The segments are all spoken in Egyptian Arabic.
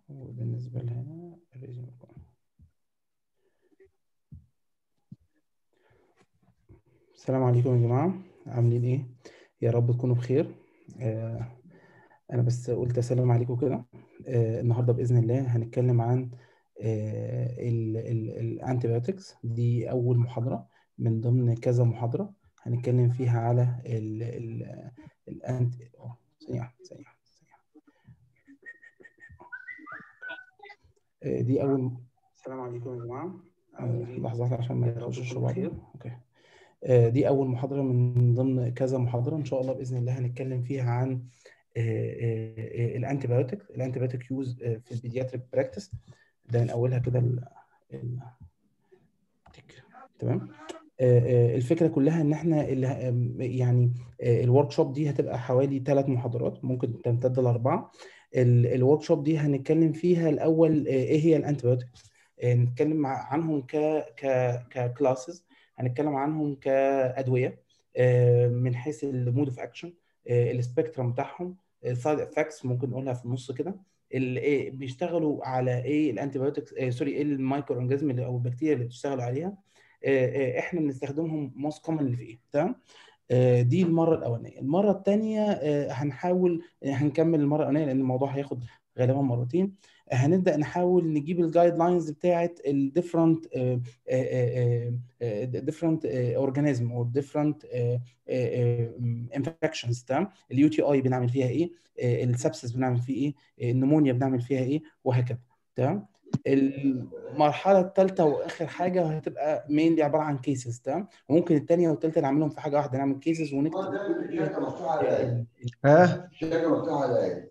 وبالنسبه لهنا الريزيوم السلام عليكم يا جماعه عاملين ايه يا رب تكونوا بخير آه انا بس قلت اسلم عليكم كده آه النهارده باذن الله هنتكلم عن الانتيبيوتكس دي اول محاضره من ضمن كذا محاضره هنتكلم فيها على الانت ثانيه ثانيه دي اول السلام عليكم يا جماعه لحظات عشان ما يخشش بعض اوكي دي اول محاضره من ضمن كذا محاضره ان شاء الله باذن الله هنتكلم فيها عن الانتيبيوتيك الانتيبيوتيك يوز في البيدياتريك براكتس ده من اولها كده ال... ال... تمام الفكره كلها ان احنا يعني الورك شوب دي هتبقى حوالي ثلاث محاضرات ممكن تمتد لاربعه الورك شوب دي هنتكلم فيها الاول ايه هي الانتيبيوتكس نتكلم عنهم ك ك ككلاسز هنتكلم عنهم كادويه من حيث المود اوف اكشن السبيكترم بتاعهم السايد افكتس ممكن نقولها في النص كده ايه بيشتغلوا على ايه الانتيبيوتكس سوري ايه المايكرو اورجانيزم او البكتيريا اللي بتشتغلوا عليها احنا بنستخدمهم موست كومنلي في ايه تمام دي المره الاولانيه المره الثانيه هنحاول هنكمل المره الاولانيه لان الموضوع هياخد غالبا مرتين هنبدا نحاول نجيب الجايد لاينز بتاعه الديفرنت ديفرنت اورجانيزم او ديفرنت انفكشنز تمام اليو تي اي بنعمل فيها ايه السبسس بنعمل فيه ايه النمونيا بنعمل فيها ايه وهكذا تمام المرحله الثالثه واخر حاجه هتبقى مينلي عباره عن كيسز تمام وممكن الثانيه والثالثه نعملهم في حاجه واحده نعمل كيسز ونكتب شركه مفتوحه على ها شركه مفتوحه على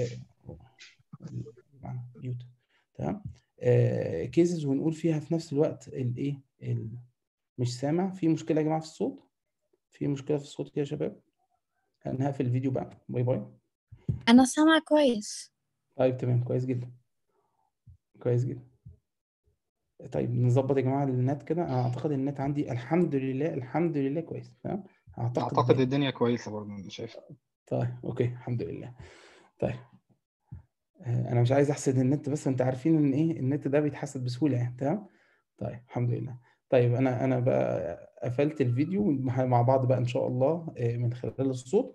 ميوت تمام كيسز ونقول فيها في نفس الوقت الايه مش سامع في مشكله يا جماعه في الصوت في مشكله في الصوت يا شباب هنقفل الفيديو بقى باي باي انا سامع كويس طيب تمام كويس جدا كويس جدا طيب نظبط يا جماعه النت كده انا اعتقد النت عندي الحمد لله الحمد لله كويس تمام اعتقد اعتقد الدنيا كويسه برضه انا شايف طيب اوكي الحمد لله طيب انا مش عايز احسد النت بس انت عارفين ان ايه النت ده بيتحسد بسهوله يعني تمام طيب الحمد لله طيب انا انا بقى قفلت الفيديو مع بعض بقى ان شاء الله من خلال الصوت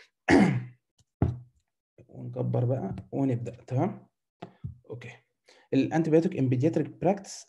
ونكبر بقى ونبدا تمام اوكي الانتيبيوتيك ان بيدياتريك براكتس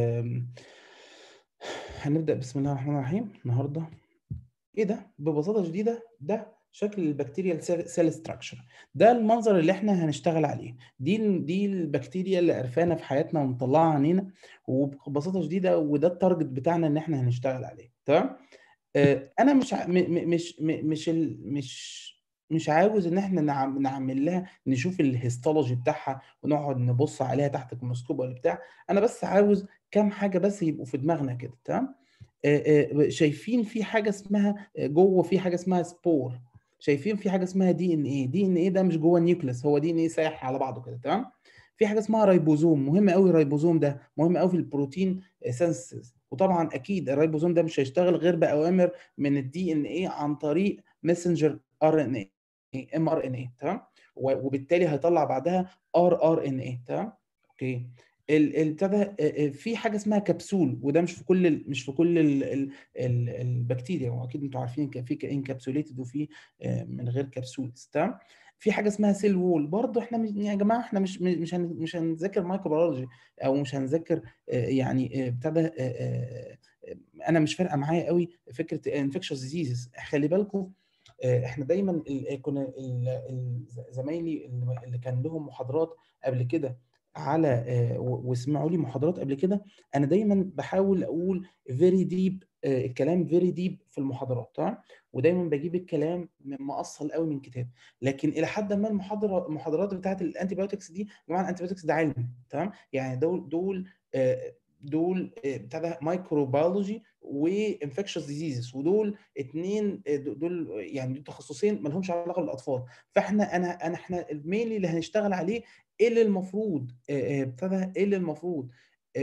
هنبدا بسم الله الرحمن الرحيم النهارده ايه ده ببساطه شديده ده شكل البكتيريا سيل ستراكشر ده المنظر اللي احنا هنشتغل عليه دي دي البكتيريا اللي قرفانه في حياتنا ومطلعه عنينا وببساطه شديده وده التارجت بتاعنا ان احنا هنشتغل عليه تمام آه انا مش مش مش مش مش عاوز ان احنا نعمل لها نشوف الهيستولوجي بتاعها ونقعد نبص عليها تحت الميكروسكوب ولا بتاع انا بس عاوز كام حاجه بس يبقوا في دماغنا كده تمام شايفين في حاجه اسمها جوه في حاجه اسمها سبور شايفين في حاجه اسمها دي ان ايه دي ان ايه ده مش جوه النيوكليس هو دي ان ايه سايح على بعضه كده تمام في حاجه اسمها رايبوزوم مهم قوي الرايبوزوم ده مهم قوي في البروتين سينثيسيس وطبعا اكيد الرايبوزوم ده مش هيشتغل غير باوامر من الدي ان ايه عن طريق ماسنجر ار ان اي ام ار ان اي تمام وبالتالي هيطلع بعدها ار ار ان اي تمام اوكي ابتدى في حاجه اسمها كبسول وده مش في كل مش في كل ال ال ال البكتيريا واكيد انتوا عارفين في انكابسوليتد وفي من غير كبسولز تمام في حاجه اسمها سيل وول برضه احنا يا جماعه احنا مش مش مش هنذاكر مايكروبيولوجي او مش هنذاكر يعني ابتدى انا مش فارقه معايا قوي فكره انفكشوس ديزيزز خلي بالكم احنا دايما كنا زمايلي اللي كان لهم محاضرات قبل كده على واسمعوا لي محاضرات قبل كده انا دايما بحاول اقول فيري ديب الكلام فيري ديب في المحاضرات تمام ودايما بجيب الكلام من مقصل قوي من كتاب لكن الى حد ما المحاضره المحاضرات بتاعت الانتي بايوتكس دي يا جماعه الانتي بايوتكس ده علم تمام يعني دول دول دول بتاع ده مايكروبيولوجي وانفكشوس ديزيزز ودول اتنين دول يعني دول تخصصين ما لهمش علاقه بالاطفال فاحنا انا انا احنا الميل اللي هنشتغل عليه ايه اللي المفروض ابتدى ايه اللي المفروض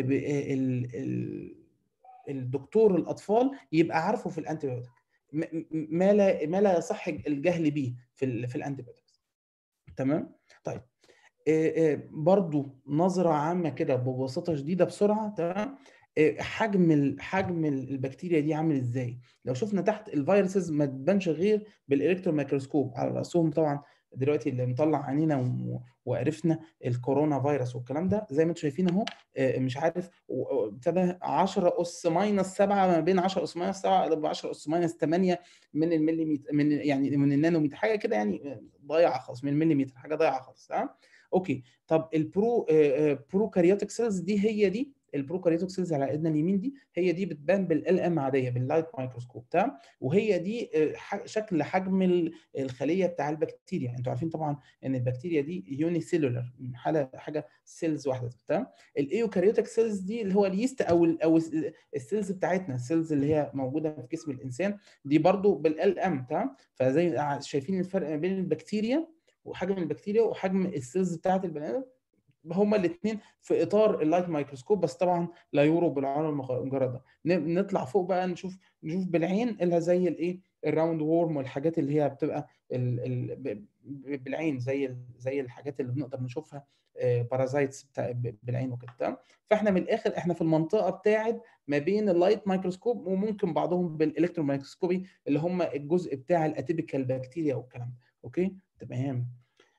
الدكتور الاطفال يبقى عارفه في الانتيبيوتيك ما لا ما لا يصح الجهل به في ال في الانتيبيوتكس تمام طيب آه، آه، برضو نظرة عامة كده ببساطة شديدة بسرعة تمام آه، حجم ال- حجم ال- البكتيريا دي عامل ازاي لو شفنا تحت الفيروسز ما تبانش غير بالالكترون ميكروسكوب على راسهم طبعا دلوقتي اللي مطلع عينينا و- وعرفنا الكورونا فيروس والكلام ده زي ما انتم شايفين اهو آه، مش عارف و- و- ابتدى 10 اس ماينس 7 ما بين 10 اس ماينس 7 ل 10 اس ماينس 8 من المليمتر من يعني من النانومتر حاجه كده يعني آه، ضايعه خالص من المليمتر حاجه ضايعه خالص تمام اوكي طب البرو بروكاريوتيك سيلز دي هي دي البروكاريوتيك سيلز على ايدنا اليمين دي هي دي بتبان بالال ام عاديه باللايت مايكروسكوب تمام وهي دي آه، ح- شكل حجم ال- الخليه بتاع البكتيريا انتوا عارفين طبعا ان البكتيريا دي يوني سيلولر حاله حاجه سيلز واحده تمام الايوكاريوتيك سيلز دي اللي هو اليست او ال او ال- السيلز بتاعتنا السيلز اللي هي موجوده في جسم الانسان دي برضو بالال ام تمام فزي ع- شايفين الفرق ما بين البكتيريا وحجم البكتيريا وحجم السيلز بتاعت البني ادم هما الاثنين في اطار اللايت مايكروسكوب بس طبعا لا يورو بالعين المجرده ن- نطلع فوق بقى نشوف نشوف بالعين اللي زي الايه الراوند وورم والحاجات اللي هي بتبقى ال ال ب- ب- بالعين زي ال- زي الحاجات اللي بنقدر نشوفها بارازايتس بتاع ب- بالعين وكده تمام فاحنا من الاخر احنا في المنطقه بتاعت ما بين اللايت مايكروسكوب وممكن بعضهم بالالكترون مايكروسكوبي اللي هم الجزء بتاع الاتيبيكال بكتيريا والكلام ده اوكي تمام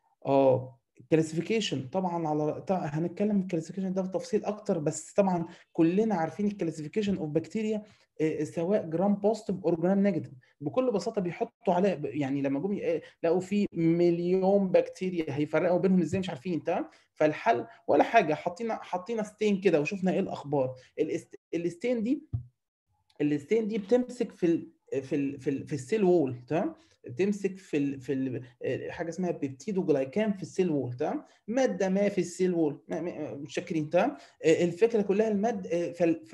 اه الكلاسيفيكيشن طبعا على طبعا هنتكلم الكلاسيفيكيشن ده بتفصيل اكتر بس طبعا كلنا عارفين الكلاسيفيكيشن اوف بكتيريا سواء جرام بوزيتيف او جرام نيجاتيف بكل بساطه بيحطوا عليه يعني لما جم ي- لقوا في مليون بكتيريا هيفرقوا بينهم ازاي مش عارفين تمام فالحل ولا حاجه حاطين حاطين ستين كده وشفنا ايه الاخبار الاست- الستين دي الستين دي بتمسك في ال في ال في, ال في السيل وول تمام بتمسك في ال في ال حاجه اسمها بيبتيدو جلايكان في السيل وول تمام ماده ما في السيل وول ما- ما- مش فاكرين تمام الفكره كلها الماده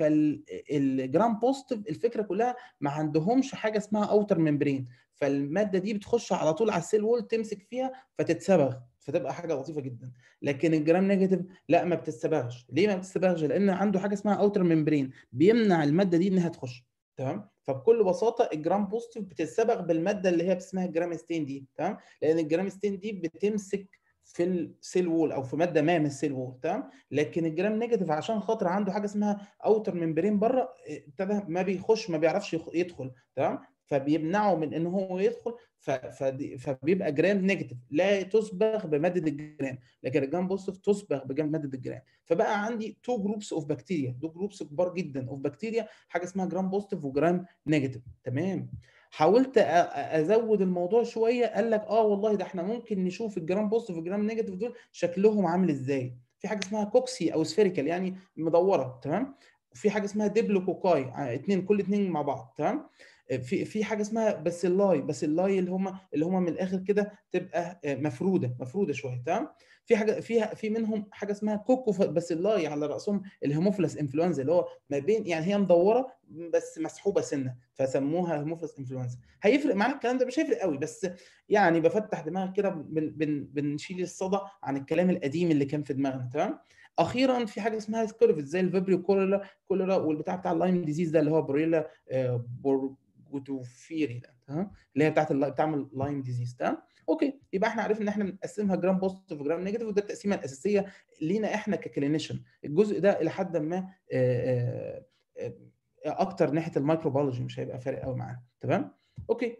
فالجرام بوزيتيف الفكره كلها ما عندهمش حاجه اسمها اوتر ممبرين فالماده دي بتخش على طول على السيل وول تمسك فيها فتتصبغ فتبقى حاجه لطيفه جدا لكن الجرام نيجاتيف لا ما بتتصبغش ليه ما بتتصبغش لان عنده حاجه اسمها اوتر ممبرين بيمنع الماده دي انها تخش تمام فبكل بساطه الجرام بوزيتيف بتتصبغ بالماده اللي هي اسمها الجرام ستين دي تمام لان الجرام ستين دي بتمسك في السيل وول او في ماده ما من السيل وول تمام لكن الجرام نيجاتيف عشان خاطر عنده حاجه اسمها اوتر ممبرين بره ابتدى ما بيخش ما بيعرفش يخ- يدخل تمام فبيمنعه من ان هو يدخل ف- فدي- فبيبقى جرام نيجاتيف لا تصبغ بماده الجرام لكن الجرام بوزيتيف تصبغ بماده الجرام فبقى عندي تو جروبس اوف بكتيريا دو جروبس كبار جدا اوف بكتيريا حاجه اسمها جرام بوزيتيف وجرام نيجاتيف تمام حاولت أ- أ- ازود الموضوع شويه قال لك اه والله ده احنا ممكن نشوف الجرام بوزيتيف والجرام نيجاتيف دول شكلهم عامل ازاي في حاجه اسمها كوكسي او سفيريكال يعني مدوره تمام وفي حاجه اسمها ديبلوكوكاي اتنين كل اتنين مع بعض تمام في في حاجه اسمها باسيلاي باسيلاي اللي هم اللي هم من الاخر كده تبقى مفروده مفروده شويه تمام في حاجه فيها في منهم حاجه اسمها كوكو باسيلاي على راسهم الهيموفيلس انفلونزا اللي هو ما بين يعني هي مدوره بس مسحوبه سنه فسموها هيموفيلس انفلونزا هيفرق معانا الكلام ده مش هيفرق قوي بس يعني بفتح دماغي كده بن بن بنشيل الصدى عن الكلام القديم اللي كان في دماغنا تمام اخيرا في حاجه اسمها سكيرفت زي الفيبريو كوليرا كوليرا والبتاع بتاع اللايم ديزيز ده اللي هو بوريلا آه، بورجوتوفيري ده تمام اللي هي بتاعت الل- بتعمل لايم ديزيز تمام اوكي يبقى احنا عرفنا ان احنا بنقسمها جرام بوزيتيف وجرام نيجاتيف وده التقسيمه الاساسيه لينا احنا ككلينيشن الجزء ده الى حد ما آه، آه، آه، اكتر ناحيه الميكروبيولوجي مش هيبقى فارق قوي معانا تمام اوكي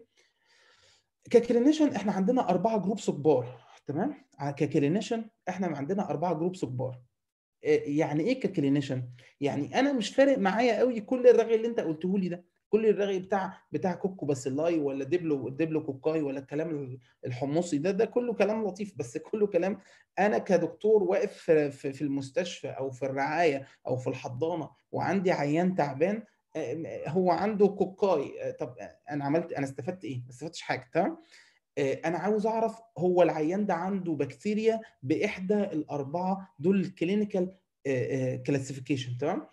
ككلينيشن احنا عندنا اربعه جروبس كبار تمام ككلينيشن احنا عندنا اربعه جروبس كبار يعني ايه ككلينيشن يعني انا مش فارق معايا قوي كل الرغي اللي انت قلته لي ده كل الرغي بتاع بتاع كوكو باسيلاي ولا ديبلو ديبلو كوكاي ولا الكلام الحمصي ده ده كله كلام لطيف بس كله كلام انا كدكتور واقف في, في, في المستشفى او في الرعايه او في الحضانه وعندي عيان تعبان هو عنده كوكاي طب انا عملت انا استفدت ايه؟ ما استفدتش حاجه تمام؟ انا عاوز اعرف هو العيان ده عنده بكتيريا باحدى الاربعه دول الكلينيكال كلاسيفيكيشن تمام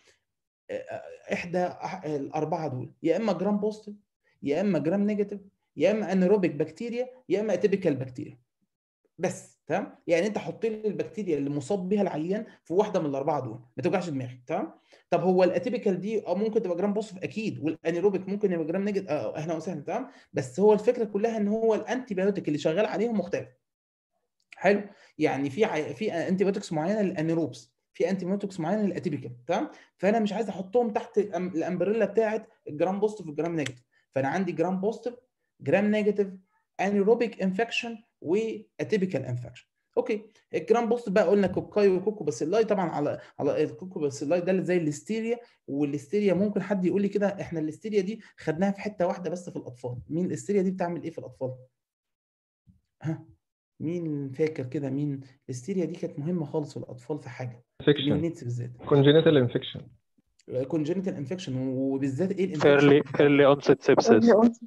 احدى الاربعه دول يا اما جرام بوزيتيف يا اما جرام نيجاتيف يا اما انيروبيك بكتيريا يا اما اتيبيكال بكتيريا بس تمام يعني انت حط لي البكتيريا اللي مصاب بيها العيان في واحده من الاربعه دول ما توجعش دماغي تمام طب هو الاتيبيكال دي اه ممكن تبقى جرام بوزيتيف اكيد والانيروبيك ممكن يبقى جرام نيجاتيف اه اهلا وسهلا تمام بس هو الفكره كلها ان هو الانتي بايوتيك اللي شغال عليهم مختلف حلو يعني في عي... في انتي بايوتكس معينه للانيروبس في انتي بايوتكس معينه للاتيبيكال تمام فانا مش عايز احطهم تحت الأم- الامبريلا بتاعه الجرام بوزيتيف والجرام نيجاتيف فانا عندي جرام بوزيتيف جرام نيجاتيف انيروبيك انفكشن واتيبيكال انفكشن اوكي الجرام بوزيتيف بقى قلنا كوكاي وكوكو باسيلاي طبعا على على الكوكو باسيلاي ده اللي زي الليستيريا والليستيريا ممكن حد يقول لي كده احنا الليستيريا دي خدناها في حته واحده بس في الاطفال مين الليستيريا دي بتعمل ايه في الاطفال ها مين فاكر كده مين الهستيريا دي كانت مهمه خالص في الاطفال في حاجه في انفكشن النيتس بالذات كونجينيتال انفكشن كونجنتال انفكشن وبالذات ايه early الانفكشن early onset sepsis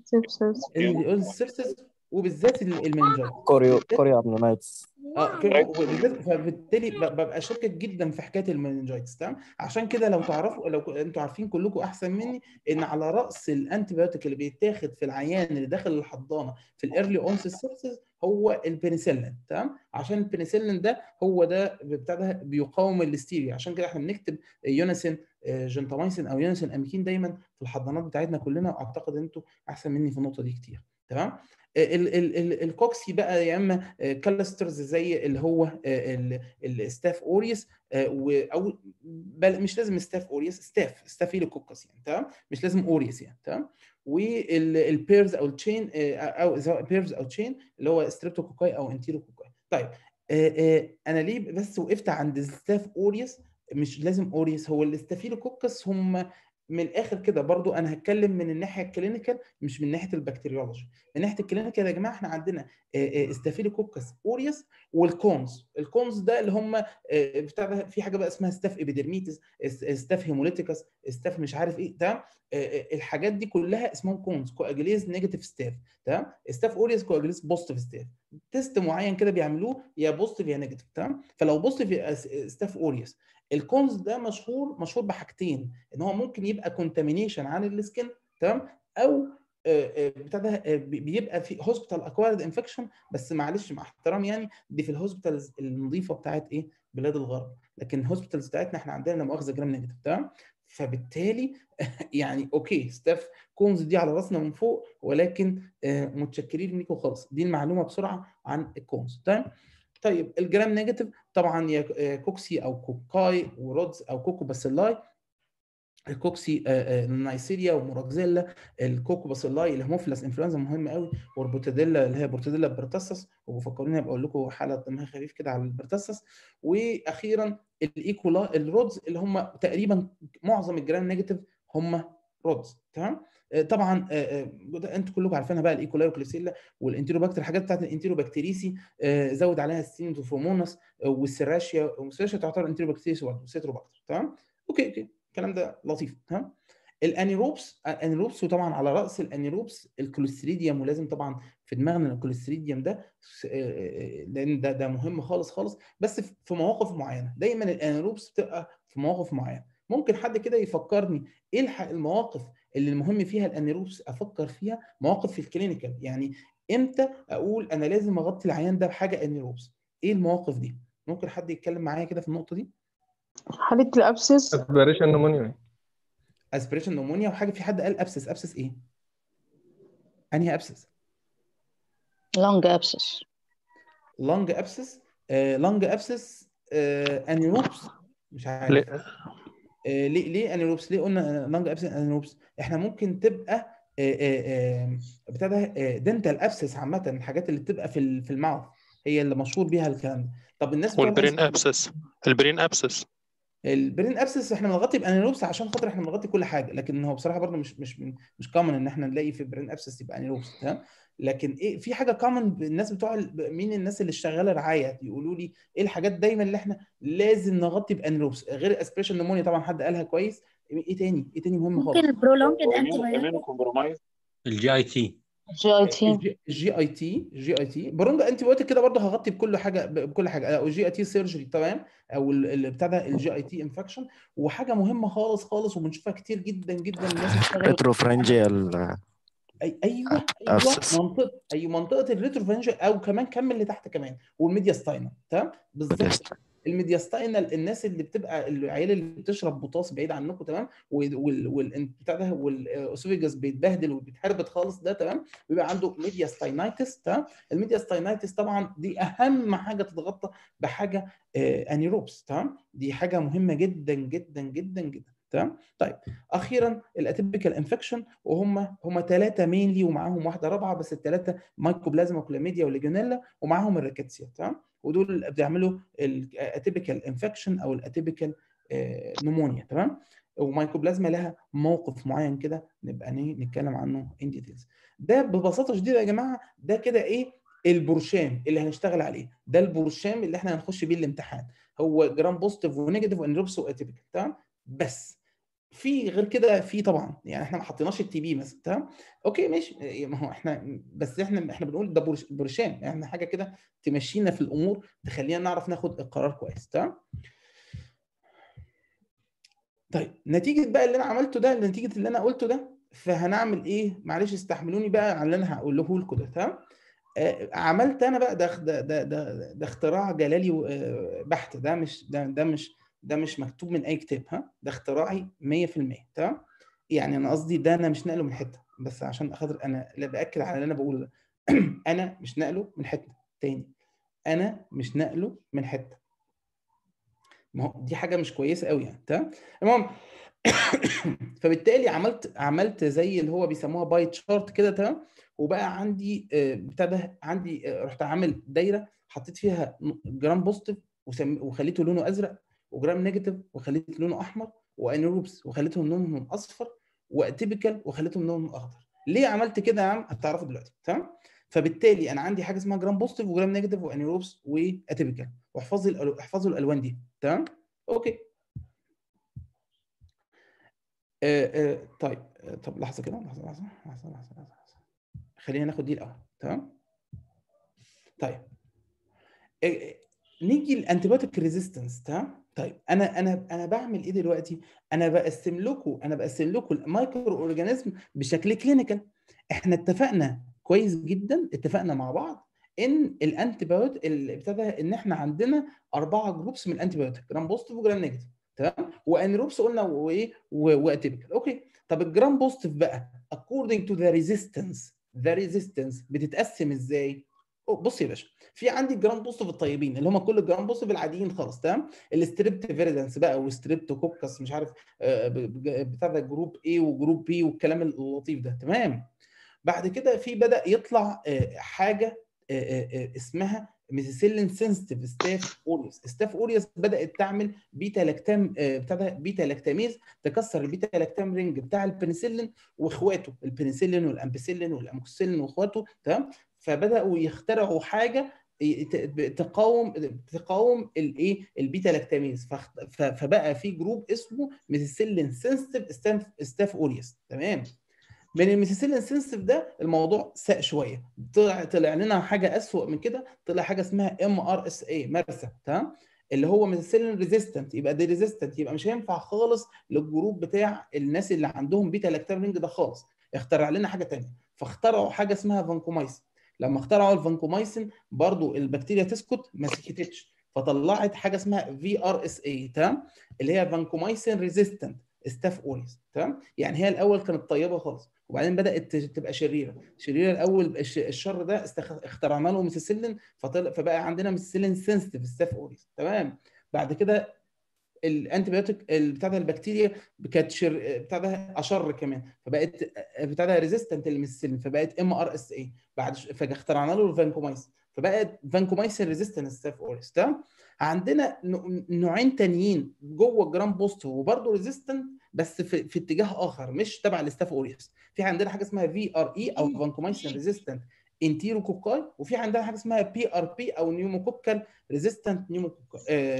السيرسس وبالذات المنجايت كوريو كوريو ابنونايتس اه كده وبالذات فبالتالي ب- ببقى شاكك جدا في حكايه المننجايتس تمام عشان كده لو تعرفوا لو ك- انتوا عارفين كلكم احسن مني ان على راس الانتي بايوتيك اللي بيتاخد في العيان اللي داخل الحضانه في الايرلي اونست سيرسز هو البنسلين تمام عشان البنسلين ده هو ده بتاع ده بيقاوم الليستيريا عشان كده احنا بنكتب يونسين آه، جنتاميسين او يونسين اميكين دايما في الحضانات بتاعتنا كلنا واعتقد انتوا احسن مني في النقطه دي كتير تمام ال- ال- ال- الكوكسي بقى يا اما كالسترز زي اللي هو ال- الستاف اوريوس آه، و- او بل مش لازم ستاف اوريوس ستاف ستافيلوكوكس يعني تمام مش لازم اوريوس يعني تمام والبيرز او التشين او سواء بيرز او تشين اللي هو ستريبتوكوكاي او انتيروكوكاي طيب آه، آه، انا ليه بس وقفت عند ستاف اوريوس مش لازم اوريوس هو الاستافيلوكوكس هم من الاخر كده برضو انا هتكلم من الناحيه الكلينيكال مش من ناحيه البكتيريولوجي من ناحيه الكلينيكال يا جماعه احنا عندنا استافيلوكوكس اوريوس والكونز الكونز ده اللي هم آه، بتاع ده في حاجه بقى اسمها ستاف ابيدرميتس ستاف هيموليتيكس ستاف مش عارف ايه تمام آه، آه، الحاجات دي كلها اسمهم كونز كواجليز نيجاتيف ستاف تمام ستاف اوريوس كواجليز بوزيتيف ستاف تيست معين كده بيعملوه يا بوزيتيف يا نيجاتيف تمام فلو بوزيتيف يبقى ستاف اوريوس الكونز ده مشهور مشهور بحاجتين ان هو ممكن يبقى كونتامينيشن عن السكن تمام او آه، آه، بتاع ده آه، بي- بيبقى في هوسبيتال اكوايرد انفكشن بس معلش مع احترام يعني دي في الهوسبيتالز النظيفه بتاعت ايه بلاد الغرب لكن الهوسبيتالز بتاعتنا احنا عندنا لا مؤاخذه جرام نيجاتيف تمام فبالتالي يعني اوكي ستاف كونز دي على راسنا من فوق ولكن آه، متشكرين ليكم خالص دي المعلومه بسرعه عن الكونز تمام طيب الجرام نيجاتيف طبعا يا آه، كوكسي او كوكاي ورودز او كوكو باسيلاي الكوكسي آه، آه، نايسيريا وموراكزيلا الكوكو باسيلاي الهيموفيلاس انفلونزا مهم قوي والبورتاديلا اللي هي بورتاديلا برتاسس وبفكروني بقول لكم حاله دمها خفيف كده على البرتاسس واخيرا الايكولا الرودز اللي هم تقريبا معظم الجرام نيجاتيف هم رودز تمام آه، طبعا آه، آه، انتوا كلكم عارفينها بقى الايكولاي والكليسيلا والانتيروباكتر الحاجات بتاعت الانتيروبكتيريسي آه، زود عليها السينوفومونس والسيراشيا والسيراشيا تعتبر انتيروبكتيريسي برضه وسيتروباكتر تمام اوكي اوكي الكلام ده لطيف تمام الانيروبس الانيروبس وطبعا على راس الانيروبس الكوليستريديوم ولازم طبعا في دماغنا الكوليستريديوم ده س- آه، آه، لان ده ده مهم خالص خالص بس في في مواقف معينه دايما الانيروبس بتبقى في مواقف معينه ممكن حد كده يفكرني ايه الح- المواقف اللي المهم فيها الانيروبس افكر فيها مواقف في الكلينيكال يعني امتى اقول انا لازم اغطي العيان ده بحاجه انيروبس ايه المواقف دي ممكن حد يتكلم معايا كده في النقطه دي حالة الأبسس اسبريشن نمونيا اسبريشن نمونيا وحاجه في حد قال ابسس ابسس ايه انهي ابسس لونج أبسس لونج ابسس لونج ابسس انيروبس مش عارف ليه؟ آه، ليه ليه انيروبس ليه قلنا لونج ابسس انيروبس احنا ممكن تبقى آه، آه، آه، بتاع ده دنتال ابسس عامه الحاجات اللي بتبقى في ال- في الماوث هي اللي مشهور بيها الكلام ده طب الناس بتوع والبرين الأس- ابسس البرين ابسس البرين ابسس احنا بنغطي بانيروبس عشان خاطر احنا بنغطي كل حاجه لكن هو بصراحه برضه مش مش مش كومن ان احنا نلاقي في برين ابسس يبقى انيروبس تمام لكن ايه في حاجه كومن الناس بتوع ال- مين الناس اللي شغاله رعايه يقولوا لي ايه الحاجات دايما اللي احنا لازم نغطي بانيروبس غير اسبريشن نمونيا طبعا حد قالها كويس ايه تاني ايه تاني مهم خالص ممكن البرولونجد انتي بايوتيك الجي اي تي جي اي تي الجي الجي اي تي الجي اي تي برونج انتي بايوتيك كده برضه هغطي بكل حاجه بكل حاجه او الجي اي تي سيرجري تمام او ال- ال- بتاع ده الجي اي تي انفكشن وحاجه مهمه خالص خالص وبنشوفها كتير جدا جدا الناس بتشتغل ريتروفرنجيال أي ايوه ايوه أبسس. منطقه اي منطقه الريتروفنج او كمان كمل لتحت كمان والميديا ستاينر تمام بالظبط الميدياستاينال الناس اللي بتبقى العيال اللي بتشرب بوتاس بعيد عنكم تمام وال وال وال- بتاع ده والاسوفيجاس بيتبهدل وبيتحربط خالص ده تمام بيبقى عنده ميدياستاينايتس تمام الميدياستاينايتس طبعا دي اهم حاجه تتغطى بحاجه آه، انيروبس تمام دي حاجه مهمه جدا جدا جدا جدا تمام طيب اخيرا الاتيبيكال انفكشن وهم هم ثلاثه مينلي ومعاهم واحده رابعه بس الثلاثه مايكوبلازما وكلاميديا وليجونيلا ومعاهم الريكاتسيا تمام ودول اللي بيعملوا الاتيبيكال انفكشن او الاتيبيكال نمونيا تمام ومايكوبلازما لها موقف معين كده نبقى ن- نتكلم عنه ان ديتيلز ده ببساطه شديده يا جماعه ده كده ايه البرشام اللي هنشتغل عليه ده البرشام اللي احنا هنخش بيه الامتحان هو جرام بوزيتيف ونيجاتيف وانروبس واتيبيكال تمام بس في غير كده في طبعا يعني احنا ما حطيناش التي بي مثلا تمام اوكي ماشي ما هو احنا بس احنا احنا بنقول ده برش- برشام يعني حاجه كده تمشينا في الامور تخلينا نعرف ناخد القرار كويس تمام طيب نتيجه بقى اللي انا عملته ده نتيجه اللي انا قلته ده فهنعمل ايه معلش استحملوني بقى على اللي انا هقوله لكم ده تمام آه، عملت انا بقى ده ده ده ده, ده اختراع جلالي آه، بحت ده مش ده ده مش ده مش مكتوب من اي كتاب ها ده اختراعي 100% تمام يعني انا قصدي ده انا مش نقله من حته بس عشان خاطر انا لا باكد على اللي انا بقوله ده انا مش نقله من حته تاني انا مش نقله من حته ما هو دي حاجه مش كويسه قوي يعني تمام المهم فبالتالي عملت عملت زي اللي هو بيسموها باي تشارت كده تمام وبقى عندي آه، بتاع ده عندي آه، رحت عامل دايره حطيت فيها جرام بوزيتيف وسم- وخليته لونه ازرق وجرام نيجاتيف وخليت لونه احمر وانيروبس وخليتهم لونهم اصفر واتيبيكال وخليتهم لونهم اخضر ليه عملت كده يا عم هتعرفوا دلوقتي تمام فبالتالي انا عندي حاجه اسمها جرام بوزيتيف وجرام نيجاتيف وانيروبس واتيبيكال واحفظي الألو- احفظوا الالوان دي تمام اوكي آه آه طيب آه طب لحظه كده لحظه لحظه لحظه لحظه, لحظة. خلينا ناخد دي الاول تمام طيب آه، آه، نيجي الانتيبيوتيك ريزيستنس تمام طيب انا انا انا بعمل ايه دلوقتي انا بقسم لكم انا بقسم لكم المايكرو اورجانيزم بشكل كلينيكال احنا اتفقنا كويس جدا اتفقنا مع بعض ان الانتيبيوتيك اللي ابتدى ان احنا عندنا اربعه جروبس من الانتيبيوتيك جرام بوزيتيف وجرام نيجاتيف تمام وانيروبس قلنا وايه واتيبيكال اوكي طب الجرام بوزيتيف بقى according to the resistance the resistance بتتقسم ازاي أوه، بص يا باشا في عندي الجرام بوزيتيف الطيبين اللي هم كل الجرام بوزيتيف العاديين خالص تمام الستريبت فيريدنس بقى والستريبتوكوكس مش عارف آه، ب- ب- بتاع ده جروب A وجروب B والكلام اللطيف ده تمام بعد كده في بدا يطلع آه، حاجه آه، آه، آه، اسمها ميثيسيلين سنسيتيف ستاف اوريوس ستاف اوريوس بدات تعمل بيتا لاكتام آه، بتاع ده بيتا لاكتاميز تكسر البيتا لاكتام رينج بتاع البنسلين واخواته البنسلين والامبيسيلين والاموكسيلين واخواته تمام فبداوا يخترعوا حاجه ي- ت- تقاوم تقاوم الايه البيتا لاكتاميز فخ- ف- فبقى في جروب اسمه ميثيسيلين سنسيتيف ستاف ستاف اوريوس تمام من الميثيسيلين سنسيتيف ده الموضوع ساء شويه طلع طلع لنا حاجه اسوء من كده طلع حاجه اسمها ام ار اس اي مرسى تمام اللي هو ميثيسيلين ريزيستنت يبقى دي ريزيستنت يبقى مش هينفع خالص للجروب بتاع الناس اللي عندهم بيتا لاكتام رينج ده خالص اخترع لنا حاجه ثانيه فاخترعوا حاجه اسمها فانكومايسين لما اخترعوا الفانكومايسين برضو البكتيريا تسكت ما سكتتش فطلعت حاجه اسمها في ار اس اي تمام اللي هي فانكومايسين ريزيستنت ستاف اوريس تمام يعني هي الاول كانت طيبه خالص وبعدين بدات تبقى شريره شريره الاول الش- الشر ده استخ- اخترعنا له ميثيسيلين فطلع فبقى عندنا ميثيسيلين سنسيتيف ستاف اوريس تمام بعد كده الانتيبيوتيك بتاع ده البكتيريا كانت شر بتاع ده اشر كمان فبقت بتاع ده ريزيستنت للميثيسيلين فبقت ام ار اس اي بعد ش- فاخترعنا له الفانكومايسين فبقت فانكومايسين ريزيستنت ستاف اوريس تمام عندنا نوع- نوعين تانيين جوه الجرام بوست وبرضه ريزيستنت بس في, في اتجاه اخر مش تبع الاستاف اوريوس في عندنا حاجه اسمها في ار اي او فانكومايسين ريزيستنت انتيروكوكاي وفي عندنا حاجه اسمها بي ار بي او نيوموكوكال ريزيستنت نيوموكوكال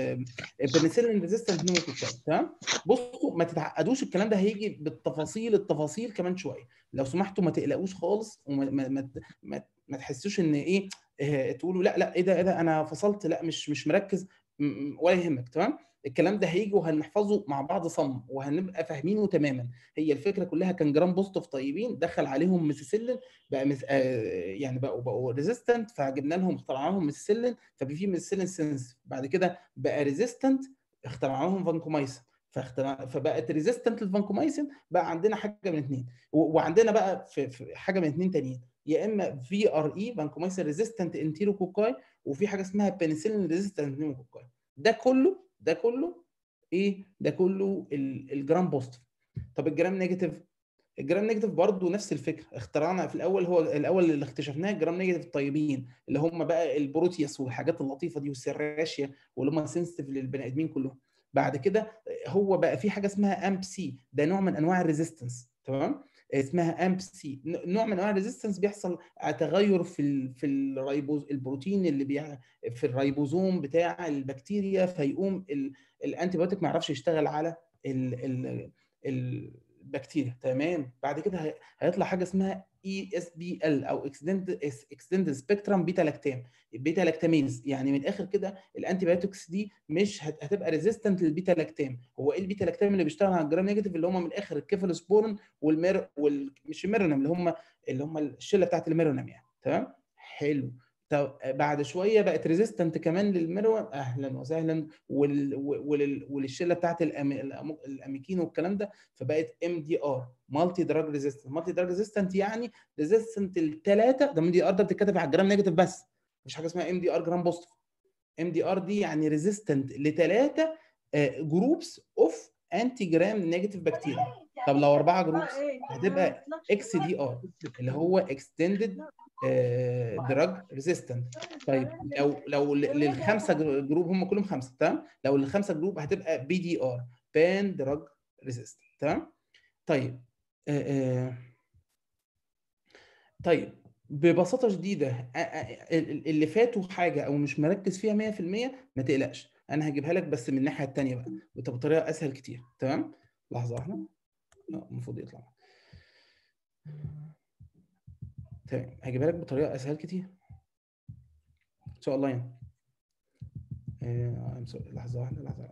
بنسلين ريزيستنت نيوموكوكال تمام بصوا ما تتعقدوش الكلام ده هيجي بالتفاصيل التفاصيل كمان شويه لو سمحتوا ما تقلقوش خالص وما ما ما, ما, ما تحسوش ان ايه آه، تقولوا لا لا ايه ده ايه ده انا فصلت لا مش مش مركز م- م- ولا يهمك تمام الكلام ده هيجي وهنحفظه مع بعض صم وهنبقى فاهمينه تماما هي الفكره كلها كان جرام بوزيتيف طيبين دخل عليهم ميثيسيلين بقى مس... آه يعني بقوا بقوا ريزيستنت فجبنا لهم اخترعنا لهم ميثيسيلين فبقى في ميثيسيلين سنس بعد كده بقى ريزيستنت اخترعنا لهم فانكومايسين فاخترع فبقت ريزيستنت للفانكومايسين بقى عندنا حاجه من اثنين وعندنا بقى في, في حاجه من اثنين تانيين يا اما في ار اي فانكومايسين ريزيستنت انتيروكوكاي وفي حاجه اسمها بنسلين ريزيستنت نيموكوكاي ده كله ده كله ايه ده كله الجرام بوزيتيف طب الجرام نيجاتيف الجرام نيجاتيف برضه نفس الفكره اخترعنا في الاول هو الاول اللي اكتشفناه الجرام نيجاتيف الطيبين اللي هم بقى البروتياس والحاجات اللطيفه دي والسراشيا واللي هم سنسيتيف للبني ادمين كلهم بعد كده هو بقى في حاجه اسمها امب سي ده نوع من انواع الريزيستنس تمام اسمها امب سي نوع من انواع الريزيستنس بيحصل تغير في ال في الريبوز البروتين اللي بي في الريبوزوم بتاع البكتيريا فيقوم الانتي بايوتيك ما يعرفش يشتغل على ال ال البكتيريا تمام بعد كده هيطلع حاجه اسمها اي اس بي ال او اكستند اكستند سبيكترم بيتا لاكتام بيتا لاكتاميز يعني من الاخر كده الانتي بايوتكس دي مش هتبقى ريزيستنت للبيتا لاكتام هو ايه البيتا لاكتام اللي بيشتغل على الجرام نيجاتيف اللي هم من الاخر الكيفالوسبورين والمير وال مش الميرونم اللي هم اللي هم الشله بتاعت الميرونم يعني تمام حلو طب بعد شويه بقت ريزيستنت كمان للميرو اهلا وسهلا وال... وال... وللشله بتاعت الأم... الاميكين والكلام ده فبقت ام دي ار مالتي دراج ريزيستنت مالتي دراج ريزيستنت يعني ريزيستنت الثلاثه ده ام دي ار ده بتتكتب على الجرام نيجاتيف بس مش حاجه اسمها ام دي ار جرام بوزيتيف ام دي ار دي يعني ريزيستنت لثلاثه جروبس اوف انتي جرام نيجاتيف بكتيريا طب لو اربعه جروبس هتبقى اكس دي ار اللي هو اكستندد دراج ريزيستنت طيب لو لو للخمسه جروب هم كلهم خمسه تمام لو للخمسه جروب هتبقى بي دي ار بان دراج ريزيستنت تمام طيب آه آه طيب ببساطه شديده اللي فاتوا حاجه او مش مركز فيها 100% ما تقلقش انا هجيبها لك بس من الناحيه الثانيه بقى بطريقه اسهل كتير تمام لحظه واحده المفروض يطلع تمام هجيبها لك بطريقه اسهل كتير ان شاء الله يعني آه لحظه واحده لحظه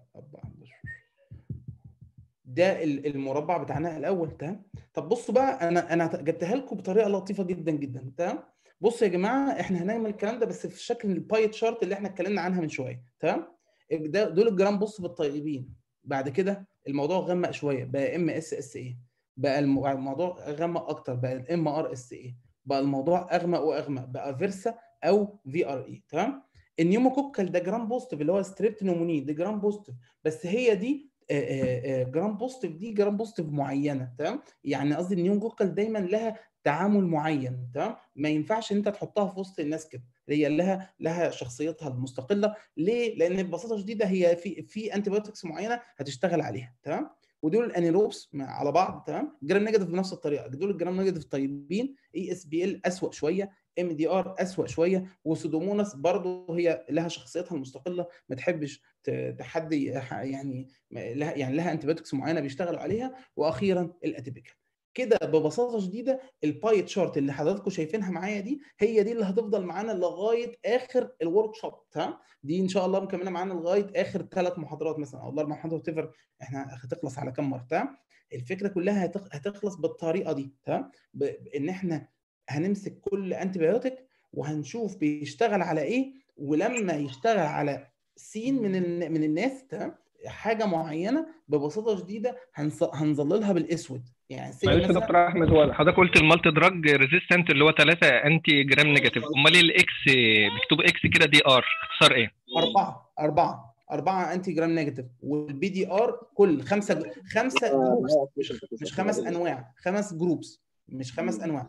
ده المربع بتاعنا الاول تمام طب بصوا بقى انا انا جبتها لكم بطريقه لطيفه جدا جدا تمام بصوا يا جماعه احنا هنعمل الكلام ده بس في شكل الباي تشارت اللي احنا اتكلمنا عنها من شويه تمام ده دول الجرام بص في الطيبين بعد كده الموضوع غمق شويه بقى ام اس اس اي بقى الموضوع غمق اكتر بقى الام ار اس اي بقى الموضوع اغمق واغمق بقى فيرسا او في ار اي تمام النيوموكوكال ده جرام بوزيتيف اللي هو ستريبت نوموني ده جرام بوزيتيف بس هي دي جرام بوزيتيف دي جرام بوزيتيف معينه تمام يعني قصدي النيوموكوكال دايما لها تعامل معين تمام ما ينفعش ان انت تحطها في وسط الناس كده هي لها لها شخصيتها المستقله ليه لان ببساطه شديده هي في في انتي بايوتكس معينه هتشتغل عليها تمام ودول الانيروبس على بعض تمام جرام نيجاتيف بنفس الطريقه دول الجرام نيجاتيف طيبين اي اس بي ال اسوء شويه ام دي ار اسوء شويه وسودوموناس برضه هي لها شخصيتها المستقله ما تحبش تحدي يعني لها يعني لها انتيبيوتكس معينه بيشتغلوا عليها واخيرا الاتيبيكال كده ببساطه شديده الباي تشارت اللي حضراتكم شايفينها معايا دي هي دي اللي هتفضل معانا لغايه اخر الورك شوب تمام دي ان شاء الله مكمله معانا لغايه اخر ثلاث محاضرات مثلا او اربع محاضرات تفر احنا هتخلص على كام مره تمام الفكره كلها هتخلص بالطريقه دي تمام ان احنا هنمسك كل انتي بايوتيك وهنشوف بيشتغل على ايه ولما يشتغل على سين من من الناس تمام حاجه معينه ببساطه شديده هنظللها بالاسود يعني معلش يا دكتور احمد هو حضرتك قلت المالتي دراج ريزيستنت اللي هو 3 انتي جرام نيجاتيف امال ايه الاكس مكتوب اكس كده دي ار اختصار ايه؟ اربعه اربعه اربعه انتي جرام نيجاتيف والبي دي ار كل خمسه خمسه جروبس مش مش خمس انواع خمس جروبس مش خمس انواع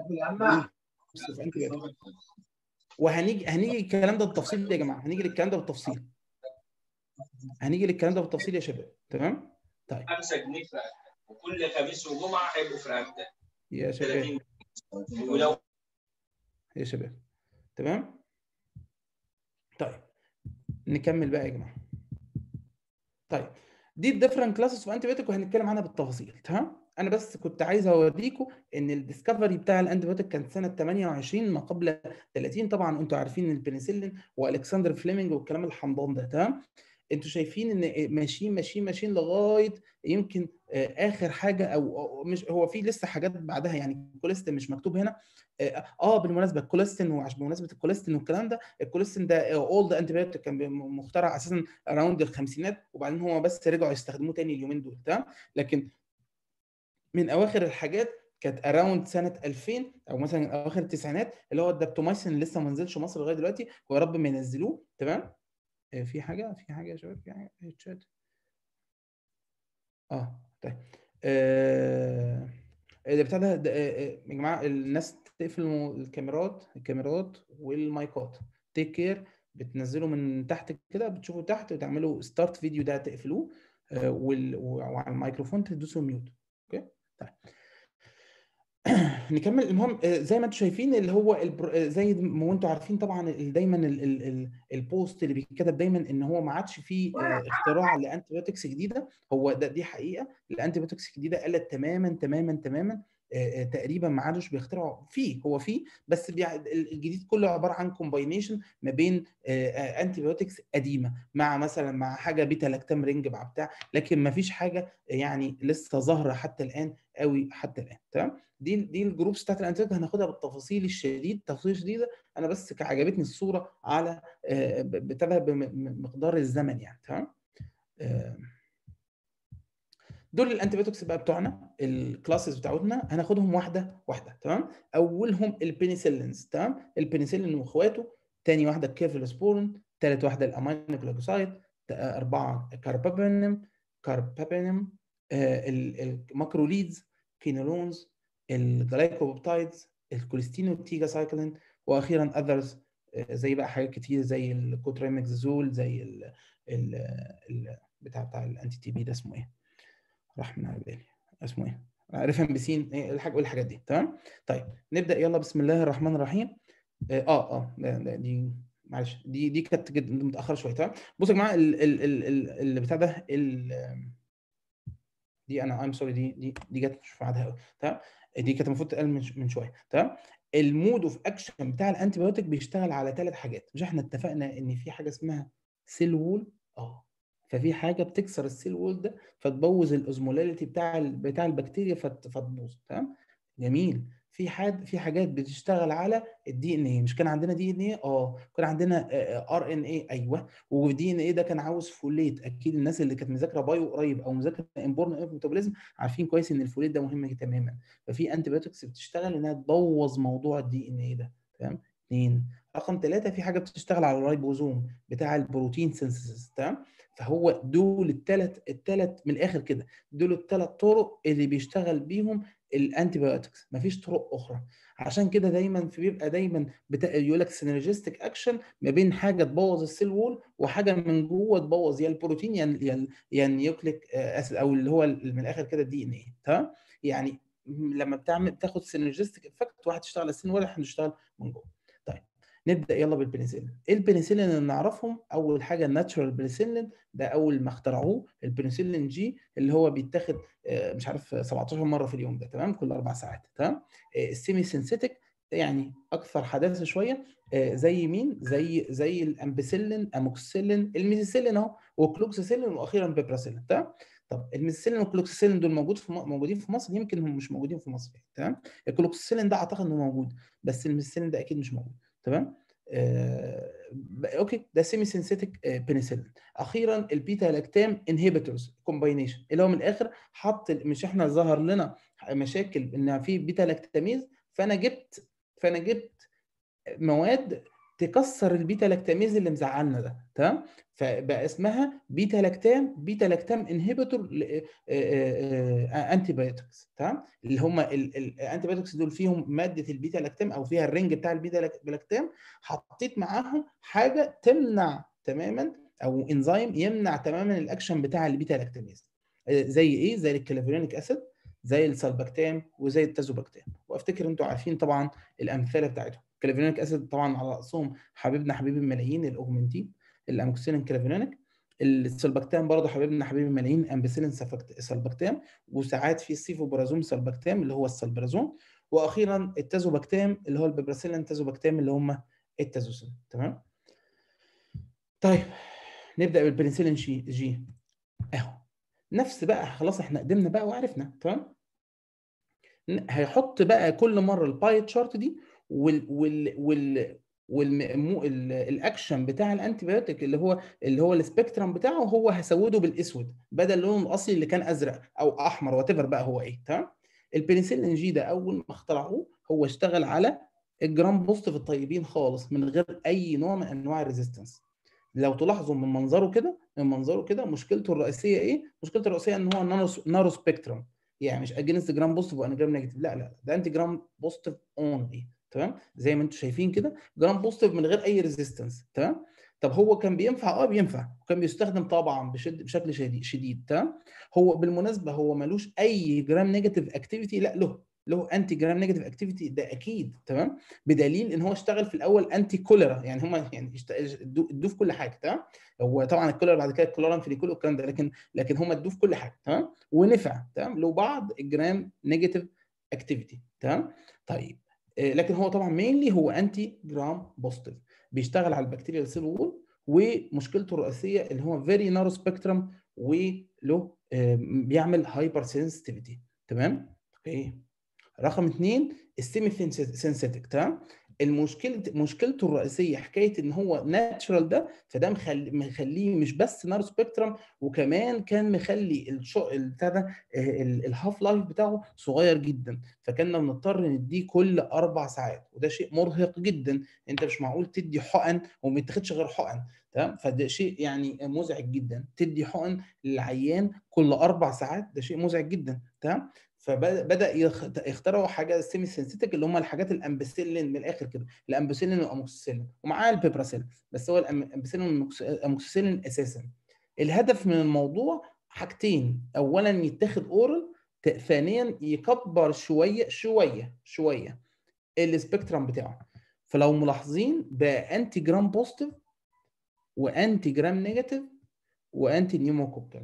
وهنيجي هنيجي الكلام ده بالتفصيل يا جماعه هنيجي للكلام ده بالتفصيل هنيجي للكلام ده بالتفصيل يا شباب تمام طيب 5 جنيه في وكل خميس وجمعه هيبقوا في رقبتك يا شباب ولو يا شباب تمام طيب نكمل بقى يا جماعه طيب دي الديفرنت كلاسز اوف انتيبيوتيك وهنتكلم عنها بالتفاصيل تمام انا بس كنت عايز اوريكم ان الديسكفري بتاع الانتيبيوتيك كان سنه 28 ما قبل 30 طبعا انتوا عارفين البنسلين والكسندر فليمنج والكلام الحمضان ده تمام انتوا شايفين ان ماشيين ماشيين ماشيين لغايه يمكن آه، اخر حاجه او أو مش هو في لسه حاجات بعدها يعني الكوليستين مش مكتوب هنا اه آه، بالمناسبه الكوليستين وعشان بمناسبه الكوليستين والكلام ده الكوليستين ده اولد انتي كان بي- مخترع اساسا اراوند الخمسينات وبعدين هم بس رجعوا يستخدموه تاني اليومين دول تمام لكن من اواخر الحاجات كانت اراوند سنه 2000 او مثلا اواخر التسعينات اللي هو الدابتومايسين اللي لسه ما نزلش مصر لغايه دلوقتي ويا رب ما ينزلوه تمام آه، في حاجه في حاجه يا شباب في حاجه في الشات اه طيب آه اللي بتاع ده ده- آه، آه، يا جماعه الناس تقفل الم- الكاميرات الكاميرات والمايكات تيك كير بتنزلوا من تحت كده بتشوفوا تحت وتعملوا ستارت فيديو ده تقفلوه آه، وال- وعلى الميكروفون تدوسوا ميوت اوكي طيب نكمل المهم آه، زي ما انتم شايفين اللي هو البر... آه، زي ما انتم عارفين طبعا ال- دايما ال... ال... ال... البوست اللي بيتكتب دايما ان هو ما عادش فيه آه، اختراع لانتيبيوتكس جديده هو ده دي حقيقه الانتيبيوتكس الجديده قلت تماما تماما تماما آه، آه، تقريبا ما عادش بيخترعوا فيه هو فيه بس بيع... ال- الجديد كله عباره عن كومباينيشن ما بين انتيبيوتكس قديمه مع مثلا مع حاجه بيتا لاكتام رينج مع بتاع لكن ما فيش حاجه يعني لسه ظاهره حتى الان قوي حتى الان تمام دي دي الجروبس بتاعت الانتيبيوتيك هناخدها بالتفاصيل الشديد تفاصيل شديده انا بس ك- عجبتني الصوره على آه، ب- بتابع بمقدار الزمن يعني تمام آه، دول الانتيبيوتكس بقى بتوعنا الكلاسز بتاعتنا هناخدهم واحده واحده تمام اولهم البنسلينز تمام البنسلين واخواته تاني واحده الكيفالوسبورين ثالث واحده الامينوجلوكوسايد اربعه كاربابينم كاربابينم آه، ال- الماكروليدز كينولونز الجلايكوبيبتايدز الكوليستينو سايكلين واخيرا اذرز زي بقى حاجات كتير زي الكوتريمكسازول زي ال ال ال بتاع بتاع الانتي تي بي ده اسمه ايه؟ راح من على بالي اسمه ايه؟ ريفامبيسين إيه الحاجه والحاجات دي تمام؟ طيب نبدا يلا بسم الله الرحمن الرحيم اه اه ده- ده- دي معلش دي دي كانت جد- متاخره شويه تمام؟ بصوا يا جماعه ال- ال- ال- ال- اللي بتاع ده ال- دي انا ام سوري دي دي دي جت مش في ميعادها قوي تمام دي كانت المفروض تتقال من من شويه تمام المود اوف اكشن بتاع الانتي بايوتيك بيشتغل على ثلاث حاجات مش احنا اتفقنا ان في حاجه اسمها سيل وول اه ففي حاجه بتكسر السيل وول ده فتبوظ الاوزمولاليتي بتاع ال- بتاع البكتيريا فت- فتبوظ تمام جميل في حاجات في حاجات بتشتغل على الدي ان ايه مش كان عندنا دي ان ايه اه كان عندنا ار ان ايه ايوه والدي ان ايه ده كان عاوز فوليت اكيد الناس اللي كانت مذاكره بايو قريب او مذاكره امبورن ميتابوليزم عارفين كويس ان الفوليت ده مهم تماما ففي انتي بايوتكس بتشتغل انها تبوظ موضوع الدي ان ايه ده تمام اثنين رقم ثلاثة في حاجه بتشتغل على الرايبوزوم بتاع البروتين سينثيسيس تمام فهو دول الثلاث الثلاث من الاخر كده دول الثلاث طرق اللي بيشتغل بيهم الانتي بايوتكس مفيش طرق اخرى عشان كده دايما في بيبقى دايما بتا... يقول لك سينرجستيك اكشن ما بين حاجه تبوظ السيل وول وحاجه من جوه تبوظ يا البروتين يا ال- يا ال- يا النيوكليك اسيد او اللي هو ال- من الاخر كده الدي ان ايه تمام يعني لما بتعمل بتاخد سينرجستيك افكت واحد تشتغل على السين ولا واحد يشتغل من جوه طيب نبدا يلا بالبنسلين ايه البنسلين اللي نعرفهم اول حاجه الناتشورال بنسلين ده اول ما اخترعوه البنسلين جي اللي هو بيتاخد آه، مش عارف 17 مره في اليوم ده تمام كل اربع ساعات تمام آه، السيمي سينثيتك يعني اكثر حداثه شويه آه، زي مين زي زي الامبيسيلين اموكسيلين الميزيسيلين اهو وكلوكسيسيلين واخيرا بيبراسيلين تمام طب الميزيسيلين والكلوكسيسيلين دول موجود في م- موجودين في مصر يمكن هم مش موجودين في مصر تمام الكلوكسيسيلين ده اعتقد انه موجود بس الميزيسيلين ده اكيد مش موجود تمام آه ب- اوكي ده سيمي سينثيتك بنسلين اخيرا البيتا لاكتام انهبيتورز كومباينيشن اللي هو من الاخر حط مش احنا ظهر لنا مشاكل ان في بيتا لاكتاميز فانا جبت فانا جبت مواد تكسر البيتا لاكتاميز اللي مزعلنا ده تمام فبقى اسمها بيتا لاكتام بيتا لاكتام انهبيتور انتي بايوتكس تمام اللي هم الانتي بايوتكس دول فيهم ماده البيتا لاكتام او فيها الرنج بتاع البيتا لاك- لاكتام حطيت معاهم حاجه تمنع تماما او انزيم يمنع تماما الاكشن بتاع البيتا لاكتاميز آه، زي ايه زي الكلافيرونيك اسيد زي السلبكتام وزي التازوبكتام وافتكر انتوا عارفين طبعا الامثله بتاعتهم كلافيرونيك اسيد طبعا على راسهم حبيبنا حبيب الملايين الاوجمنتين الاموكسيلين كلافيرونيك السلبكتام برضه حبيبنا حبيب الملايين امبيسيلين سلفكت- سلبكتام وساعات في السيفوبرازوم سلبكتام اللي هو السلبرازون واخيرا التازوبكتام اللي هو البيبراسيلين تازوبكتام اللي هم التازوسين تمام طيب نبدا بالبنسلين جي جي اهو نفس بقى خلاص احنا قدمنا بقى وعرفنا تمام ن- هيحط بقى كل مره الباي تشارت دي وال وال وال والمو ال- الاكشن بتاع الانتي بايوتيك اللي هو اللي هو السبيكترم بتاعه هو هسوده بالاسود بدل لونه الاصلي اللي كان ازرق او احمر وات بقى هو ايه تمام البنسلين جي ده اول ما اخترعوه هو اشتغل على الجرام بوزيتيف الطيبين خالص من غير اي نوع من انواع الريزيستنس لو تلاحظوا من منظره كده من منظره كده مشكلته الرئيسيه ايه؟ مشكلته الرئيسيه ان هو نانو نارو سبيكترم يعني مش اجينست جرام بوزيتيف وان جرام نيجاتيف لا لا ده انتي جرام بوزيتيف اونلي تمام زي ما انتم شايفين كده جرام بوزيتيف من غير اي ريزيستنس تمام طب هو كان بينفع اه بينفع وكان بيستخدم طبعا بشد بشكل شديد شديد تمام هو بالمناسبه هو ملوش اي جرام نيجاتيف اكتيفيتي لا له له انتي جرام نيجاتيف اكتيفيتي ده اكيد تمام بدليل ان هو اشتغل في الاول انتي كوليرا يعني هم يعني اشت- ادوه ادوه في كل حاجه تمام هو طبعا الكوليرا بعد كده الكولورام فينيكول والكلام ده لكن لكن هم ادوه في كل حاجه تمام ونفع تمام له بعض الجرام نيجاتيف اكتيفيتي تمام طيب آه، لكن هو طبعا مينلي هو انتي جرام بوزيتيف بيشتغل على البكتيريا سيل وول ومشكلته الرئيسيه اللي هو فيري نارو سبيكترم وله آه، بيعمل هايبر سنسيتيفيتي تمام اوكي رقم اثنين السيمي سينثيتك تمام المشكله مشكلته الرئيسيه حكايه ان هو ناتشرال ده فده مخلي مخليه مش بس نار سبيكترم وكمان كان مخلي الشو بتاع ده آه، ال- الهاف لايف بتاعه صغير جدا فكنا بنضطر نديه كل اربع ساعات وده شيء مرهق جدا انت مش معقول تدي حقن وما تاخدش غير حقن تمام فده شيء يعني مزعج جدا تدي حقن للعيان كل اربع ساعات ده شيء مزعج جدا تمام فبدا يخ- يخترعوا حاجه سيمي سينثيتك اللي هم الحاجات الامبسيلين من الاخر كده الامبسيلين والاموكسيسيلين ومعاه البيبراسيل بس هو الامبسيلين والاموكسيسيلين اساسا الهدف من الموضوع حاجتين اولا يتاخد اورال ثانيا يكبر شويه شويه شويه السبيكترم بتاعه فلو ملاحظين بقى انتي جرام بوزيتيف وانتي جرام نيجاتيف وانتي نيوموكوكال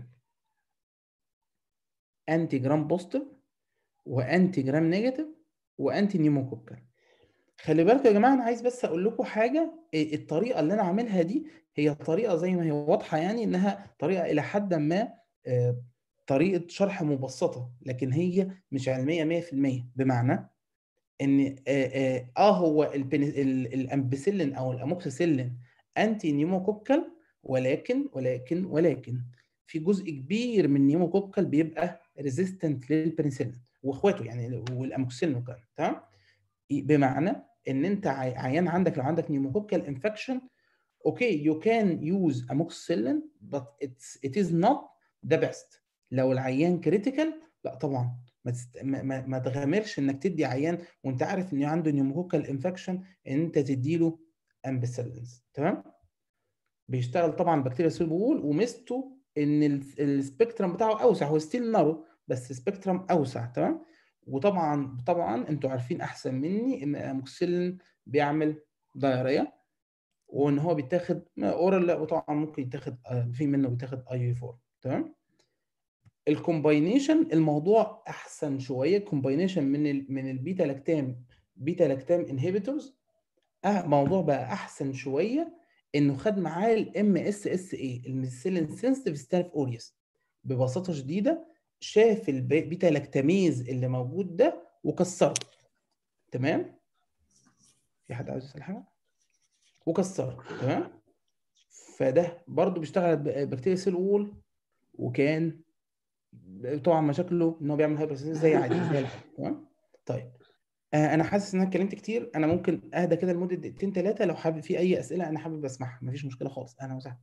انتي جرام بوزيتيف وانتي جرام نيجاتيف وانتي نيوموكوكال خلي بالكم يا جماعه انا عايز بس اقول لكم حاجه إيه الطريقه اللي انا عاملها دي هي طريقه زي ما هي واضحه يعني انها طريقه الى حد ما آه، طريقه شرح مبسطه لكن هي مش علميه 100% بمعنى ان اه, آه, آه هو البني- ال- الامبسيلين او الاموكسيسيلين انتي نيوموكوكال ولكن ولكن ولكن في جزء كبير من النيوموكوكال بيبقى ريزيستنت للبنسلين واخواته يعني والاموكسيلين وكده تمام بمعنى ان انت عي- عيان عندك لو عندك نيوموكوكال انفكشن اوكي يو كان يوز اموكسيلين but it's it is not the best لو العيان كريتيكال لا طبعا ما, تست... ما, ما, ما تغامرش انك تدي عيان وانت عارف ان عنده نيوموكوكال انفكشن ان انت تديله امبسيلينز تمام بيشتغل طبعا بكتيريا سيل وول وميزته ان ال- السبيكترم بتاعه اوسع هو ستيل نارو بس سبيكترم اوسع تمام وطبعا طبعا انتوا عارفين احسن مني ان اموكسيلين بيعمل دايريا وان هو بيتاخد اورال لا وطبعا ممكن يتاخد آه، في منه بيتاخد اي 4 تمام الكومباينيشن الموضوع احسن شويه كومباينيشن من ال من البيتا لاكتام بيتا لاكتام انهبيتورز موضوع بقى احسن شويه انه خد معاه الام اس اس اي الميثيلين سنسيتيف ستاف اوريوس ببساطه شديده شاف البيتا لاكتاميز اللي موجود ده وكسره تمام في حد عاوز يسال حاجه وكسره تمام فده برضو بيشتغل على بكتيريا سيل وول وكان طبعا مشاكله ان هو بيعمل هايبر زي عادي زي العادي تمام طيب آه، انا حاسس ان انا اتكلمت كتير انا ممكن اهدى كده لمده دقيقتين ثلاثه لو حابب في اي اسئله انا حابب اسمعها مفيش مشكله خالص انا وسهلا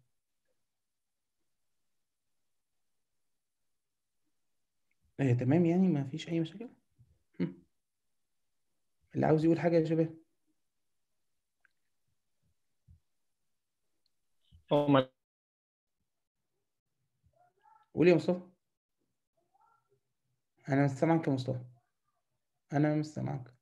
آه، تمام يعني ما فيش اي مشاكل هم. اللي عاوز يقول حاجه يا شباب هو قول يا مصطفى انا مش سامعك يا مصطفى انا مش سامعك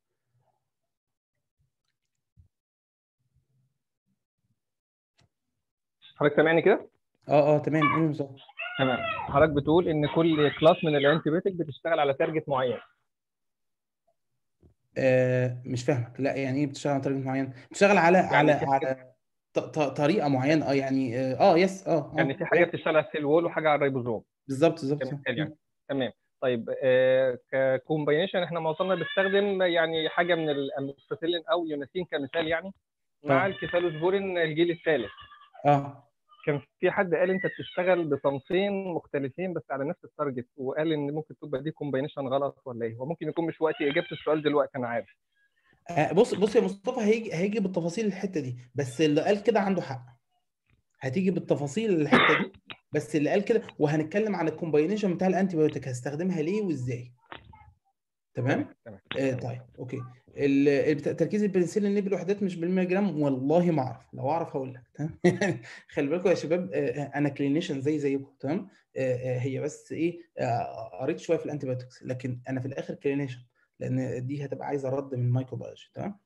حضرتك سامعني كده؟ اه اه تمام قول يا مصطفى تمام حضرتك بتقول ان كل كلاس من الانتيبيوتيك بتشتغل على تارجت معين آه مش فاهمك لا يعني ايه بتشتغل على تارجت معين بتشتغل على على في على ط- ط- طريقه معينه اه يعني اه آه، يس اه اه يعني في حاجه بتشتغل على السيل وول وحاجه على الريبوزوم بالظبط بالظبط صح. كمثال يعني تمام طيب ككومباينيشن احنا معظمنا بنستخدم يعني حاجه من الاموكسيسيلين او يوناسين كمثال يعني مع آه. الكيفالوسبورين الجيل الثالث اه كان في حد قال انت بتشتغل بصنفين مختلفين بس على نفس التارجت وقال ان ممكن تبقى دي كومباينيشن غلط ولا ايه هو ممكن يكون مش وقت اجابه السؤال دلوقتي انا عارف آه، بص بص يا مصطفى هيجي هيجي بالتفاصيل الحته دي بس اللي قال كده عنده حق هتيجي بالتفاصيل الحته دي بس اللي قال كده وهنتكلم عن الكومباينيشن بتاع الانتي بايوتيك هستخدمها ليه وازاي تمام تمام آه طيب اوكي ال- البتاع- تركيز البنسلين ليه بالوحدات مش بالملي جرام والله ما اعرف لو اعرف هقول لك تمام خلي بالكم يا شباب آه، انا كلينيشن زي زيكم تمام آه، آه، هي بس ايه آه، قريت شويه في الانتي بايوتكس لكن انا في الاخر كلينيشن لان دي هتبقى عايزه رد من مايكروبيولوجي تمام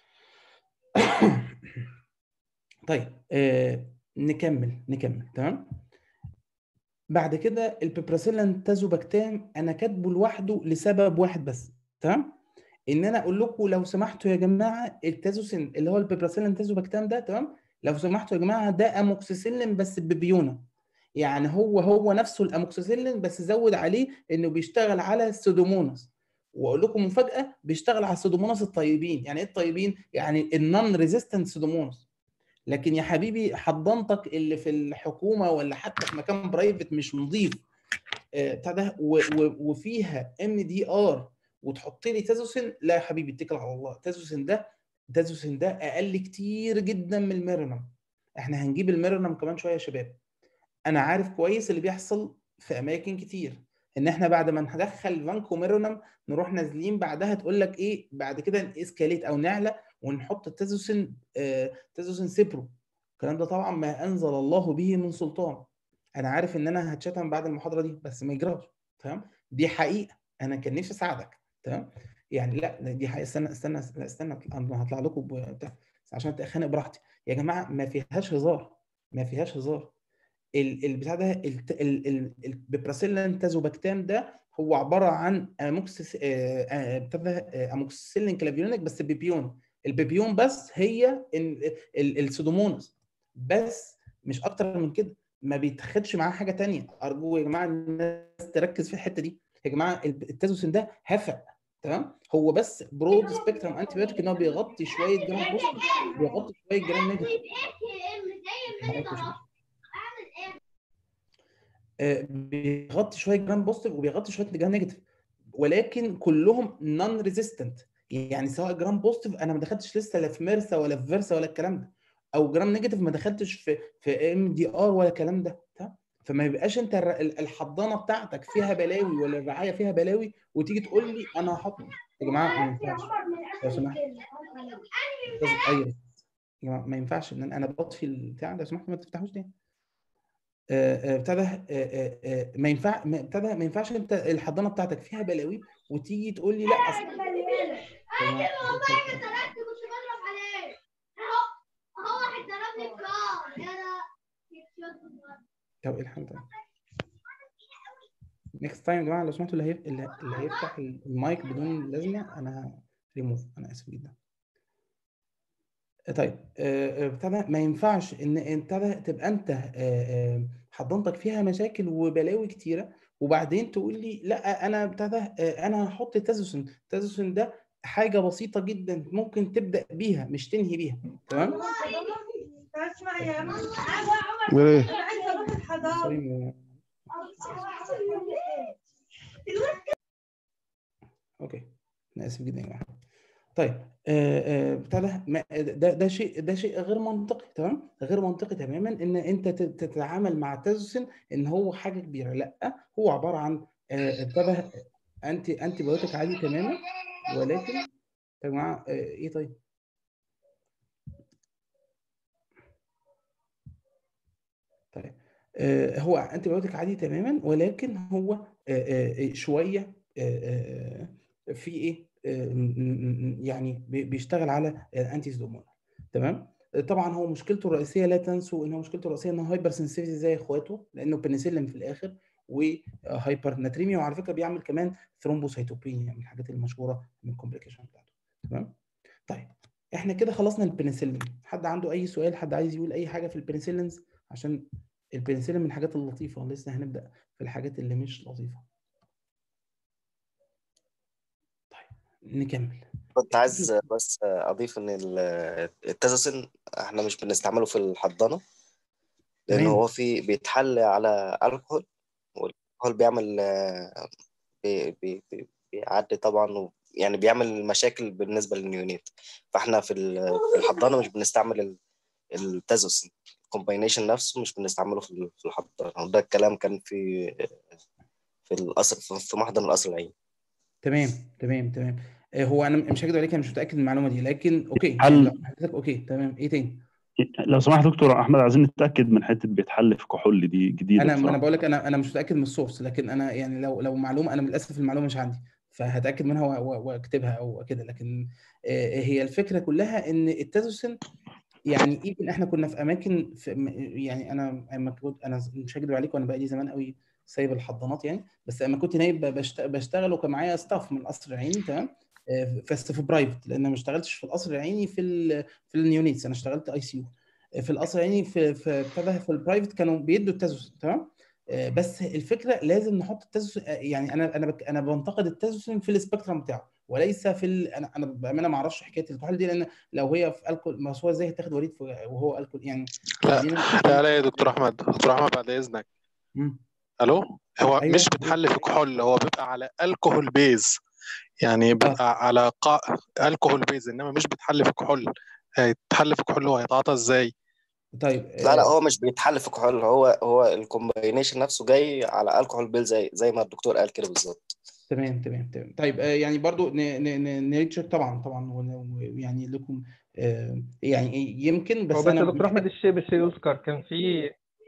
طيب آه نكمل نكمل تمام بعد كده البيبراسيلين تازوباكتام انا كاتبه لوحده لسبب واحد بس تمام ان انا اقول لكم لو سمحتوا يا جماعه التازوسين اللي هو البيبراسيلين تازوباكتام ده تمام لو سمحتوا يا جماعه ده اموكسيسيلين بس ببيونه يعني هو هو نفسه الاموكسيسيلين بس زود عليه انه بيشتغل على السودوموناس واقول لكم مفاجاه بيشتغل على السودوموناس الطيبين يعني ايه الطيبين يعني النون ريزيستنت سودوموناس لكن يا حبيبي حضانتك اللي في الحكومه ولا حتى في مكان برايفت مش نظيف آه، بتاع ده و- و- وفيها ام دي ار وتحط لي تازوسين لا يا حبيبي اتكل على الله تازوسين ده تازوسين ده اقل كتير جدا من الميرونم احنا هنجيب الميرونم كمان شويه يا شباب انا عارف كويس اللي بيحصل في اماكن كتير ان احنا بعد ما ندخل فانكو ميرونم نروح نازلين بعدها تقول لك ايه بعد كده اسكاليت او نعلى ونحط التازوسين آه تازوسين سيبرو الكلام ده طبعا ما انزل الله به من سلطان انا عارف ان انا هتشتم بعد المحاضره دي بس ما يجراش تمام دي حقيقه انا كان نفسي اساعدك تمام يعني لا لا، دي حقيقه استنى استنى لا استنى انا هطلع لكم بتاع بس عشان اتخانق براحتي يا جماعه ما فيهاش هزار ما فيهاش هزار ال- البتاع ده الت- ال- ال- البيبراسيلين تازوباكتام ده هو عباره عن اموكسيس آه، آه، بتاع ده آه، اموكسيسيلين كلافيونيك بس بيبيون البيبيون بس هي ال- ال- السودوموناس بس مش اكتر من كده ما بيتاخدش معاه حاجه تانية ارجو يا جماعه الناس تركز في الحته دي يا جماعه الب- التازوسين ده هفق تمام هو بس برود سبيكترم انتي بيوتيك ان هو بيغطي شويه جرام بوزيتيف بيغطي شويه جرام نيجاتيف آه، بيغطي شويه جرام بوزيتيف وبيغطي شويه جرام نيجاتيف ولكن كلهم نون ريزيستنت يعني سواء جرام بوزيتيف انا ما دخلتش لسه لا في ميرسا ولا في فيرسا ولا الكلام ده او جرام نيجاتيف ما دخلتش في في ام دي ار ولا الكلام ده تمام فما يبقاش انت الر- ال- الحضانه بتاعتك فيها بلاوي ولا الرعايه فيها بلاوي وتيجي تقول لي انا هحط يا جماعه ما ينفعش لو سمحت لازم ايوه يا جماعه ما ينفعش ان انا أنا بطفي البتاع لو سمحت ما تفتحوش تاني آه، آه، بتاع ده آه، آه، آه، ما ينفع ما- بتاع ده ما ينفعش انت الحضانه بتاعتك فيها بلاوي وتيجي تقول لي لا اصل يا جماعة، طب ايه الحل ده؟ نيكست تايم يا جماعه لو سمحتوا اللي, هيف... اللي اللي هيفتح المايك بدون لازمه انا ريموف انا اسف جدا طيب آه، آه، بتاع ده ما ينفعش ان انت ده تبقى انت آه، آه، حضانتك فيها مشاكل وبلاوي كتيره وبعدين تقول لي لا انا بتاع ده آه، انا هحط تازوسن تازوسن ده حاجه بسيطه جدا ممكن تبدا بيها مش تنهي بيها تمام اسمع يا ماما ايه انا عايزه اروح الحضانه سوري اوكي انا اسف جدا يا جماعه طيب آه، آه، بتاع ده ما- ده ده شيء ده شيء غير منطقي تمام غير منطقي تماما ان انت تت- تتعامل مع التازوسين ان هو حاجه كبيره لا هو عباره عن آه، بتاع ده انتي انتي بايوتيك عادي تماما ولكن يا جماعه آه، ايه طيب طيب آه، هو انتي بايوتيك عادي تماما ولكن هو آه، آه، شويه آه، آه، في ايه آه، م- م- م- يعني بي- بيشتغل على الانتي سدومونال تمام طبعا هو مشكلته الرئيسيه لا تنسوا ان هو مشكلته الرئيسيه ان هو هايبر سنسيتيفيتي زي اخواته لانه بنسلين في الاخر وهايبر ناتريميا وعلى فكره بيعمل كمان ثرومبوسايتوبينيا من الحاجات المشهوره من الكومبليكيشن بتاعته تمام طيب احنا كده خلصنا البنسلين حد عنده اي سؤال حد عايز يقول اي حاجه في البنسلينز عشان البنسلين من الحاجات اللطيفه لسه هنبدا في الحاجات اللي مش لطيفه طيب نكمل كنت عايز بس اضيف ان ال- التازوسين احنا مش بنستعمله في الحضانه لان تمام. هو في بيتحل على الكحول والكحول بيعمل آه، بي بي بي بيعدي طبعا و- يعني بيعمل مشاكل بالنسبه للنيونيت فاحنا في ال- في الحضانه مش بنستعمل ال- التازوسين الكومباينيشن نفسه مش بنستعمله في ال- في الحضانه وده الكلام كان في في القصر في- في محضن القصر العيني تمام تمام تمام آه، هو انا مش هكدب عليك انا مش متاكد من المعلومه دي لكن اوكي هل- يعني لو حضرتك اوكي تمام ايه تاني لو سمحت دكتور احمد عايزين نتاكد من حته بيتحل في كحول دي جديده انا انا بصراحه بقول لك انا انا مش متاكد من السورس لكن انا يعني لو لو معلومه انا للاسف المعلومه مش عندي فهتاكد منها و- و- واكتبها او كده لكن آه، هي الفكره كلها ان التازوسين يعني ايفن احنا كنا في اماكن في م- يعني انا اما كنت انا مش هكدب عليك وانا بقالي زمان قوي سايب الحضانات يعني بس اما كنت نايب بشت- بشتغل وكان معايا ستاف من القصر العيني تمام آه، بس في برايفت لان ما اشتغلتش في القصر العيني في ال في النيونيتس انا اشتغلت اي سي يو في القصر العيني في في ابتدى في البرايفت كانوا بيدوا التازوسين تمام آه، بس الفكره لازم نحط التازوسين آه، يعني انا انا بك انا بنتقد التازوسين في السبيكترم بتاعه وليس في ال... انا انا بامانه ما اعرفش حكايه الكحول دي لان لو هي في الكول ما هو ازاي هتاخد وريد في... وهو الكول يعني لا خلينا لا لا يا دكتور احمد دكتور احمد بعد اذنك مم. الو هو ايوه مش بتحل في كحول هو بيبقى على الكحول بيز يعني بيبقى على قا... الكحول بيز انما مش بتحل في كحول هيتحل في كحول هو هيتعاطى ازاي طيب لا لا هو مش بيتحل في كحول هو هو الكومباينيشن نفسه جاي على الكحول بيل زي زي ما الدكتور قال كده بالظبط تمام تمام تمام طيب آه، يعني برضو نريتشك طبعا طبعا ون- ويعني لكم آه، يعني يمكن بس هو بس انا يا دكتور احمد محتاج الشيء بالشيء يذكر كان في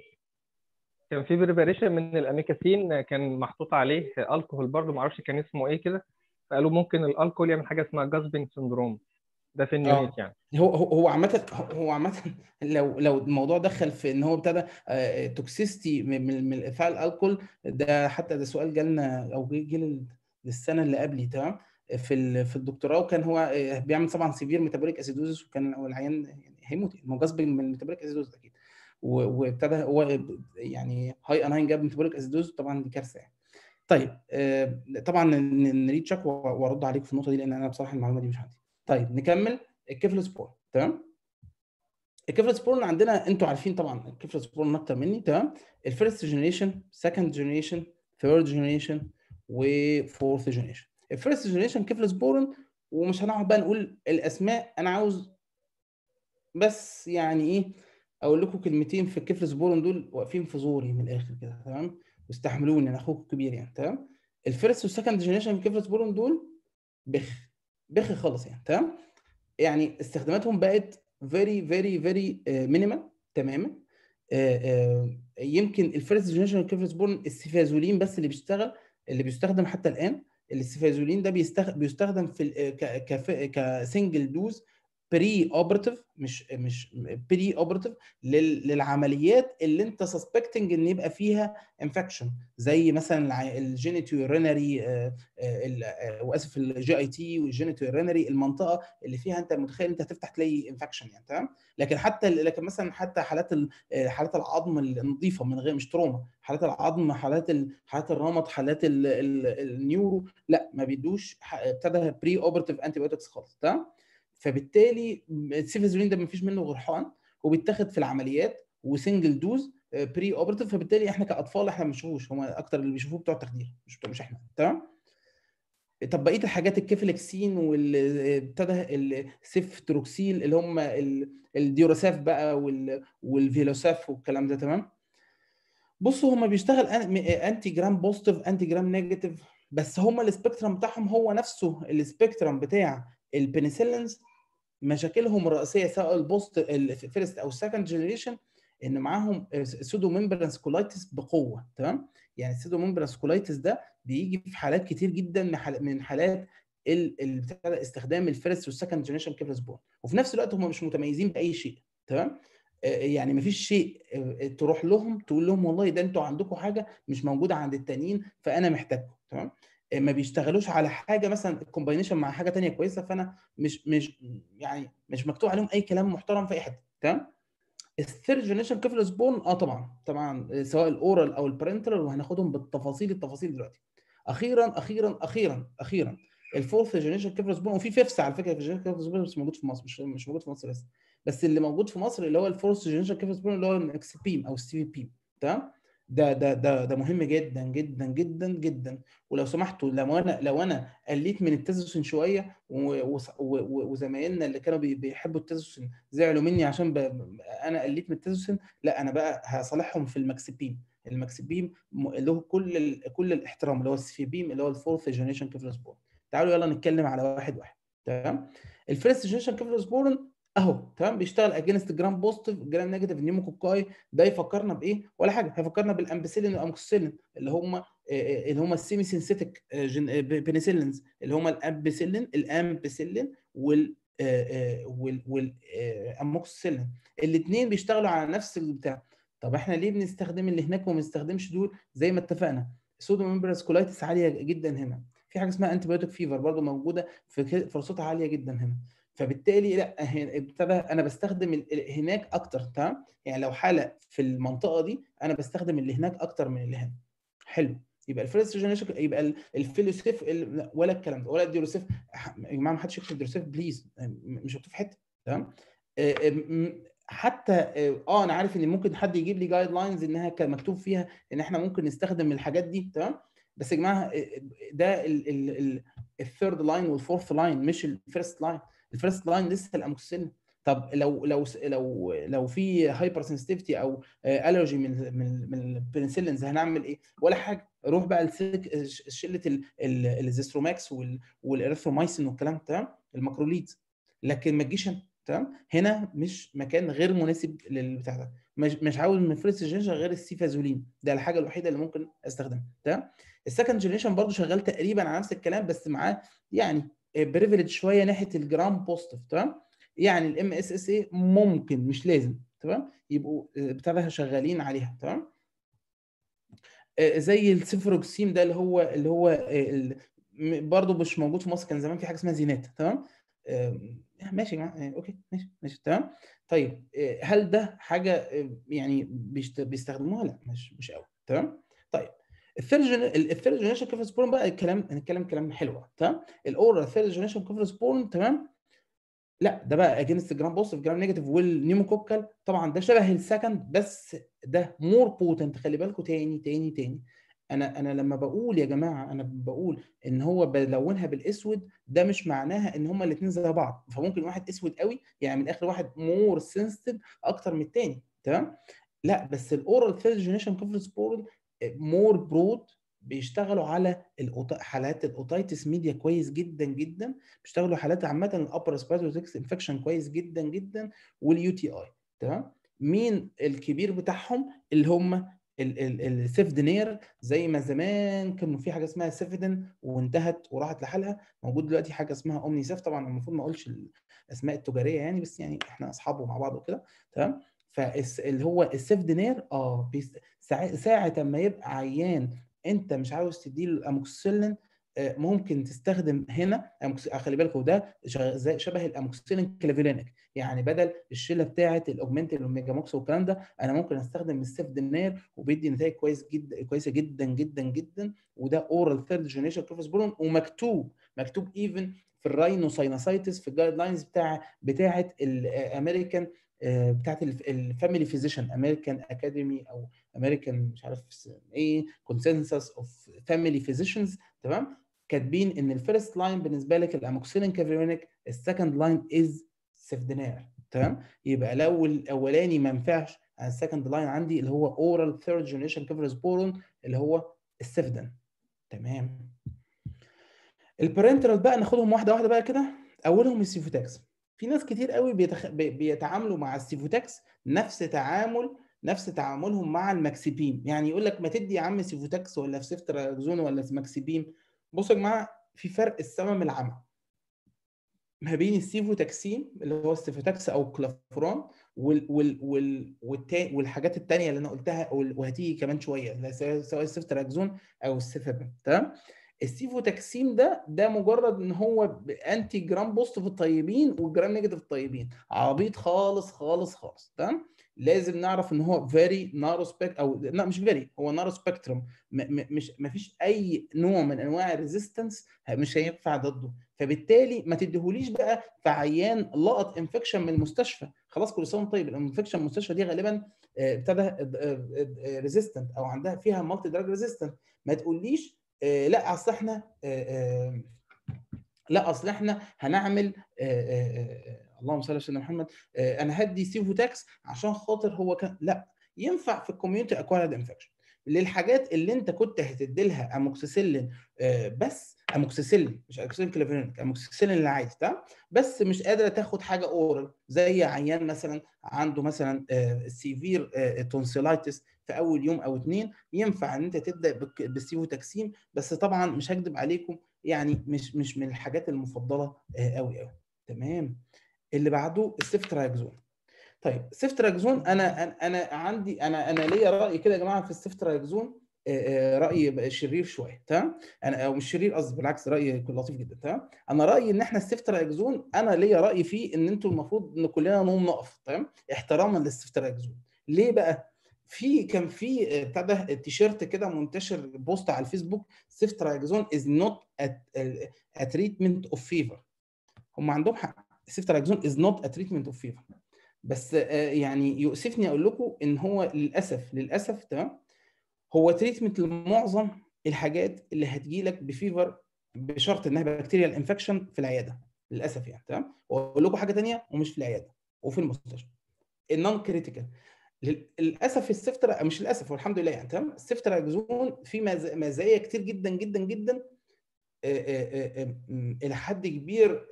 كان في بريباريشن من الاميكاسين كان محطوط عليه الكحول برضه ما اعرفش كان اسمه ايه كده فقالوا ممكن الالكحول يعمل حاجه اسمها جاسبنج سندروم ده في النيونيت اه يعني هو هو هو عامة هو عامة لو لو الموضوع دخل في ان هو ابتدى توكسيستي من من من افعال الالكول ده حتى ده سؤال جالنا او جه جه لل- للسنة اللي قبلي تمام في ال- في الدكتوراه وكان هو آه، بيعمل طبعا سيفير ميتابوليك اسيدوزس وكان هو العيان يعني هيموت ما هو غصب من الميتابوليك اسيدوزس اكيد و- وابتدى هو يعني هاي اناين جاب ميتابوليك اسيدوزس طبعا دي كارثة يعني طيب آه، طبعا ن- نريد شك وارد عليك في النقطة دي لان انا بصراحة المعلومة دي مش عندي طيب نكمل الكيفلوسبور تمام الكيفلوسبورن عندنا انتوا عارفين طبعا الكيفلوسبورن اكتر مني تمام الفيرست جنريشن سكند جنريشن ثيرد جنريشن وفورث جنريشن الفيرست جنريشن كيفلوسبورن ومش هنقعد بقى نقول الاسماء انا عاوز بس يعني ايه اقول لكم كلمتين في الكيفلوسبورن دول واقفين في زوري من الاخر كده تمام واستحملوني انا اخوكم الكبير يعني تمام الفيرست والسكند جنريشن كيفلوسبورن دول بخ بخ خالص يعني تمام يعني استخداماتهم بقت فيري فيري فيري مينيمال تماما آه، آه، يمكن الفيرست جنريشن كيفلوسبورن السيفازولين بس اللي بيشتغل اللي بيستخدم حتى الان السيفازولين ده بيستخ- بيستخدم في ال- ك- كف- كسنجل دوز بري اوبراتيف مش مش بري اوبراتيف للعمليات اللي انت سسبكتنج ان يبقى فيها انفكشن زي مثلا الجينيتو يورينري واسف الجي اي تي والجينيتو يورينري المنطقه اللي فيها انت متخيل انت هتفتح تلاقي انفكشن يعني تمام لكن حتى لكن مثلا حتى حالات ال- حالات العظم النظيفه من غير مش تروما حالات العظم حالات ال- حالات الرمد حالات ال- ال- النيورو لا ما بيدوش ح- ابتدى بري اوبرتيف انتي بايوتكس خالص تمام فبالتالي السيفازولين ده ما فيش منه غير حقن وبيتاخد في العمليات وسنجل دوز بري اوبرتيف فبالتالي احنا كاطفال احنا ما بنشوفوش هم اكتر اللي بيشوفوه بتوع التخدير مش مش احنا تمام طب بقيه الحاجات الكيفلكسين وابتدى السيفتروكسيل اللي هم ال- الديوراساف بقى وال- والفيلوساف والكلام ده تمام بصوا هما بيشتغل أن- انتي جرام بوزيتيف انتي جرام نيجاتيف بس هما السبيكترم بتاعهم هو نفسه السبيكترم بتاع البنسلينز مشاكلهم الرئيسيه سواء البوست الفيرست او السكند جنريشن ان معاهم سودو ممبرانس كولايتس بقوه تمام يعني السودو ممبرانس كولايتس ده بيجي في حالات كتير جدا من حال- من حالات ال- ال- بتاع ده استخدام الفيرست والسكند جنريشن كيفلسبون وفي نفس الوقت هم مش متميزين باي شيء تمام آه، يعني مفيش شيء آه، تروح لهم تقول لهم والله ده انتوا عندكم حاجه مش موجوده عند التانيين فانا محتاجكم تمام ما بيشتغلوش على حاجه مثلا الكومباينيشن مع حاجه تانية كويسه فانا مش مش يعني مش مكتوب عليهم اي كلام محترم في اي حته تمام الثيرد جنريشن كيفلس بون اه طبعا طبعا سواء الاورال او البرنترال وهناخدهم بالتفاصيل التفاصيل دلوقتي اخيرا اخيرا اخيرا اخيرا الفورث جنريشن كيفلس بون وفي فيفث على فكره في كيفلس بون بس موجود في مصر مش مش موجود في مصر لسه بس اللي موجود في مصر اللي هو الفورث جنريشن كيفلس بون اللي هو الاكس بيم او السي في بيم تمام ده ده ده ده مهم جدا جدا جدا جدا ولو سمحتوا لو انا لو انا قليت من التزسن شويه وزمايلنا اللي كانوا بيحبوا التزسن زعلوا مني عشان ب... انا قليت من التزسن لا انا بقى هصالحهم في الماكسبيم الماكسبيم له كل ال... كل الاحترام اللي هو السي بيم اللي هو الفورث جنريشن كيفلس بورن تعالوا يلا نتكلم على واحد واحد تمام الفيرست جنريشن كيفلس بورن اهو تمام بيشتغل اجينست جرام بوزيتيف جرام نيجاتيف نيموكوكاي ده يفكرنا بايه ولا حاجه هيفكرنا بالامبسيلين والامكسيلين اللي هم اللي هم السيمي سينثيتك بنسلينز اللي هم الامبسيلين الامبسيلين وال والاموكسيلين الاثنين بيشتغلوا على نفس البتاع طب احنا ليه بنستخدم اللي هناك وما بنستخدمش دول زي ما اتفقنا سودو ممبرس كولايتس عاليه جدا هنا في حاجه اسمها انتي بايوتيك فيفر برضه موجوده في فرصتها عاليه جدا هنا فبالتالي لا ابتدى انا بستخدم هناك اكتر تمام يعني لو حاله في المنطقه دي انا بستخدم اللي هناك اكتر من اللي هنا حلو يبقى الفيرست جنريشن يبقى الفيلوسيف ولا الكلام ده ولا الديروسيف يا جماعه ما حدش يكتب ديروسيف بليز مش مكتوب في حته تمام حتى اه انا عارف ان ممكن حد يجيب لي جايد لاينز انها كان مكتوب فيها ان احنا ممكن نستخدم الحاجات دي تمام بس يا جماعه ده الثيرد لاين والفورث لاين مش الفيرست لاين الفيرست لاين لسه الاموكسيلين طب لو لو لو لو في هايبر سنسيتيفيتي او الرجي من من من البنسلينز هنعمل ايه؟ ولا حاجه روح بقى شله الزيستروماكس والاريثرومايسين والكلام تمام الماكروليد لكن ما تجيش تمام هنا مش مكان غير مناسب للبتاع ده مش مش عاوز من فيرست جنريشن غير السيفازولين ده الحاجه الوحيده اللي ممكن استخدمها تمام السكند جنريشن برضه شغال تقريبا على نفس الكلام بس معاه يعني بريفليج شويه ناحيه الجرام بوزيتيف تمام يعني الام اس اس اي ممكن مش لازم تمام يبقوا بتاعها شغالين عليها تمام زي السيفروكسيم ده اللي هو اللي هو برضه مش موجود في مصر كان زمان في حاجه اسمها زينات تمام ماشي يا جماعه اوكي ماشي ماشي تمام طيب هل ده حاجه يعني بيستخدموها لا مش مش قوي تمام طيب الثيرد الثيرد جنريشن كيفرس بورن بقى الكلام هنتكلم كلام حلو تمام الاورال ثيرد جنريشن كيفرس بورن تمام لا ده بقى اجينست جرام بوزيتيف جرام نيجاتيف والنيموكوكال طبعا ده شبه السكند بس ده مور بوتنت خلي بالكم تاني تاني تاني انا انا لما بقول يا جماعه انا بقول ان هو بلونها بالاسود ده مش معناها ان هما الاثنين زي بعض فممكن واحد اسود قوي يعني من الاخر واحد مور سنسيتيف اكتر من الثاني تمام لا بس الاورال ثيرد جنريشن كونفرنس بورال مور برود بيشتغلوا على حالات الاوتايتس ميديا كويس جدا جدا بيشتغلوا حالات عامه الابر ريسبيراتوري انفكشن كويس جدا جدا واليو تي اي تمام مين الكبير بتاعهم اللي هم السيفدنير زي ما زمان كانوا في حاجه اسمها سيفدن وانتهت وراحت لحالها موجود دلوقتي حاجه اسمها اومني سيف طبعا المفروض ما اقولش الاسماء التجاريه يعني بس يعني احنا اصحابه مع بعض وكده تمام فاللي هو السيفدنير اه ساعه ما يبقى عيان انت مش عاوز تديله الاموكسيلين ممكن تستخدم هنا خلي بالكم ده شبه الاموكسيلين كلافيلينيك يعني بدل الشله بتاعه الاوجمنتين والميجا موكس والكلام ده انا ممكن استخدم السيفدنير وبيدي نتائج كويس جدا كويسه جدا جدا جدا وده اورال ثيرد جنريشن كروفسبولون ومكتوب مكتوب ايفن في الراينوساينوسايتس في الجايد لاينز بتاع بتاعه الامريكان بتاعت الفاميلي فيزيشن امريكان اكاديمي او امريكان مش عارف ايه كونسنسس اوف فاميلي فيزيشنز تمام كاتبين ان الفيرست لاين بالنسبه لك الاموكسيلين كافيرينيك السكند لاين از سيفدنير تمام يبقى لو الاولاني ما ينفعش على السكند لاين عندي اللي هو اورال ثيرد جنريشن كافرز بورون اللي هو السيفدن تمام البارنترال بقى ناخدهم واحده واحده بقى كده اولهم السيفوتاكس في ناس كتير قوي بيتخ... بيتعاملوا مع السيفوتاكس نفس تعامل نفس تعاملهم مع الماكسيبيم يعني يقول لك ما تدي يا عم سيفوتاكس ولا سيفتراكزون ولا ماكسيبيم بصوا يا جماعه في فرق السماء من العمى ما بين السيفوتاكسين اللي هو السيفوتاكس او الكلافرون وال وال وال والتا... والحاجات الثانيه اللي انا قلتها وهتيجي كمان شويه سواء السيفتراكزون او السيفابين تمام السيفوتاكسيم ده ده مجرد ان هو انتي جرام بوزيتيف الطيبين والجرام نيجاتيف الطيبين عبيط خالص خالص خالص تمام لازم نعرف ان هو فيري نارو سبيك او لا مش فيري هو نارو سبيكتروم مش ما فيش اي نوع من انواع الريزيستنس مش هينفع ضده فبالتالي ما تديهوليش بقى في عيان لقط انفكشن من المستشفى خلاص كل سنه وأنت طيب الانفكشن من المستشفى دي غالبا آه، ابتدى ريزيستنت او عندها فيها مالتي دراج ريزيستنت ما تقوليش آه، لا اصل احنا آه، آه، لا اصل احنا هنعمل آه، آه، آه، اللهم صل على سيدنا محمد آه، انا هدي سيفوتاكس عشان خاطر هو كان لا ينفع في الكوميونتي اكوايرد انفكشن للحاجات اللي انت كنت هتدي لها اموكسيسيلين آه، بس اموكسيسيلين مش اموكسيسيلين كلافينيك اموكسيسيلين العادي تمام بس مش قادره تاخد حاجه اورال زي عيان مثلا عنده مثلا سيفير تونسيلايتس في اول يوم او اتنين ينفع ان انت تبدا بالك- بالسيفوتاكسيم بس طبعا مش هكدب عليكم يعني مش مش من الحاجات المفضله قوي قوي تمام اللي بعده السيفتراكزون طيب سيفتراكزون انا انا أنا عندي انا انا ليا راي كده يا جماعه في السيفتراكزون آه، آه، راي بقى شرير شويه تمام انا او مش شرير قصدي بالعكس راي لطيف جدا تمام انا رايي ان احنا السيفتراكزون انا ليا راي فيه ان انتوا المفروض ان كلنا نقوم نقف تمام احتراما للسيفتراكزون ليه بقى في كان في آه، بتاع ده تيشيرت كده منتشر بوست على الفيسبوك سيفتراكزون از نوت ا تريتمنت اوف فيفر هم عندهم حق السيفتراكزون از نوت ا تريتمنت اوف فيفر بس آه، يعني يؤسفني اقول لكم ان هو للاسف للاسف تمام هو تريتمنت لمعظم الحاجات اللي هتجي لك بفيفر بشرط انها بكتيريال انفكشن في العياده للاسف يعني تمام واقول لكم حاجه ثانيه ومش في العياده وفي المستشفى النون كريتيكال للاسف السفتر مش للاسف والحمد لله يعني تمام السفتراكزون في مز- مزايا كتير جدا جدا جدا آه، آه، آه، م- الى حد كبير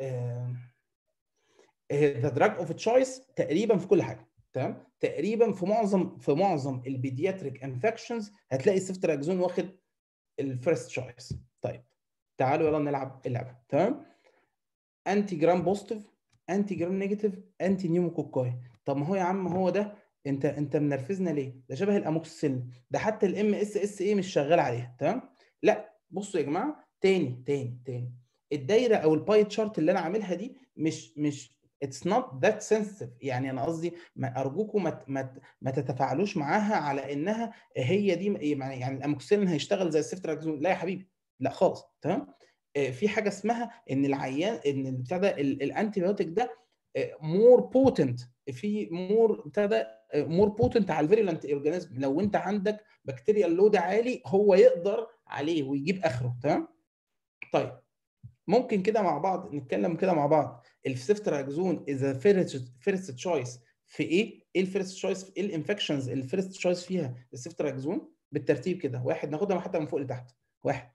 ذا دراج اوف تشويس تقريبا في كل حاجه تمام تقريبا في معظم في معظم البيدياتريك انفكشنز هتلاقي السفتراكزون واخد الفيرست تشويس طيب تعالوا يلا نلعب اللعبه تمام انتي جرام بوزيتيف انتي جرام نيجاتيف انتي نيوموكوكاي طب ما هو يا عم هو ده انت انت منرفزنا ليه ده شبه الاموكسيسيلين ده حتى الام اس اس اي مش شغال عليها تمام لا بصوا يا جماعه تاني تاني تاني الدايره او الباي تشارت اللي انا عاملها دي مش مش اتس نوت ذات سنسيتيف يعني انا قصدي ما ارجوكم ما ت- ما ت- ما تتفاعلوش معاها على انها هي دي يعني يعني الاموكسيلين هيشتغل زي السيفتراكزون لا يا حبيبي لا خالص تمام آه، في حاجه اسمها ان العيان ان البتاع ده الانتي بايوتيك ده مور بوتنت في مور بتاع ده مور بوتنت على الفيريلانت اورجانيزم لو انت عندك بكتيريا اللود عالي هو يقدر عليه ويجيب اخره تمام طيب ممكن كده مع بعض نتكلم كده مع بعض السيفتراكزون اذا فيرست فيرست تشويس في ايه؟ ايه الفيرست تشويس ايه الانفكشنز اللي الفيرست تشويس فيها السيفتراكزون بالترتيب كده واحد ناخدها حتى من فوق لتحت واحد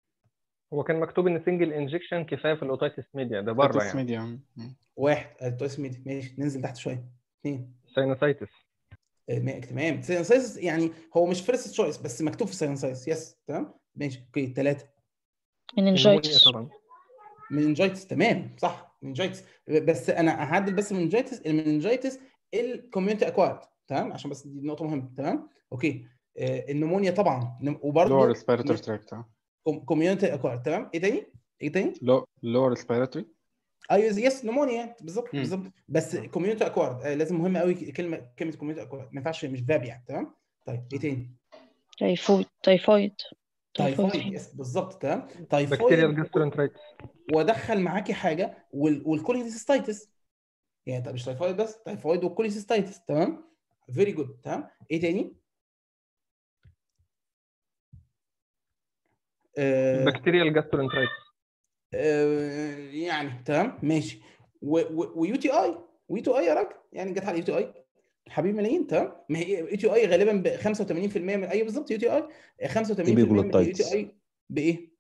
هو كان مكتوب ان سنجل انجكشن كفايه في الاوتيتس ميديا ده بره اوتيس يعني ميديا واحد التويس ميدي ماشي ننزل تحت شويه اثنين ساينوسايتس تمام ساينسايتس يعني هو مش فيرست تشويس بس مكتوب في ساينسايتس يس تمام ماشي اوكي ثلاثه meningitis طبعا مننجايتس تمام صح مننجايتس بس انا هعدل بس مننجايتس المننجايتس الكوميونتي اكوارد تمام عشان بس دي نقطه مهمه تمام اوكي آه، النمونيا طبعا نم- لور وبرضه ريسبيراتوري تراكت كوميونتي اكوارد تمام ايه تاني؟ ايه تاني؟ لور ريسبيراتوري ايوه يس نمونيا بالظبط مم. بالظبط بس كوميونتي اكوارد آه لازم مهم قوي كلمه كلمه كوميونتي اكوارد ما ينفعش مش فاب يعني تمام طيب ايه تاني؟ تايفويد تايفويد تايفويد تايفويد يس بالظبط تمام بكتيريال تايفويد جاسترونترايتس وادخل معاكي حاجه وال- والكوليسيستايتس يعني طب مش تايفويد بس تايفويد والكوليسيستايتس تمام فيري جود تمام ايه تاني؟ آه بكتيريال جاسترونترايتس آه يعني تمام ماشي ويو تي اي ويو تي اي يا راجل يعني جت على يو تي اي حبيب ملايين تمام ما هي يو تي اي غالبا ب 85% من ايوه بالظبط يو تي اي 85% من اليو تي اي بايه؟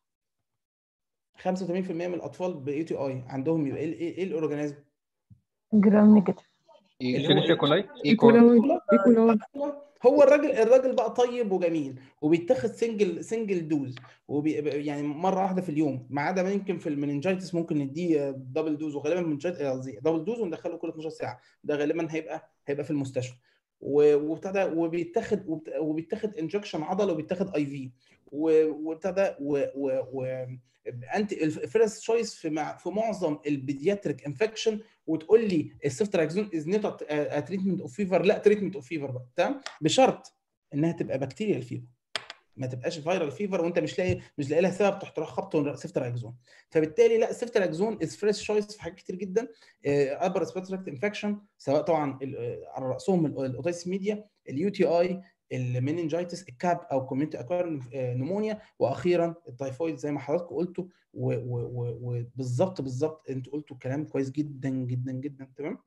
85% من الاطفال بايو تي اي عندهم يبقى ايه ايه إيه الاورجانيزم؟ جرام نيجاتيف اللي هو ايشيريشيا كولاي ايكولاي ايكولاي هو الراجل الراجل بقى طيب وجميل وبيتاخد سنجل سنجل دوز وبي يعني مره واحده في اليوم ما عدا يمكن في المننجايتس ممكن نديه دبل دوز وغالبا مننجايتس قصدي دبل دوز وندخله كل 12 ساعه ده غالبا هيبقى هيبقى في المستشفى و- وابتدى وبيتاخد وبت- وبيتاخد انجكشن عضله وبيتاخد اي في وابتدى و و و انت الفيرست تشويس في مع في معظم البيدياتريك انفكشن وتقول لي السيفتراكزون از نوت تريتمنت اوف فيفر لا تريتمنت اوف فيفر بقى تمام بشرط انها تبقى بكتيريال فيفر ما تبقاش فيرال فيفر وانت مش لاقي مش لاقي لها سبب تروح تروح خبط سيفتراكزون فبالتالي لا السيفتراكزون از فريش شويس في حاجات كتير جدا ابر ريسبيرتوري انفكشن سواء طبعا على راسهم الاوتيس ميديا اليو تي اي المينينجايتس الكاب او كوميونتي اكوار نمونيا واخيرا التايفويد زي ما حضراتكم قلتوا وبالظبط بالظبط انتوا قلتوا كلام كويس جدا جدا جدا تمام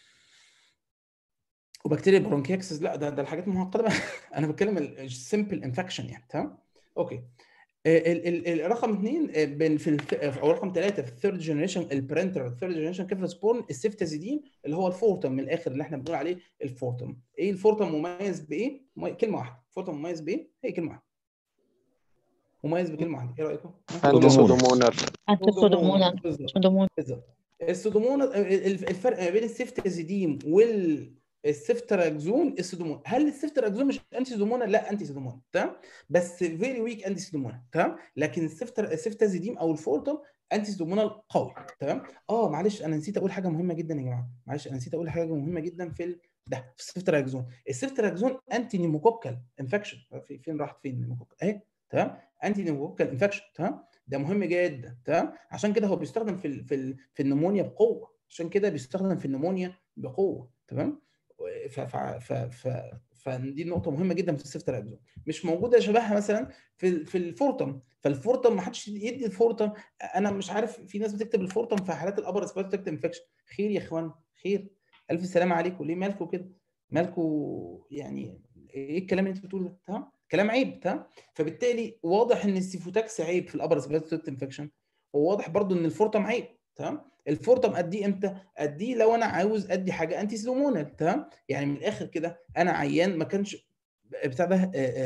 وبكتيريا برونكيكسس لا ده ده الحاجات المعقده بقى انا بتكلم السمبل انفكشن يعني تمام اوكي الرقم اثنين في او رقم ثلاثه في الثيرد جنريشن البرنتر الثيرد جنريشن كيفلوسبورن السيفتازيدين اللي هو الفورتم من الاخر اللي احنا بنقول عليه الفورتم ايه الفورتم مميز بايه؟ كلمه واحده الفورتم مميز بايه؟ هي كلمه واحده مميز بكلمه واحده ايه رايكم؟ انتي سودومونال انتي سودومونال سودومونال بالظبط السودومونال الفرق ما بين السيفتازيدين وال السيفتراكزون السودومون هل السيفتراكزون مش انتي سودومونا لا انتي سودومونا تمام بس فيري ويك انتي سودومونا تمام لكن السيفتر السيفتازيديم او الفورتوم انتي سودومونال قوي تمام اه معلش انا نسيت اقول حاجه مهمه جدا يا جماعه معلش انا نسيت اقول حاجه مهمه جدا في ال... ده في السيفتراكزون السيفتراكزون انتي نيموكوكال انفكشن في فين راحت فين النيموكوكال اهي تمام انتي نيموكوكال انفكشن تمام ده مهم جدا تمام عشان كده هو بيستخدم في ال... في ال... في النمونيا بقوه عشان كده بيستخدم في النمونيا بقوه تمام ف ف ف ف فدي نقطه مهمه جدا في السيفتراكزون مش موجوده شبهها مثلا في في الفورتم فالفورتم ما حدش يدي الفورتم انا مش عارف في ناس بتكتب الفورتم في حالات الابر ريسبيرتوري انفكشن خير يا اخوان خير الف سلام عليكم ليه مالكم كده مالكم يعني ايه الكلام اللي انت بتقوله ده تمام كلام عيب تمام فبالتالي واضح ان السيفوتاكس عيب في الابر ريسبيرتوري انفكشن وواضح برضو ان الفورتم عيب تمام الفورتم اديه امتى؟ اديه لو انا عاوز ادي حاجه انتي سلومونال تمام؟ يعني من الاخر كده انا عيان ما كانش بتاع ده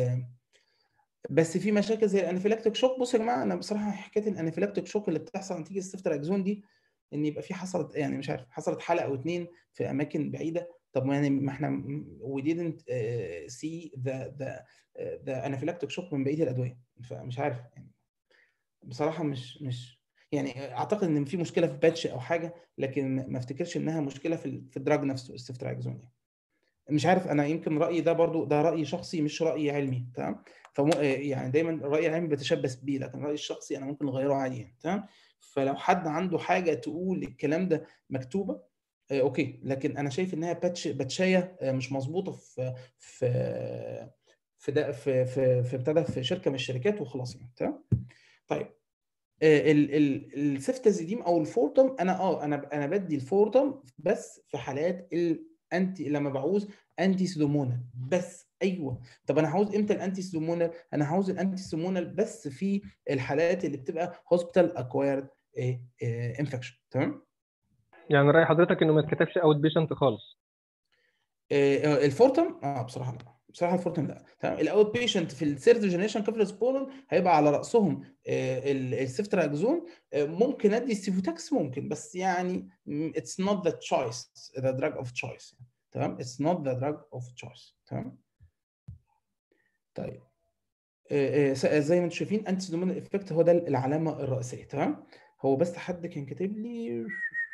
بس في مشاكل زي الانافيلاكتيك شوك بصوا يا جماعه انا بصراحه حكايه الانافيلاكتيك شوك اللي بتحصل نتيجه السيفتراكزون دي ان يبقى في حصلت يعني مش عارف حصلت حلقه او اتنين في اماكن بعيده طب ما يعني ما احنا we didn't uh, see the the uh, the anaphylactic shock من بقيه الادويه فمش عارف يعني بصراحه مش مش يعني اعتقد ان في مشكله في باتش او حاجه لكن ما افتكرش انها مشكله في في الدراج نفسه السيفتراكزون يعني مش عارف انا يمكن رايي ده برضو ده راي شخصي مش راي علمي تمام فم يعني دايما الراي العلمي بتشبث بيه لكن رايي الشخصي انا ممكن اغيره عادي يعني تمام فلو حد عنده حاجه تقول الكلام ده مكتوبه آه اوكي لكن انا شايف انها باتش باتشايه مش مظبوطه في في في ده في في في ابتدى في شركه من الشركات وخلاص يعني تمام طيب السيفتازيديم او الفورتم انا اه انا انا بدي الفورتم بس في حالات الانتي لما بعوز انتي سيدومونال بس ايوه طب انا عاوز امتى الانتي سيدومونال انا عاوز الانتي سيدومونال بس في الحالات اللي بتبقى هوسبيتال اكوايرد انفكشن تمام يعني راي حضرتك انه ما يتكتبش اوت بيشنت خالص الفورتم اه بصراحه لا بصراحه الفورتم لا تمام الاوت بيشنت في الثيرد جنريشن كافلس بولون هيبقى على راسهم السيفتراكزون ممكن ادي السيفوتاكس ممكن بس يعني اتس نوت ذا تشويس ذا دراج اوف تشويس تمام اتس نوت ذا دراج اوف تشويس تمام طيب زي ما انتم شايفين انتي سيدومونال افكت هو ده العلامه الرئيسيه تمام هو بس حد كان كاتب لي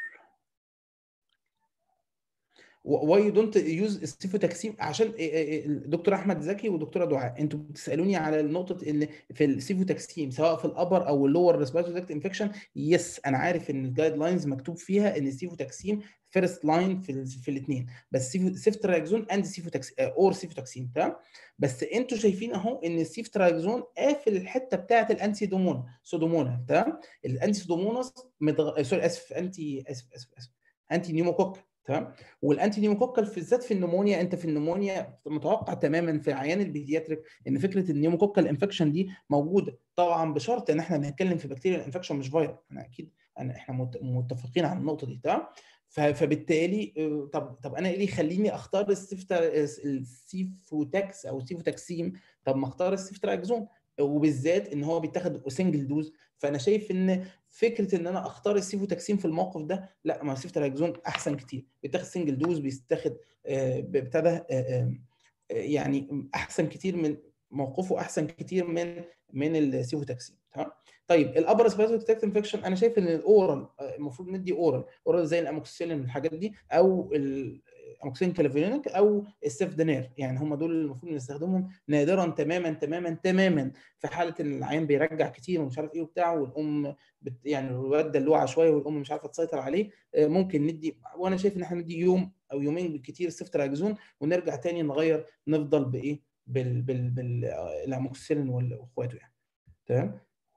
واي دونت يوز السيفوتاكسيم عشان دكتور احمد زكي ودكتوره دعاء انتوا بتسالوني على نقطه ان في السيفوتاكسيم سواء في الابر او اللور ريسبيرتوري انفكشن يس انا عارف ان الجايد لاينز مكتوب فيها ان السيفوتاكسيم فيرست لاين في في الاثنين بس سيفتراكزون اند سيفوتاكسيم اور سيفوتاكسيم تمام بس انتوا شايفين اهو ان السيفتراكزون قافل الحته بتاعه الانتي دومون سودومونا تمام الانتي سودوموناس متغ... سوري اسف انتي اسف اسف اسف انتي نيوموكوك تمام والانتي نيوموكوكال في بالذات في النمونيا انت في النمونيا متوقع تماما في عيان البيدياتريك ان فكره النيوموكوكال انفكشن دي موجوده طبعا بشرط ان احنا بنتكلم في بكتيريا انفكشن مش فيروس انا اكيد انا احنا متفقين على النقطه دي تمام فبالتالي طب طب انا ايه اللي يخليني اختار السيفوتاكس او السيفوتاكسيم طب ما اختار السيفتراكزون وبالذات ان هو بيتاخد سنجل دوز فانا شايف ان فكره ان انا اختار السيفوتاكسين في الموقف ده لا ما السيفتراكزون احسن كتير بيتاخد سنجل دوز بيتاخد ابتدى يعني احسن كتير من موقفه احسن كتير من من السيفوتاكسين تمام طيب الابر سبايروتيك تراكت انفكشن انا شايف ان الاورال آه، المفروض ندي اورال اورال زي الاموكسيسيلين الحاجات دي او الاموكسيلين كلافينيك او السيفدنير يعني هم دول اللي المفروض نستخدمهم نادرا تماما تماما تماما في حاله ان العيان بيرجع كتير ومش عارف ايه وبتاع والام بت يعني الواد دلوعه شويه والام مش عارفه تسيطر عليه آه، ممكن ندي وانا شايف ان احنا ندي يوم او يومين بالكتير سيفتراكزون ونرجع تاني نغير نفضل بايه بال بال بالاموكسيلين واخواته يعني تمام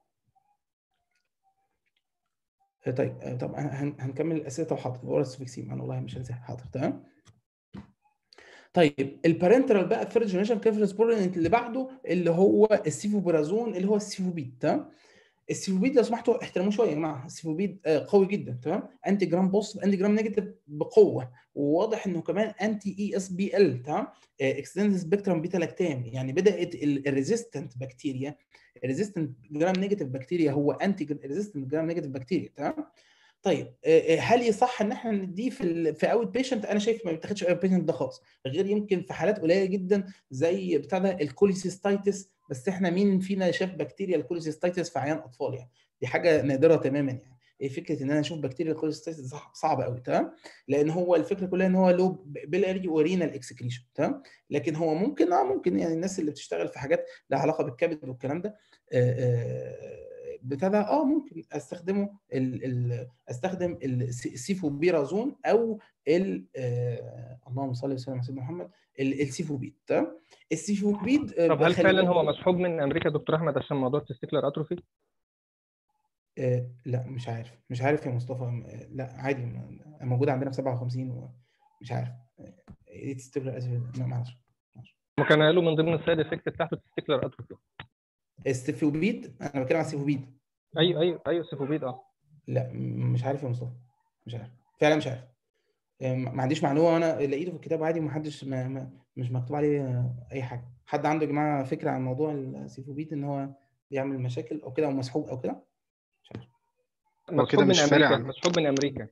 آه، طيب آه، طب هن- هنكمل الاسئله طب حاضر ورا السفكسيم انا والله مش هنساها حاضر تمام طيب البارنترال بقى ثيرد جنريشن كيفالوسبورين اللي بعده اللي هو السيفوبرازون اللي هو السيفوبيد تمام السيفوبيد لو سمحتوا احترموه شويه يا جماعه السيفوبيد آه، قوي جدا تمام انتي جرام بوست انتي جرام نيجاتيف بقوه وواضح انه كمان انتي اي اس بي ال تمام اكستندد سبيكترم بيتا لاكتام يعني بدات الريزيستنت بكتيريا الريزيستنت جرام نيجاتيف بكتيريا هو انتي ريزيستنت جرام نيجاتيف بكتيريا تمام طيب آه، آه، هل يصح ان احنا نديه في ال في اوت بيشنت انا شايف ما بيتاخدش اوت بيشنت ده خالص غير يمكن في حالات قليله جدا زي بتاع ده الكوليسيستايتس بس احنا مين فينا شاف بكتيريا الكوليسيستايتس في عيان اطفال يعني دي حاجه نادره تماما يعني ايه فكره ان انا اشوف بكتيريا الكوليسيستايتس صع- صعبه قوي تمام لان هو الفكره كلها ان هو له بيلاري ورينال اكسكريشن تمام لكن هو ممكن اه ممكن يعني الناس اللي بتشتغل في حاجات لها علاقه بالكبد والكلام ده آه، آه، بتاع ده اه ممكن استخدمه ال ال استخدم الس- السيفوبيرازون او ال آه اللهم صل وسلم على سيدنا محمد ال- السيفوبيد تمام السيفوبيد آه، طب هل خلي فعلا هو بالك- مسحوب من امريكا دكتور احمد عشان موضوع التستيكلر اتروفي آه لا مش عارف مش عارف يا مصطفى آه، لا عادي م- موجود عندنا في 57 ومش عارف آه، ايه تستقر اسف لا معلش ما كان قالوا من ضمن السايد افكت بتاعته التستيكلر اتروفي السيفوبيد انا بتكلم على السيفوبيد ايوه ايوه ايوه سيفوبيد اه لا م- مش عارف يا مصطفى مش عارف فعلا مش عارف آه، ما عنديش معلومه وانا لقيته في الكتاب عادي ومحدش ما ما مش مكتوب عليه آه، اي حاجه حد عنده يا جماعه فكره عن موضوع السيفوبيد ان هو بيعمل مشاكل او كده او مسحوب او كده مش عارف مسحوب كده من مش فارق امريكا عن- مسحوب من امريكا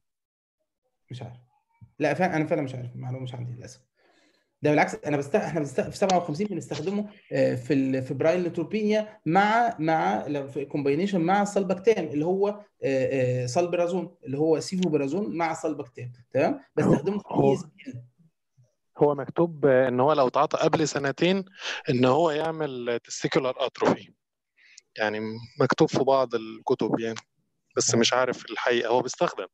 مش عارف لا فعلا انا فعلا مش عارف المعلومه مش عندي للاسف ده بالعكس انا بست... احنا بست... في 57 بنستخدمه آه، في الفبرايل نيتروبينيا مع مع لو في كومباينيشن مع السلبكتام اللي هو آه، آه، سلبرازون اللي هو سيفوبرازون مع سلبكتام تمام بستخدمه في هو- الاي اس بي هو مكتوب آه، ان هو لو اتعاطى قبل سنتين ان هو يعمل تستيكولار اتروفي يعني مكتوب في بعض الكتب يعني بس مش عارف الحقيقة هو بيستخدم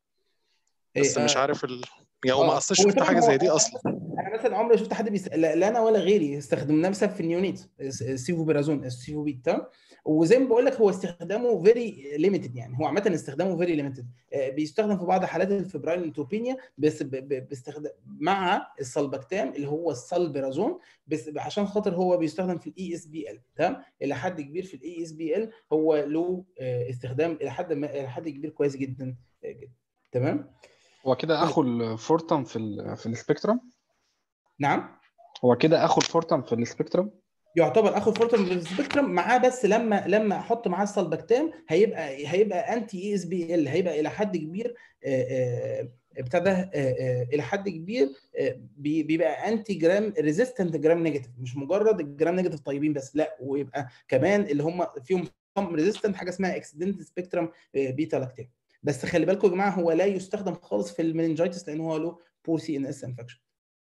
بس مش عارف ال... يعني ما اصلا شفت طبعاً حاجة هو- زي دي اصلا انا مثلا عمري ما شفت حد بيس... لا, لا انا ولا غيري استخدمناه مثلا في النيونيت السيفوبرازون السيفوبيت تمام وزي ما بقول لك هو استخدامه فيري ليميتد يعني هو عامه استخدامه فيري ليميتد بيستخدم في بعض حالات الفبرايل نيتروبينيا بس ب... ب... باستخدام مع السلبكتام اللي هو السلبرازون بس عشان خاطر هو بيستخدم في الاي اس بي ال تمام الى حد كبير في الاي اس بي ال هو له آه، استخدام الى حد ما الى حد كبير كويس جدا آه، جدا تمام هو كده اخو الفورتم في ال في السبيكترم نعم هو كده اخو الفورتم في السبيكترم يعتبر اخو الفورتم بالسبيكترم معاه بس لما لما احط معاه السلبكتام هيبقى هيبقى انتي اي اس بي ال هيبقى الى حد كبير آه، آه، ابتدى آه، آه، الى حد كبير آه، بي- بيبقى انتي جرام ريزيستنت جرام نيجاتيف مش مجرد الجرام نيجاتيف طيبين بس لا ويبقى كمان اللي هم فيهم ريزيستنت حاجه اسمها اكسيدنت سبيكترم بيتا لاكتام بس خلي بالكم يا جماعه هو لا يستخدم خالص في المننجايتس لان هو له بور سي ان اس انفكشن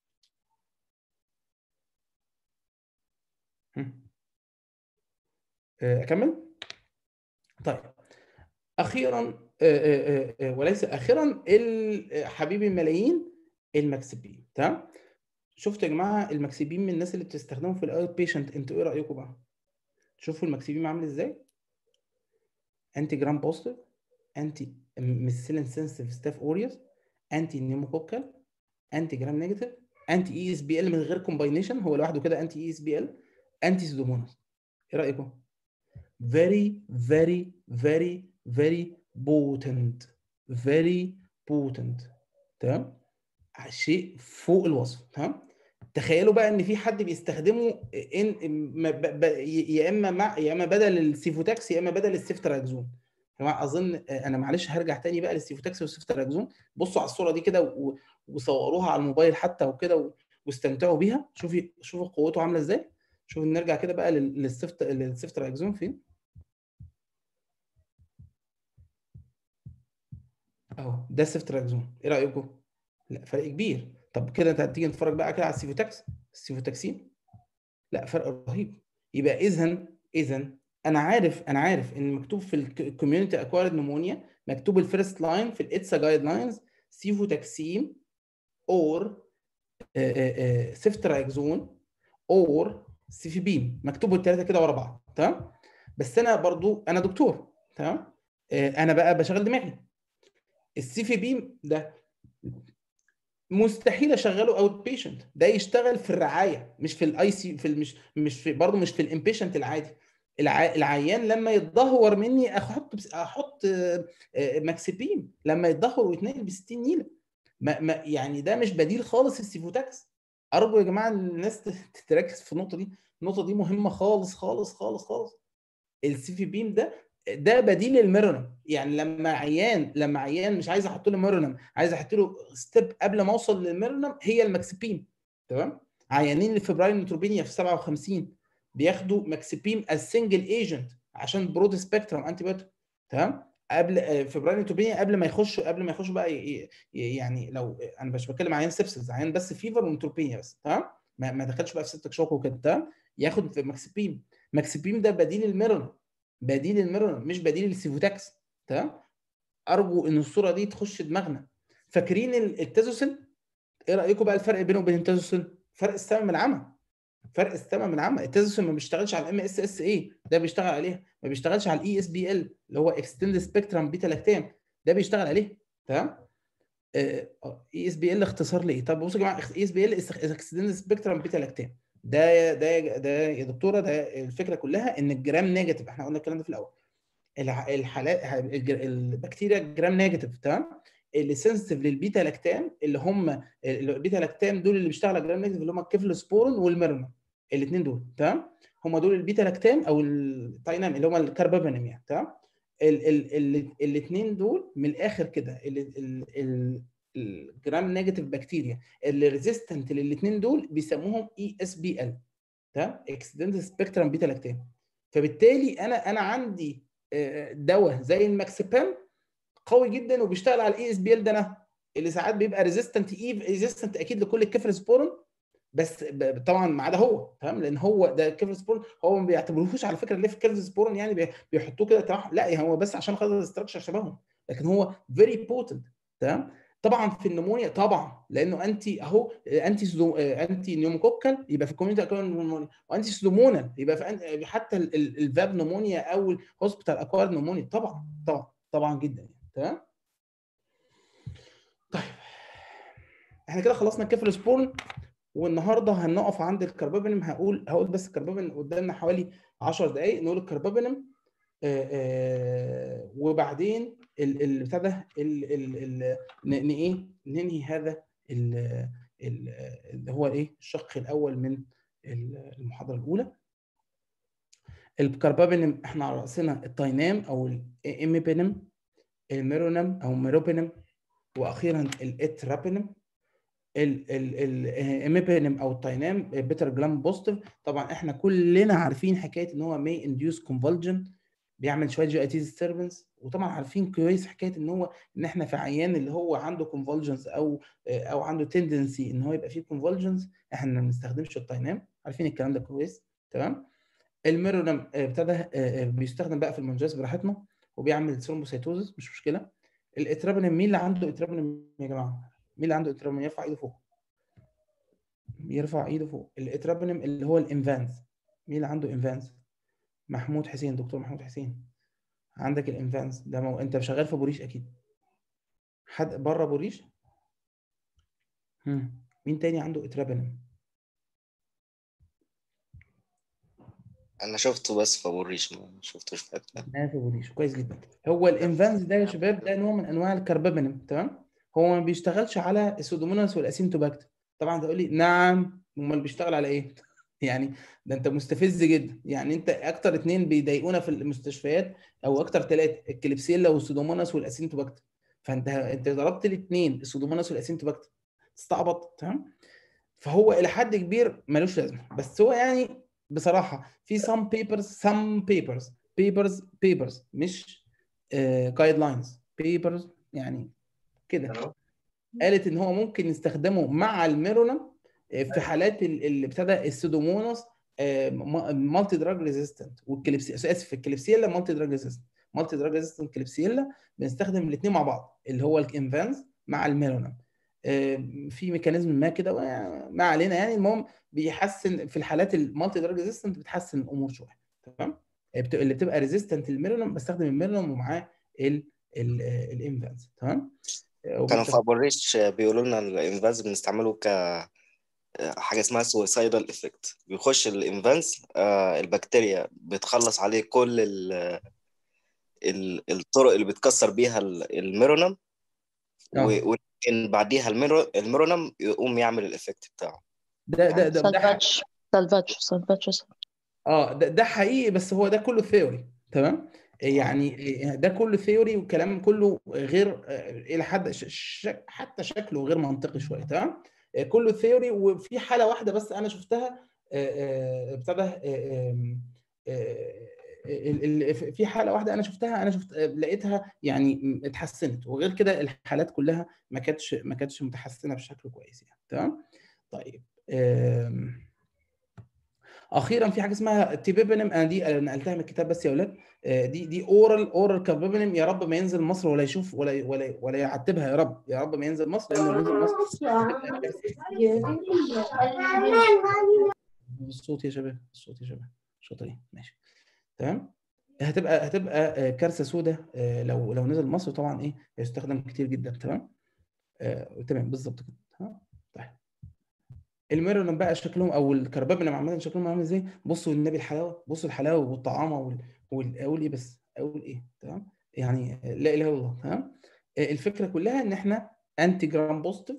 اكمل طيب اخيرا آه، آه، آه، وليس اخيرا ال- حبيب الملايين المكسبين تمام شفتوا يا جماعه المكسبين من الناس اللي بتستخدمه في الاوت بيشنت انتوا ايه رايكم بقى شوفوا المكسبين عامل ازاي انتي جرام بوزيتيف انتي ميثيلين سنسيتيف ستاف اوريوس انتي نيموكوكال انتي جرام نيجاتيف انتي اي اس بي ال من غير كومباينيشن هو لوحده كده انتي اي اس بي ال انتي سودوموناس ايه رايكم very very very very potent very potent تمام شيء فوق الوصف تمام تخيلوا بقى ان في حد بيستخدمه ان ما- ب- ب- يا اما مع يا اما بدل السيفوتاكس يا اما بدل السيفتراكزون يا جماعه اظن انا معلش هرجع تاني بقى للسيفوتاكس والسيفتراكزون بصوا على الصوره دي كده و- وصوروها على الموبايل حتى وكده و- واستمتعوا بيها شوفي شوفوا قوته عامله ازاي شوف نرجع كده بقى لل- للسفت للسفتراكزون فين اهو ده السفتراكزون ايه رايكم لا فرق كبير طب كده انت هتيجي نتفرج بقى كده على السيفوتاكس السيفوتاكسين لا فرق رهيب يبقى اذا اذا انا عارف انا عارف ان مكتوب في الكوميونتي اكوارد نمونيا مكتوب الفيرست لاين في الاتسا جايد لاينز سيفوتاكسين اور سيفتراكزون اور سيفيبيم مكتوب الثلاثه كده ورا بعض تمام بس انا برضو انا دكتور تمام آه، انا بقى بشغل دماغي السيفيبيم ده مستحيل اشغله اوت بيشنت ده يشتغل في الرعايه مش في الاي سي في مش مش في برضه مش في الامبيشنت العادي الع... العيان لما يتدهور مني احط بس... احط آه، آه، ماكسيبيم لما يتدهور ويتنقل ب 60 نيله ما... ما يعني ده مش بديل خالص السيفوتاكس ارجو يا جماعه الناس ت- تركز في النقطه دي النقطه دي مهمه خالص خالص خالص خالص السي في بيم ده ده بديل للميرونم يعني لما عيان لما عيان مش عايز احط له ميرونم عايز احط له ستيب قبل ما اوصل للميرونم هي الماكسبيم تمام عيانين الفبرايل نيوتروبينيا في 57 بياخدوا ماكسبيم از سنجل ايجنت عشان برود سبيكترم انتي بايوتيك تمام قبل آه، فبرايل نيوتروبينيا قبل ما يخشوا قبل ما يخشوا بقى ي- ي- يعني لو انا مش بتكلم عيان سيبسز عيان بس فيفر ونيوتروبينيا بس تمام ما, ما دخلش بقى في ستك شوك وكده تمام ياخد في ماكسبيم ماكسبيم ده بديل الميرونم بديل الميرونم مش بديل السيفوتاكس تمام ارجو ان الصوره دي تخش دماغنا فاكرين ال- التازوسين ايه رايكم بقى الفرق بينه وبين التازوسين فرق السما من العمى فرق السما من العمى التازوسين ما بيشتغلش على الام اس اس اي ده بيشتغل عليها ما بيشتغلش على الاي اس بي ال اللي هو اكستند سبيكترم بيتا لاكتام ده بيشتغل عليه تمام اي اس بي ال اختصار لايه طب بصوا يا جماعه اي اس بي ال اكستند سبيكترم بيتا لاكتام ده ده ده يا دكتوره ده الفكره كلها ان الجرام نيجاتيف احنا قلنا الكلام ده في الاول الح- الحالات الج- البكتيريا جرام نيجاتيف تمام اللي سنسيتيف للبيتا لاكتام اللي هم البيتا لاكتام دول اللي بيشتغلوا على جرام نيجاتيف اللي هم الكيفلوسبورين والميرنا الاثنين دول تمام هم دول البيتا لاكتام او التاينام اللي هم الكاربابينم يعني تمام الاثنين دول من الاخر كده ال- ال- ال- الجرام نيجاتيف بكتيريا اللي ريزيستنت للاثنين دول بيسموهم اي اس بي ال تمام اكسيدنت سبيكترم بيتا لاكتام فبالتالي انا انا عندي آه، دواء زي الماكسيبام قوي جدا وبيشتغل على الاي اس بي ال ده انا اللي ساعات بيبقى ريزيستنت ايف ريزيستنت اكيد لكل الكفرسبورين بس ب- طبعا ما عدا هو تمام لان هو ده الكفرسبورين هو ما بيعتبروهوش على فكره ليه في الكفرسبورين يعني بي- بيحطوه كده تمام لا يعني هو بس عشان خاطر الاستراكشر شبههم لكن هو فيري بوتنت تمام طبعا في النمونيا طبعا لانه انتي اهو انتي سدو... انتي نيوموكوكال يبقى في الكوميونتي اكوان نمونيا وانتي سلومونال يبقى في أن... حتى ال- ال- الفاب نمونيا او الهوسبيتال اكوارد نمونيا طبعا طبعا طبعا جدا يعني تمام طيب احنا كده خلصنا الكفرسبورن والنهارده هنقف عند الكربابينم هقول هقول بس الكربابينم قدامنا حوالي 10 دقائق نقول الكربابينم آه، آه، وبعدين ال- ال- بتاع ده ال- ال- ال- ن- ن- ايه ننهي هذا ال- ال- اللي هو ايه الشق الاول من ال- المحاضره الاولى الكربابينم احنا على راسنا التاينام او الاميبينم الميرونم او ميروبينم واخيرا الاترابينم الاميبينم او التاينام بيتر جلام بوزيتيف طبعا احنا كلنا عارفين حكايه ان هو مي انديوس كونفولجن بيعمل شويه جي اي تي ديستربنس وطبعا عارفين كويس حكايه ان هو ان احنا في عيان اللي هو عنده كونفولجنز او او عنده تندنسي ان هو يبقى فيه كونفولجنز احنا ما بنستخدمش التاينام عارفين الكلام ده كويس تمام الميرونم آه، ابتدى آه، آه، بيستخدم بقى في المنجز براحتنا وبيعمل ثرومبوسيتوزس مش مشكله الاترابينم مين اللي عنده اترابينم يا جماعه مين اللي عنده اترابينم يرفع ايده فوق يرفع ايده فوق الاترابينم اللي هو الانفانز مين اللي عنده انفانز محمود حسين دكتور محمود حسين عندك الانفانز ده مو... انت شغال في بوريش اكيد حد بره بوريش هم. مين تاني عنده اترابينم انا شفته بس في ابو الريش ما شفتوش في حته انا في بوريش كويس جدا هو الانفانز ده يا شباب ده نوع من انواع الكربابينم تمام هو ما بيشتغلش على السودوموناس والاسيمتوباكتر طبعا تقول لي نعم امال بيشتغل على ايه يعني ده انت مستفز جدا يعني انت اكتر اتنين بيضايقونا في المستشفيات او اكتر ثلاثه الكليبسيلا والسودوموناس والاسيمتوباكتر فانت انت ضربت الاثنين السودوموناس والاسيمتوباكتر تستعبط تمام فهو الى حد كبير ملوش لازمه بس هو يعني بصراحه في some papers some papers papers papers مش جايد لاينز papers يعني كده قالت ان هو ممكن يستخدمه مع الميرونم آه، في حالات ال- اللي ابتدى السودوموناس مالتي دراج ريزيستنت والكليبسي اسف الكليبسيلا مالتي دراج ريزيستنت مالتي دراج ريزيستنت كليبسيلا بنستخدم الاثنين مع بعض اللي هو الانفانز مع الميرونم آه، في ميكانيزم ما كده و- ما علينا يعني المهم بيحسن في الحالات المالتي دراج ريزيستنت بتحسن الامور شويه تمام آه، بت- اللي بتبقى ريزيستنت للميرونم بستخدم الميرونم ومعاه الانفانز تمام آه، كانوا في وبستخدم- ابو الريش بيقولوا لنا الانفاز بنستعمله ك حاجه اسمها سويسايدال افكت بيخش الانفانس آه، البكتيريا بتخلص عليه كل ال- ال- الطرق اللي بتكسر بيها ال- الميرونم آه. و- ولكن بعديها الميرو- الميرونم يقوم يعمل الافكت بتاعه ده ده ده, ده ح- سالفاتش سالفاتش سالفاتش اه ده, ده حقيقي بس هو ده كله ثيوري تمام يعني ده كله ثيوري وكلام كله غير آه، الى حد ش... ش... حتى شكله غير منطقي شويه تمام آه، كله ثيوري وفي حاله واحده بس انا شفتها آه، آه، ابتدى آه، آم، آه، ال- ال- في حاله واحده انا شفتها انا شفت آه، لقيتها يعني اتحسنت وغير كده الحالات كلها ما كانتش ما كانتش متحسنه بشكل كويس يعني تمام طيب آم، اخيرا في حاجه اسمها تيبيبنم انا دي أنا نقلتها من الكتاب بس يا اولاد آه، دي دي اورال اورال كابيبنم يا رب ما ينزل مصر ولا يشوف ولا ولا ولا يعتبها يا رب يا رب ما ينزل مصر لانه لو نزل مصر هتبقى كارثة. الصوت يا شباب الصوت يا شباب شاطرين ماشي تمام هتبقى هتبقى آه، كارثه سوداء لو لو نزل مصر طبعا ايه هيستخدم كتير جدا تمام آه، تمام بالظبط كده ها طيب الميرونم بقى شكلهم او الكربابنم عامه شكلهم عامل ازاي بصوا النبي الحلاوه بصوا الحلاوه والطعامه وال... وال... اقول ايه بس اقول ايه تمام يعني لا اله الا الله تمام آه، الفكره كلها ان احنا انتي جرام بوزيتيف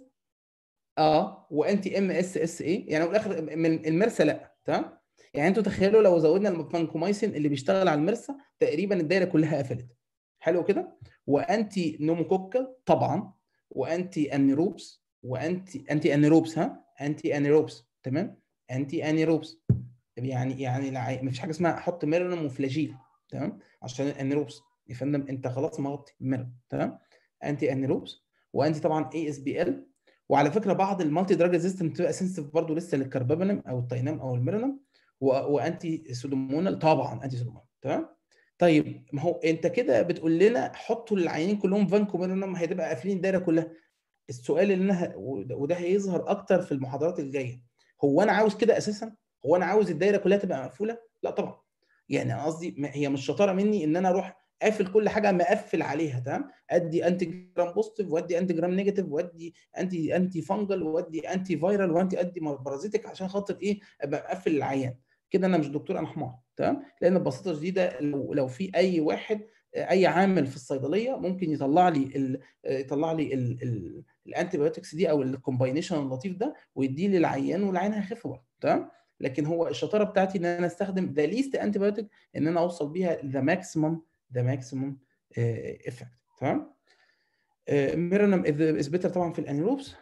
اه وانتي ام اس اس اي يعني في الاخر من المرسى لا تمام يعني انتوا تخيلوا لو زودنا الفانكومايسين اللي بيشتغل على المرسى تقريبا الدايره كلها قفلت حلو كده وانتي نوموكوكال طبعا وانتي انيروبس وانتي انتي انيروبس ها انتي انيروبس تمام انتي انيروبس يعني يعني الع- مفيش حاجه اسمها احط ميرونم وفلاجيل تمام عشان الانيروبس يا فندم انت خلاص مغطي ميرونم تمام انتي انيروبس وانتي طبعا اي اس بي ال وعلى فكره بعض المالتي دراج ريزيستنت بتبقى سنسيتيف برضه لسه للكربابينم او التاينام او الميرونم و- وانتي سودومونال طبعا انتي سودومونال تمام طيب ما هو انت كده بتقول لنا حطوا العيانين كلهم فانكوميرونم هتبقى قافلين الدايره كلها السؤال اللي انا ه... وده وده هيظهر اكتر في المحاضرات الجايه هو انا عاوز كده اساسا هو انا عاوز الدايره كلها تبقى مقفوله لا طبعا يعني انا قصدي ما- هي مش شطاره مني ان انا اروح قافل كل حاجه مقفل عليها تمام ادي انتي جرام بوزيتيف وادي انتي جرام نيجاتيف وادي انتي انتي فانجل وادي انتي فايرال وانتي ادي بارازيتك عشان خاطر ايه ابقى مقفل العيان كده انا مش دكتور انا حمار تمام لان ببساطه شديده لو لو في اي واحد اي عامل في الصيدليه ممكن يطلع لي ال... يطلع لي ال... ال... الانتي بايوتكس دي او الكومباينيشن اللطيف ده ويديه للعيان والعيان هيخف برضه تمام لكن هو الشطاره بتاعتي ان انا استخدم ذا ليست انتي بايوتيك ان انا اوصل بيها ذا ماكسيمم ذا ماكسيمم افكت تمام ميرونم از بيتر طبعا في الانيروبس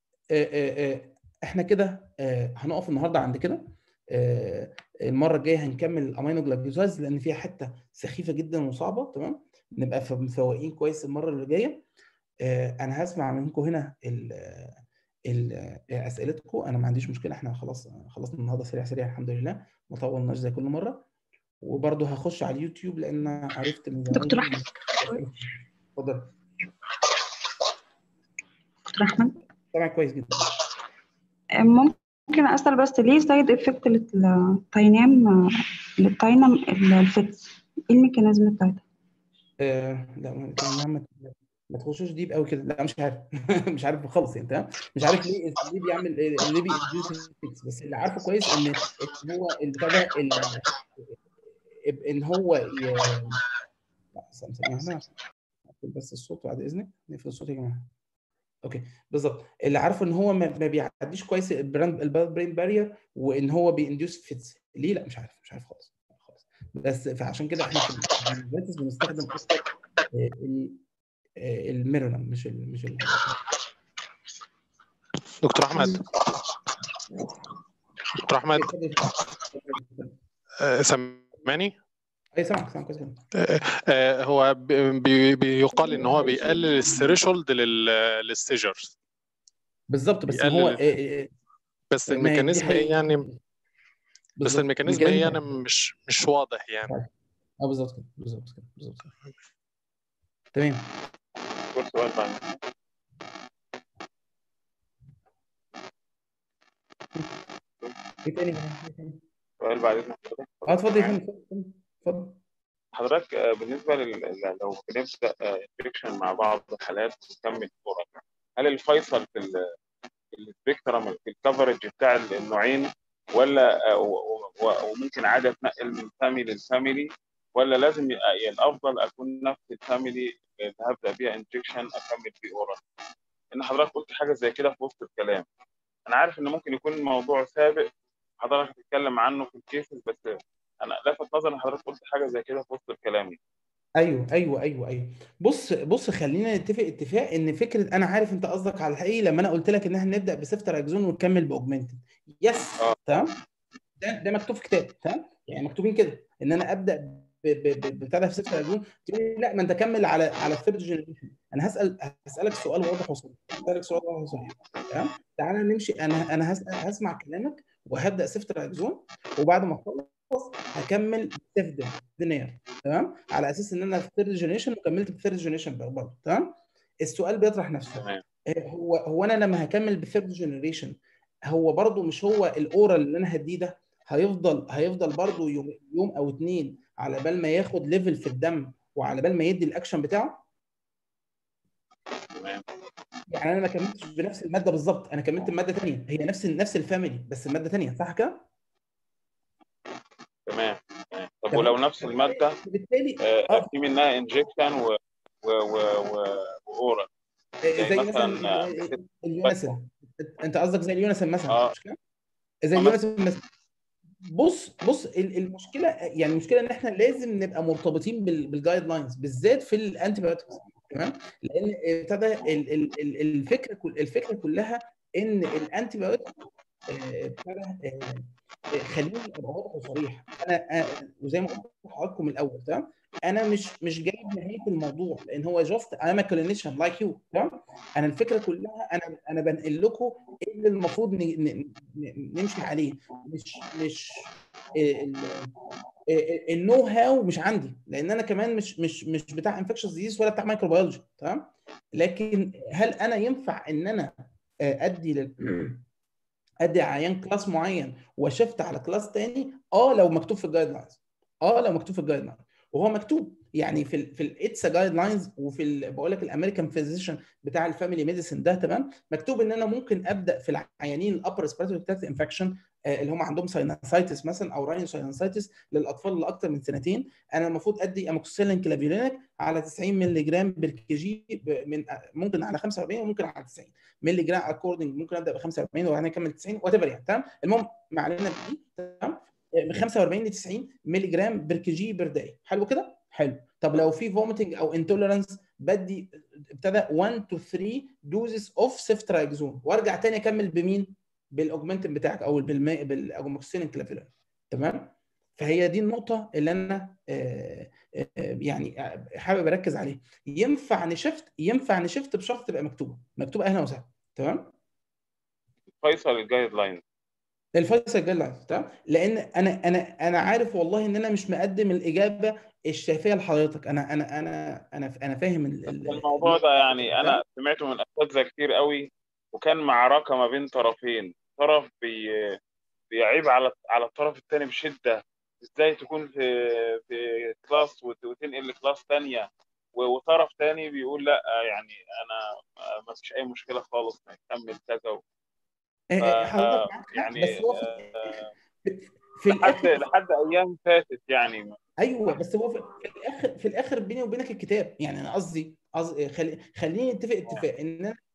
احنا كده آه، هنقف النهارده عند كده آه، المره الجايه هنكمل الامينو جلايكوزايز لان فيها حته سخيفه جدا وصعبه تمام نبقى ف- مفوقين كويس المره اللي جايه آه، انا هسمع منكم هنا ال ال اسئلتكم انا ما عنديش مشكله احنا خلاص خلصنا النهارده سريع سريع الحمد لله ما طولناش زي كل مره وبرضه هخش على اليوتيوب لان عرفت من زمان دكتور جداً- أحمد. اتفضل دكتور احمد سامعك كويس جدا ممكن اسال بس ليه سايد افكت للتاينام للتاينم الفتس ايه الميكانيزم بتاعتها آه لا ما ما- ما- ما تخشوش ديب قوي كده لا مش عارف مش عارف خالص انت ها؟ مش عارف ليه ليه بيعمل ليه بيديوس بس اللي عارفه كويس ان إن هو البتاع ده ال- ان هو ي... لا ثانية- ثانية واحدة. نقفل بس الصوت بعد اذنك نقفل الصوت يا جماعه اوكي بالظبط اللي عارفه ان هو ما ما بيعديش كويس البراند البرين بارير وان هو بينديوس فيتس ليه لا مش عارف مش عارف خالص خالص بس فعشان كده احنا في الفيتس بنستخدم اكتر آه، ال- آه، الميرونم مش ال مش ال دكتور احمد دكتور احمد اتفضل. آه، سامعني اي سامعك سامعك كويس جدا آه، آه، هو بي- بي- بيقال ان هو بيقلل الثريشولد للسيجرز بالظبط بس هو بيقلل آه، آه، بس ما هي دي الميكانيزم ايه حقيقة يعني بس بالظبط الميكانيزم ايه يعني ميكانيزم مش مش واضح يعني اه بالظبط كده بالظبط كده بالظبط كده تمام دكتور سؤال بعد ايه تاني ايه تاني سؤال بعد اذن حضرتك اه اتفضل يا معايا فندم اتفضل اتفضل حضرتك آه، بالنسبه لل... ل- لو بنبدا انفكشن مع بعض الحالات ونكمل صوره هل الفيصل في ال- في السبيكترم في الكفرج بتاع النوعين ولا آه، و- و- وممكن عادي اتنقل من فاميلي لفاميلي ولا لازم ي- يعني الافضل اكون نفس الفاميلي اللي هبدا بيها انجكشن اكمل فيه اورال ان حضرتك قلت حاجه زي كده في وسط الكلام انا عارف ان ممكن يكون الموضوع سابق حضرتك هتتكلم عنه في الكيسز بس انا لفت نظري ان حضرتك قلت حاجه زي كده في وسط الكلام يعني. ايوه ايوه ايوه ايوه بص بص خلينا نتفق اتفاق ان فكره انا عارف انت قصدك على الحقيقي لما انا قلت لك ان احنا نبدا بسيفتر اكزون ونكمل باوجمنتد يس اه تمام ده ده مكتوب في كتاب تمام يعني مكتوبين كده ان انا ابدا ب- ب- ب- بتاع ده في سيفتر اكزون تقول لي لا ما انت كمل على على الثيرد جنريشن انا هسال هسالك سؤال واضح وصريح هسالك سؤال واضح وصريح تمام تعالى نمشي انا انا هس- هسمع كلامك وهبدا سيفتر اكزون وبعد ما اخلص هكمل سيف دينير تمام على اساس ان انا في ثيرد جنريشن وكملت بثيرد جنريشن برضه تمام السؤال بيطرح نفسه تمام آه، هو هو انا لما هكمل بثيرد جنريشن هو برضه مش هو الاورال اللي انا هديه ده هيفضل هيفضل برضه يوم يوم او اتنين على بال ما ياخد ليفل في الدم وعلى بال ما يدي الاكشن بتاعه تمام يعني انا ما كملتش بنفس الماده بالظبط انا كملت بماده ثانيه هي نفس نفس الفاميلي بس الماده ثانيه صح كده؟ تمام تمام طب تمام ولو نفس الماده بالتالي آه، اه في منها انجكشن و و و و واورال زي زي مثلا مثلا ال- آه، ال- اليونسن انت قصدك زي اليونسن مثلا اه مش كده؟ زي آه، مثلا اليونسن مثلا بص بص ال- المشكله يعني المشكله ان احنا لازم نبقى مرتبطين بال- بالجايد لاينز بالذات في الانتي بايوتكس تمام لان ابتدى ال- ال- ال- الفكره كل- الفكره كلها ان الانتي بايوتكس آه، ابتدى آه، آه، خليني ابقى واضح وصريح انا آه، وزي ما قلت لحضراتكم من الاول تمام انا مش مش جايب نهايه الموضوع لان هو جاست انا كلينيشن لايك يو تمام انا الفكره كلها انا انا بنقل لكم ايه اللي المفروض ن- ن- ن- نمشي عليه مش مش ال- ال- النو هاو مش عندي لان انا كمان مش مش مش بتاع انفكشن ديزيز ولا بتاع مايكروبيولوجي تمام لكن هل انا ينفع ان انا آه، ادي لل... ادي عيان كلاس معين وشفت على كلاس تاني اه لو مكتوب في الجايد لاينز اه لو مكتوب في الجايد لاينز وهو مكتوب يعني في ال في الاتس جايد لاينز وفي ال بقول لك الامريكان فيزيشن بتاع الفاميلي ميديسن ده تمام مكتوب ان انا ممكن ابدا في العيانين الابر ريسبيراتوري تراكت انفكشن اللي هم عندهم ساينسايتس مثلا او راين ساينسايتس للاطفال اللي اكثر من سنتين انا المفروض ادي اموكسيسيلين كلافيولينيك على 90 مللي جرام بالكي جي من ممكن على 45 وممكن على 90 مللي جرام اكوردنج ممكن ابدا ب 45 وبعدين اكمل 90 وات ايفر يعني تمام المهم ما علينا بدي تمام من 45 ل 90 مللي جرام بير كي جي بير داي حلو كده؟ حلو طب لو في فوميتنج او انتوليرانس بدي ابتدى 1 تو 3 دوزز اوف سيفترايكزون وارجع تاني اكمل بمين؟ بالاوجمنتن بتاعك او بالماء بالاجوموكسيلين كلافيولين تمام؟ فهي دي النقطة اللي أنا آه، آه، يعني حابب أركز عليها ينفع نشفت ينفع نشفت بشرط تبقى مكتوبة مكتوبة أهلا وسهلا تمام؟ فيصل الجايد لاين الفيصل جاي لايف تمام لان انا انا انا عارف والله ان انا مش مقدم الاجابه الشافيه لحضرتك انا انا انا انا انا فاهم ال- ال- الموضوع ده يعني انا سمعته من اساتذه كتير قوي وكان معركه ما بين طرفين طرف بي بيعيب على على الطرف الثاني بشده ازاي تكون في في كلاس وت- وتنقل لكلاس ثانيه وطرف ثاني بيقول لا يعني انا ما فيش اي مشكله خالص نكمل كذا و... آه، آه، حضرتك ف- معاك حق يعني بس هو في آه، في لحد الاخر لحد ايام فاتت يعني ايوه بس هو في في الاخر في الاخر بيني وبينك الكتاب يعني انا قصدي قصدي خلي خليني نتفق اتفاق ان انا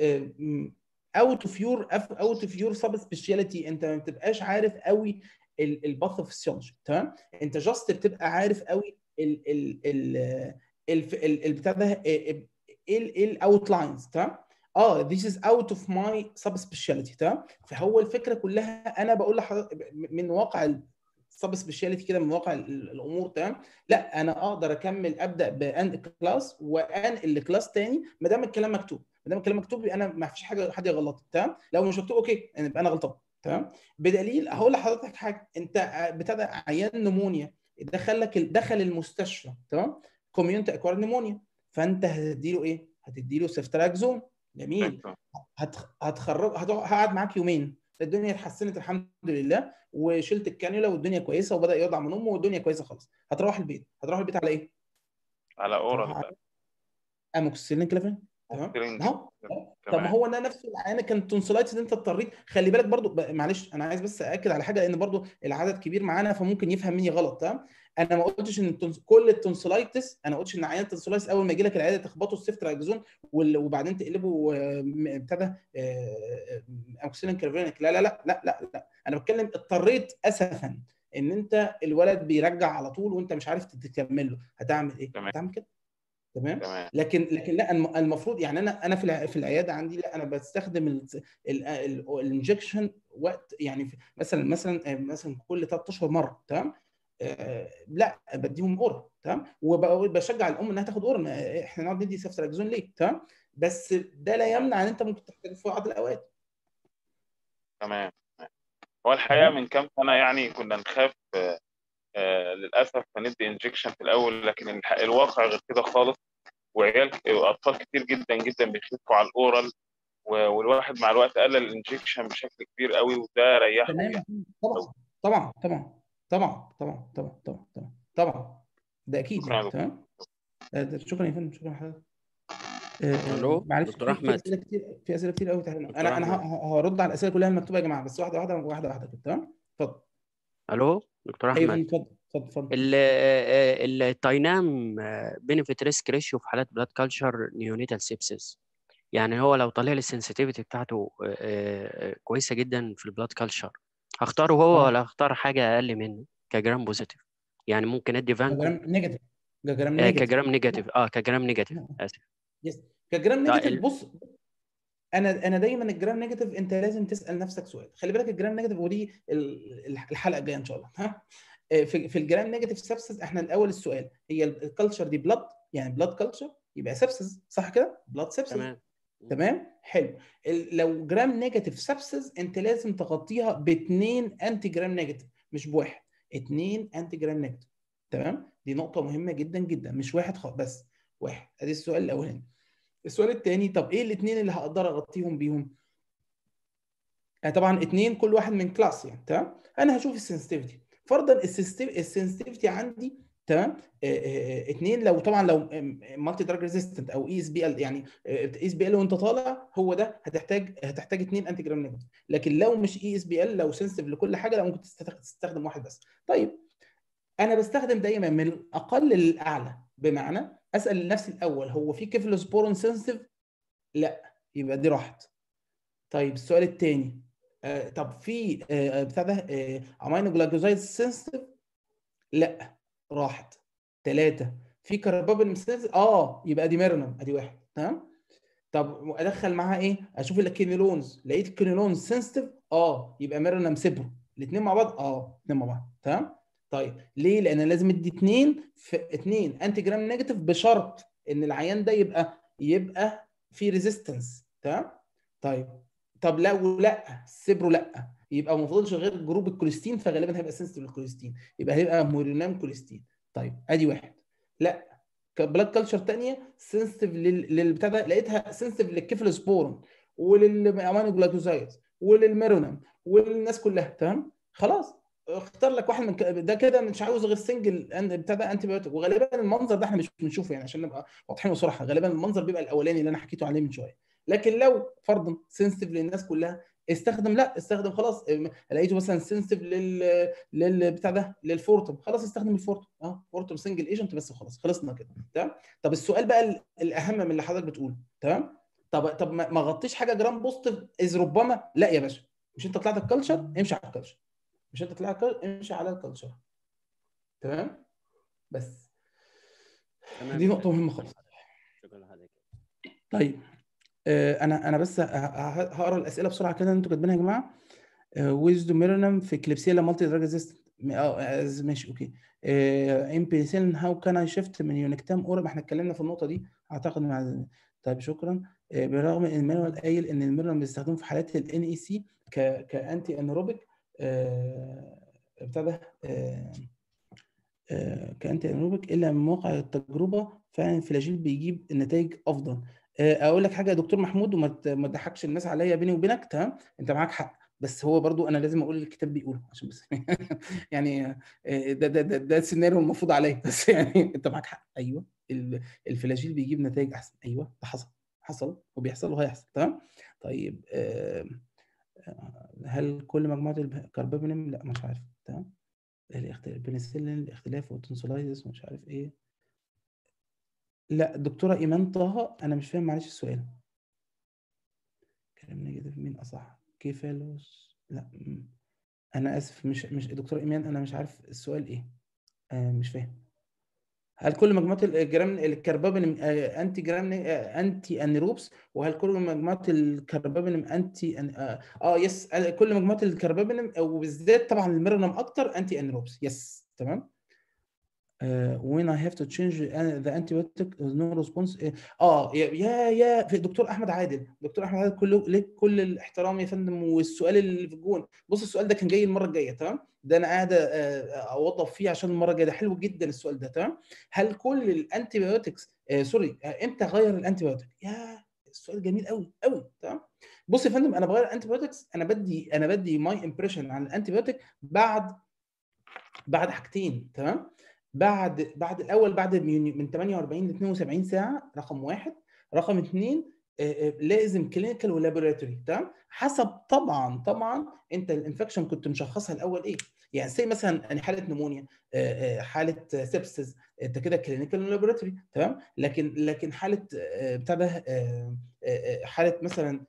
اوت اوف يور اوت اوف يور سب سبيشاليتي انت ما بتبقاش عارف قوي الباثوفيسيولوجي تمام انت جاست بتبقى عارف قوي ال ال ال ال- ال- البتاع ده ايه ايه الاوتلاينز تمام اه this is out of my sub specialty تمام فهو الفكره كلها انا بقول لحضرتك من واقع ال- سب سبيشاليتي كده من واقع ال- الامور تمام لا انا اقدر اكمل ابدا بان كلاس وانقل لكلاس تاني ما دام الكلام مكتوب ما دام الكلام مكتوب يبقى انا ما فيش حاجه حد يغلط تمام لو مش مكتوب اوكي يعني يبقى انا غلطان تمام بدليل هقول لحضرتك حاجه انت بتاع عيان نمونيا دخلك دخل المستشفى تمام كوميونتي اكوار نمونيا فانت هتديله ايه؟ هتديله سيفتراكزون جميل هتخ- هتخرج هتقعد- هقعد معاك يومين الدنيا اتحسنت الحمد لله وشلت الكانيولا والدنيا كويسه وبدا يرضع من امه والدنيا كويسه خالص هتروح البيت هتروح البيت على ايه؟ على اورال اموكسيلين كلافين تمام كلينج. اهو طب ما تمام هو انا نفس العيانه كانت تونسلايتس انت اضطريت خلي بالك برضو ب- معلش انا عايز بس ااكد على حاجه لان برضو العدد كبير معانا فممكن يفهم مني غلط تمام انا ما قلتش ان التونس... كل التونسلايتس انا ما قلتش ان عيان التونسلايتس اول ما يجي لك العياده تخبطه السيفتراكزون وال... وبعدين تقلبه آه، م- ابتدى اموكسيلين كلافينيك لا لا لا لا لا لا انا بتكلم اضطريت اسفا ان انت الولد بيرجع على طول وانت مش عارف تكمل له هتعمل ايه؟ تمام. هتعمل كده تمام تمام لكن لكن لا الم- المفروض يعني انا انا في الع- في العياده عندي لا انا بستخدم الانجكشن وقت يعني في- مثلا مثلا آه، مثلا كل ثلاث اشهر مره تمام آه، لا بديهم اورا تمام وبشجع الام انها تاخد اورا ما احنا نقعد ندي سيفتراكزون ليه تمام بس ده لا يمنع ان انت ممكن تحتاج في بعض الاوقات تمام هو الحقيقه من كام سنه يعني كنا نخاف آه، آه، للاسف هندي انجكشن في الاول لكن الح- الواقع غير كده خالص وعيال اطفال كتير جدا جدا بيخفوا على الاورال و- والواحد مع الوقت قلل الانجكشن بشكل كبير قوي وده ريحه تمام يعني طبعا طبعا طبعا طبعا طبعا طبعا طبعا طبعا طبعا ده اكيد شكرا يا يعني دكتور. تمام آه، ده- شكرا يا فندم شكرا لحضرتك آه، آه، ألو، معلش دكتور في- في أحمد. اسئله كتير في اسئله كتير قوي تحت دكتور انا انا أحمد. ه- ه- هرد على الاسئله كلها المكتوبه يا جماعه بس واحده واحده واحده واحده كده تمام اتفضل الو دكتور ايوه احمد اتفضل اتفضل اتفضل ال- آه، ال- التاينام بينفيت ريسك ريشيو في حالات بلاد كلتشر نيونيتال سيبسيس يعني هو لو طلع لي السنسيتيفيتي بتاعته آه، آه، كويسه جدا في البلاد كلتشر هختاره هو آه. ولا اختار حاجه اقل منه كجرام بوزيتيف يعني ممكن ادي فانكو كجرام نيجاتيف كجرام آه، نيجاتيف كجرام نيجاتيف اه كجرام نيجاتيف اسف يس كجرام لا، نيجاتيف ال- بص انا انا دايما الجرام نيجاتيف انت لازم تسال نفسك سؤال خلي بالك الجرام نيجاتيف ودي ال- الحلقه الجايه ان شاء الله ها آه، في في الجرام نيجاتيف سبسس احنا الاول السؤال هي الكالتشر دي بلاد يعني بلاد كالتشر يبقى سبسس صح كده بلاد سبسس تمام تمام حلو ال- لو جرام نيجاتيف سبسس انت لازم تغطيها باثنين انتي جرام نيجاتيف مش بواحد اثنين انتي جرام نيجاتيف تمام دي نقطه مهمه جدا جدا مش واحد خ... بس واحد ادي السؤال الاولاني السؤال الثاني طب ايه الاثنين اللي هقدر اغطيهم بيهم آه طبعا اثنين كل واحد من كلاس يعني تمام انا هشوف السنسيتيفيتي فرضا السنسيتيفيتي عندي تمام اثنين لو طبعا لو مالتي دراج ريزيستنت او اي اس بي ال يعني اي اس بي ال وانت طالع هو ده هتحتاج هتحتاج اثنين انتي جرام نيجاتيف لكن لو مش اي اس بي ال لو سنسيتيف لكل حاجه لا ممكن تستخدم تستخدم واحد بس طيب انا بستخدم دايما من الاقل للاعلى بمعنى اسال نفسي الاول هو في كيفلوسبورين سنسيتيف لا يبقى دي راحت طيب السؤال الثاني آه طب في آه بتاع ده آه امينو جلايكوزايد سنسيتيف لا راحت ثلاثة في كربابل سنسيتيف اه يبقى دي ميرنم ادي واحد تمام طب ادخل معاها ايه اشوف الكينولونز لقيت الكينولونز سنسيتيف اه يبقى ميرنم سيبرو الاثنين مع بعض اه الاثنين مع بعض تمام طيب ليه لان لازم ادي اثنين في اثنين انتي جرام نيجاتيف بشرط ان العيان ده يبقى يبقى في ريزيستنس تمام طيب طب لو لا سيبرو لا يبقى ما فضلش غير جروب الكوليستين فغالبا هيبقى سنسيتيف للكوليستين يبقى هيبقى مورينام كوليستين طيب ادي واحد لا بلاد كلتشر ثانيه سنسيتيف للبتاع ده لقيتها سنسيتيف للكيفلوسبورين وللامينو جلايكوزايد وللميرونام وللناس كلها تمام خلاص اختار لك واحد من ك... ده كده مش عاوز غير سنجل بتاع ده انتي بايوتيك وغالبا المنظر ده احنا مش بنشوفه يعني عشان نبقى واضحين وصراحه غالبا المنظر بيبقى الاولاني اللي انا حكيته عليه من شويه لكن لو فرضا سنسيتيف للناس كلها استخدم لا استخدم خلاص لقيته مثلا سنسيتيف لل لل بتاع ده للفورتم خلاص استخدم الفورتم اه فورتم سنجل ايجنت بس وخلاص خلصنا كده تمام طب السؤال بقى الاهم من اللي حضرتك بتقوله تمام طب طب ما غطيش حاجه جرام بوزيتيف اذ ربما لا يا باشا مش انت طلعت الكالتشر امشي على الكالتشر مش انت طلعت امشي على الكالتشر تمام بس تمام دي نقطه مهمه خالص شكرا لحضرتك طيب آه انا انا بس هقرا الاسئله بسرعه كده انتوا كاتبينها يا جماعه ويزدو ميرونم في كليبسيلا مالتي دراج ريزيستنت م- اه as- ماشي اوكي امبيسين هاو كان اي شيفت من يونكتام اورا ما احنا اتكلمنا في النقطه دي اعتقد مع طيب شكرا آه، بالرغم ان المانوال قايل ان الميرور بيستخدمه في حالات الان اي سي كانتي انيروبيك بتاع ده آه، آه، كانتي انيروبيك الا من واقع التجربه فعلا الفلاجيل بيجيب النتائج افضل آه، اقول لك حاجه يا دكتور محمود وما ت- ما تضحكش الناس عليا بيني وبينك تمام انت معاك حق بس هو برضو انا لازم اقول اللي الكتاب بيقوله عشان بس يعني آه، ده ده ده, ده السيناريو المفروض عليا بس يعني انت معاك حق ايوه ال- الفلاجيل بيجيب نتائج احسن ايوه ده حصل حصل وبيحصل وهيحصل تمام طيب آه، آه، هل كل مجموعه الكربامينم لا مش عارف تمام الاختلاف البنسلين الاختلاف والتنسولايتس ومش عارف ايه لا دكتوره ايمان طه انا مش فاهم معلش السؤال كلام نيجاتيف مين اصح كيفالوس لا م- انا اسف مش مش دكتوره ايمان انا مش عارف السؤال ايه آه مش فاهم هل كل مجموعات الجرام الكربابينم آه، انتي جرام آه، انتي انيروبس وهل كل مجموعات الكربابينم انتي أن- اه, آه يس آه، كل مجموعات الكربابينم وبالذات طبعا الميرونم اكتر انتي انيروبس يس تمام Uh, when I have to change uh, the antibiotic with no response uh, اه يا يا يا في دكتور احمد عادل دكتور احمد عادل كله ليك كل الاحترام يا فندم والسؤال اللي في الجون بص السؤال ده كان جاي المره الجايه تمام ده انا قاعد آه، اوظف فيه عشان المره الجايه ده حلو جدا السؤال ده تمام هل كل الانتيبيوتكس آه سوري آه امتى اغير الانتيبيوتك يا السؤال جميل قوي قوي تمام بص يا فندم انا بغير الانتيبيوتكس انا بدي انا بدي ماي امبريشن عن الانتيبيوتك بعد بعد حاجتين تمام بعد بعد الاول بعد من من 48 ل 72 ساعه رقم واحد رقم اثنين آه، آه، لازم كلينيكال ولابوراتوري تمام حسب طبعا طبعا انت الانفكشن كنت مشخصها الاول ايه يعني زي مثلا يعني حاله نمونيا آه، آه، حاله سيبسز انت كده كلينيكال ولابوراتوري تمام لكن لكن حاله آه، بتاع ده آه، آه، آه، حاله مثلا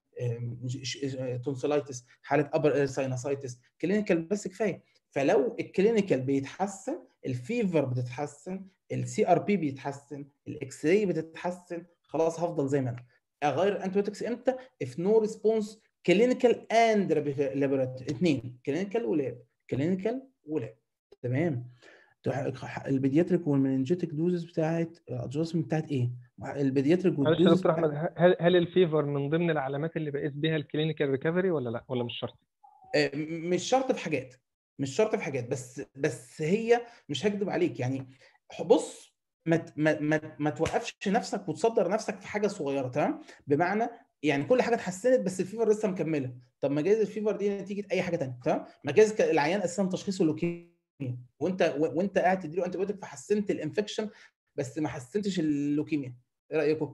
تونسلايتس حاله ابر ساينوسايتس كلينيكال بس كفايه فلو الكلينيكال بيتحسن الفيفر بتتحسن السي ار بي بيتحسن الاكس راي بتتحسن خلاص هفضل زي ما انا اغير الانتيبيوتكس امتى if no response clinical and laboratory اثنين كلينيكال ولاب كلينيكال ولاب تمام البيدياتريك والمننجيتك دوزز بتاعت ادجستمنت بتاعت ايه؟ البيدياتريك معلش يا والدوزز دكتور احمد هل هل الفيفر من ضمن العلامات اللي بقيس بيها الكلينيكال ريكفري ولا لا ولا مش شرط؟ آه، مش شرط في حاجات مش شرط في حاجات بس بس هي مش هكدب عليك يعني بص ما ت- ما ما, ما توقفش نفسك وتصدر نفسك في حاجه صغيره تمام بمعنى يعني كل حاجه اتحسنت بس الفيفر لسه مكمله طب ما جايز الفيفر دي نتيجه اي حاجه ثانيه تمام ما جايز ك- العيان اساسا تشخيصه لوكيميا وانت و- وانت قاعد تديله انتي بيوتيك فحسنت الانفكشن بس ما حسنتش اللوكيميا ايه رايكم؟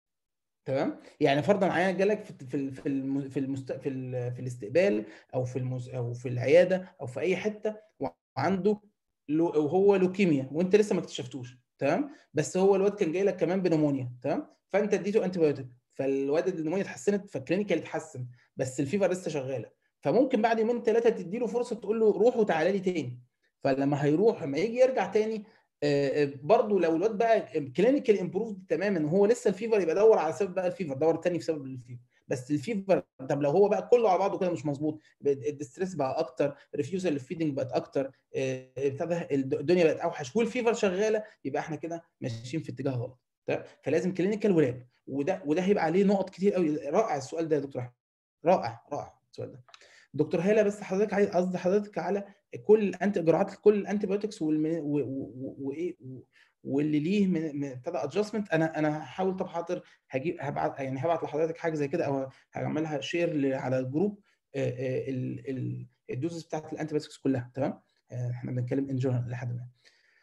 تمام يعني فرضا عيان جالك في في في الم- في المست... في, ال... في الاستقبال او في المز... او في العياده او في اي حته وعنده لو... وهو لوكيميا وانت لسه ما اكتشفتوش تمام بس هو الواد كان جاي لك كمان بنمونيا تمام فانت اديته انتي بايوتيك فالواد النمونيا اتحسنت فالكلينيكال اتحسن بس الفيفر لسه شغاله فممكن بعد يومين ثلاثه تديله فرصه تقول له روح وتعالى لي تاني فلما هيروح لما يجي يرجع تاني آه، آه، برضه لو الواد بقى كلينيكال امبروفد تماما وهو لسه الفيفر يبقى دور على سبب بقى الفيفر دور تاني في سبب الفيفر بس الفيفر طب لو هو بقى كله على بعضه كده مش مظبوط الدستريس بقى اكتر ريفيوزال للفيدنج بقت اكتر آه، ابتدى الدنيا بقت اوحش والفيفر شغاله يبقى احنا كده ماشيين في اتجاه غلط تمام فلازم كلينيكال ولاب وده وده هيبقى عليه نقط كتير قوي رائع السؤال ده يا دكتور احمد رائع رائع السؤال ده دكتور هاله بس حضرتك عايز قصدي حضرتك على كل انت اجراءات كل الانتي بايوتكس وايه واللي ليه من من ابتدى ادجستمنت انا انا هحاول طب حاضر هجيب هبعت يعني هبعت لحضرتك حاجه زي كده او هعملها شير على الجروب آه، آه، ال- ال- الدوزز بتاعت الانتي بايوتكس كلها تمام آه، احنا بنتكلم ان جنرال لحد ما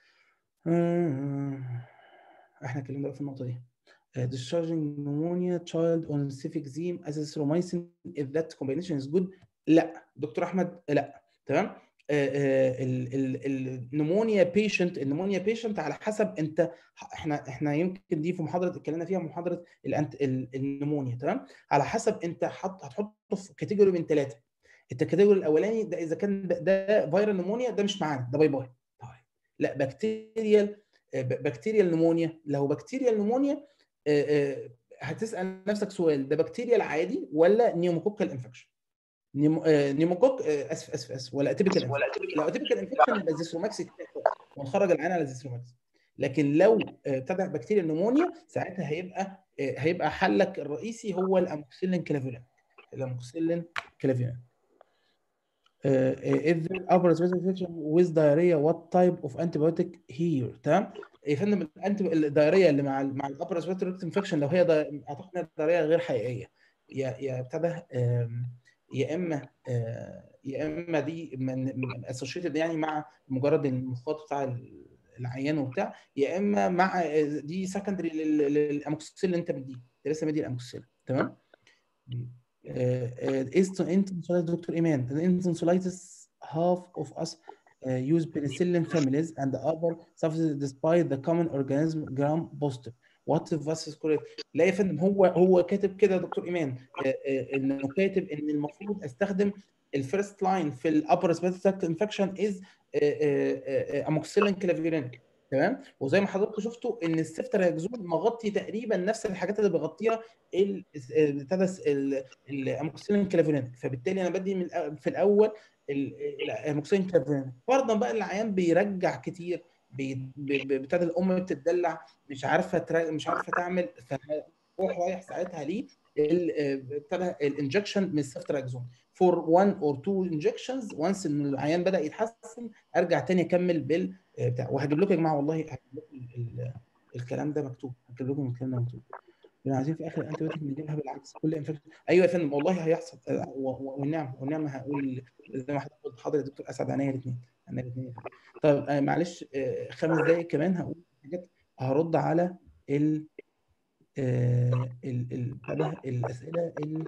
آه، احنا اتكلمنا بقى في النقطه دي Uh, discharging pneumonia child on cefixime azithromycin if that combination is good لا دكتور احمد لا تمام آه، آه، ال- ال- النمونيا بيشنت النمونيا بيشنت على حسب انت احنا احنا يمكن دي في محاضره اتكلمنا فيها محاضره الأنت ال- النمونيا تمام على حسب انت حط هتحطه في كاتيجوري من ثلاثه الكاتيجوري الاولاني ده اذا كان ده- ده فيرال نمونيا ده مش معانا ده باي باي طيب لا بكتيريال آه، ب- بكتيريال نمونيا لو بكتيريال نمونيا آه، آه، هتسال نفسك سؤال ده بكتيريال عادي ولا نيوموكوكال انفكشن نيمو آه، نيموكوك آه، اسف اسف اسف ولا اتيبيكال لو اتيبيكال انفكشن يبقى زيثروماكس ونخرج العين على زيثروماكس لكن لو آه، ابتدى بكتيريا نمونيا ساعتها هيبقى آه، هيبقى حلك الرئيسي هو الاموكسيلين كلافيولان الاموكسيلين كلافيولان uh, if there upper respiratory infection with diarrhea what type of antibiotic here تمام يا فندم الانتي الدايريه اللي مع ال مع الابر ريسبيرتوري انفكشن لو هي دا... اعتقد انها دايريه غير حقيقيه يا يا ابتدى آم، يا اما آه، يا اما دي من اسوشيتد يعني مع مجرد المخاط بتاع ال- العيان وبتاع يا اما مع آه، دي سكندري للاموكسيل اللي انت مديه انت لسه مدي الاموكسيل تمام انتونسولايتس دكتور ايمان الانتونسولايتس half of us uh, use penicillin families and other substances despite the common organism gram positive what if this is correct لا يا فندم هو هو كاتب كده يا دكتور ايمان آه، آه، انه كاتب ان المفروض استخدم الفيرست لاين في الابر ريسبيرتوري انفكشن از اموكسيلين كلافيرينيك تمام وزي ما حضرتك شفتوا ان السيفتراكزون مغطي تقريبا نفس الحاجات اللي بيغطيها ال- ابتدى ال- الاموكسيلين كلافيرينيك فبالتالي انا بدي من الأ- في الاول الاموكسيلين كلافيرينيك فرضا بقى العيان بيرجع كتير بي- ب- ب- ابتدى الام بتدلع مش عارفه تر- مش عارفه تعمل فروح رايح ساعتها ليه ال- ابتدى الانجكشن من السيفتراكزون فور 1 اور 2 انجكشنز وانس ان العيان بدا يتحسن ارجع تاني اكمل بال بتاع وهجيب لكم يا جماعه والله هجيب لكم ال- ال- الكلام ده مكتوب هجيب لكم الكلام ده مكتوب احنا عايزين في اخر الانتي بيوتيك نجيبها بالعكس كل انفكشن ايوه يا فندم والله هيحصل آه، و- و- والنعم والنعم هقول زي ما حضرتك قلت حاضر يا دكتور اسعد عينيا الاثنين عينيا الاثنين طيب آه، معلش آه، خمس دقائق كمان هقول حاجات هرد على ال آه، ال ال بتاع ده، الاسئله ال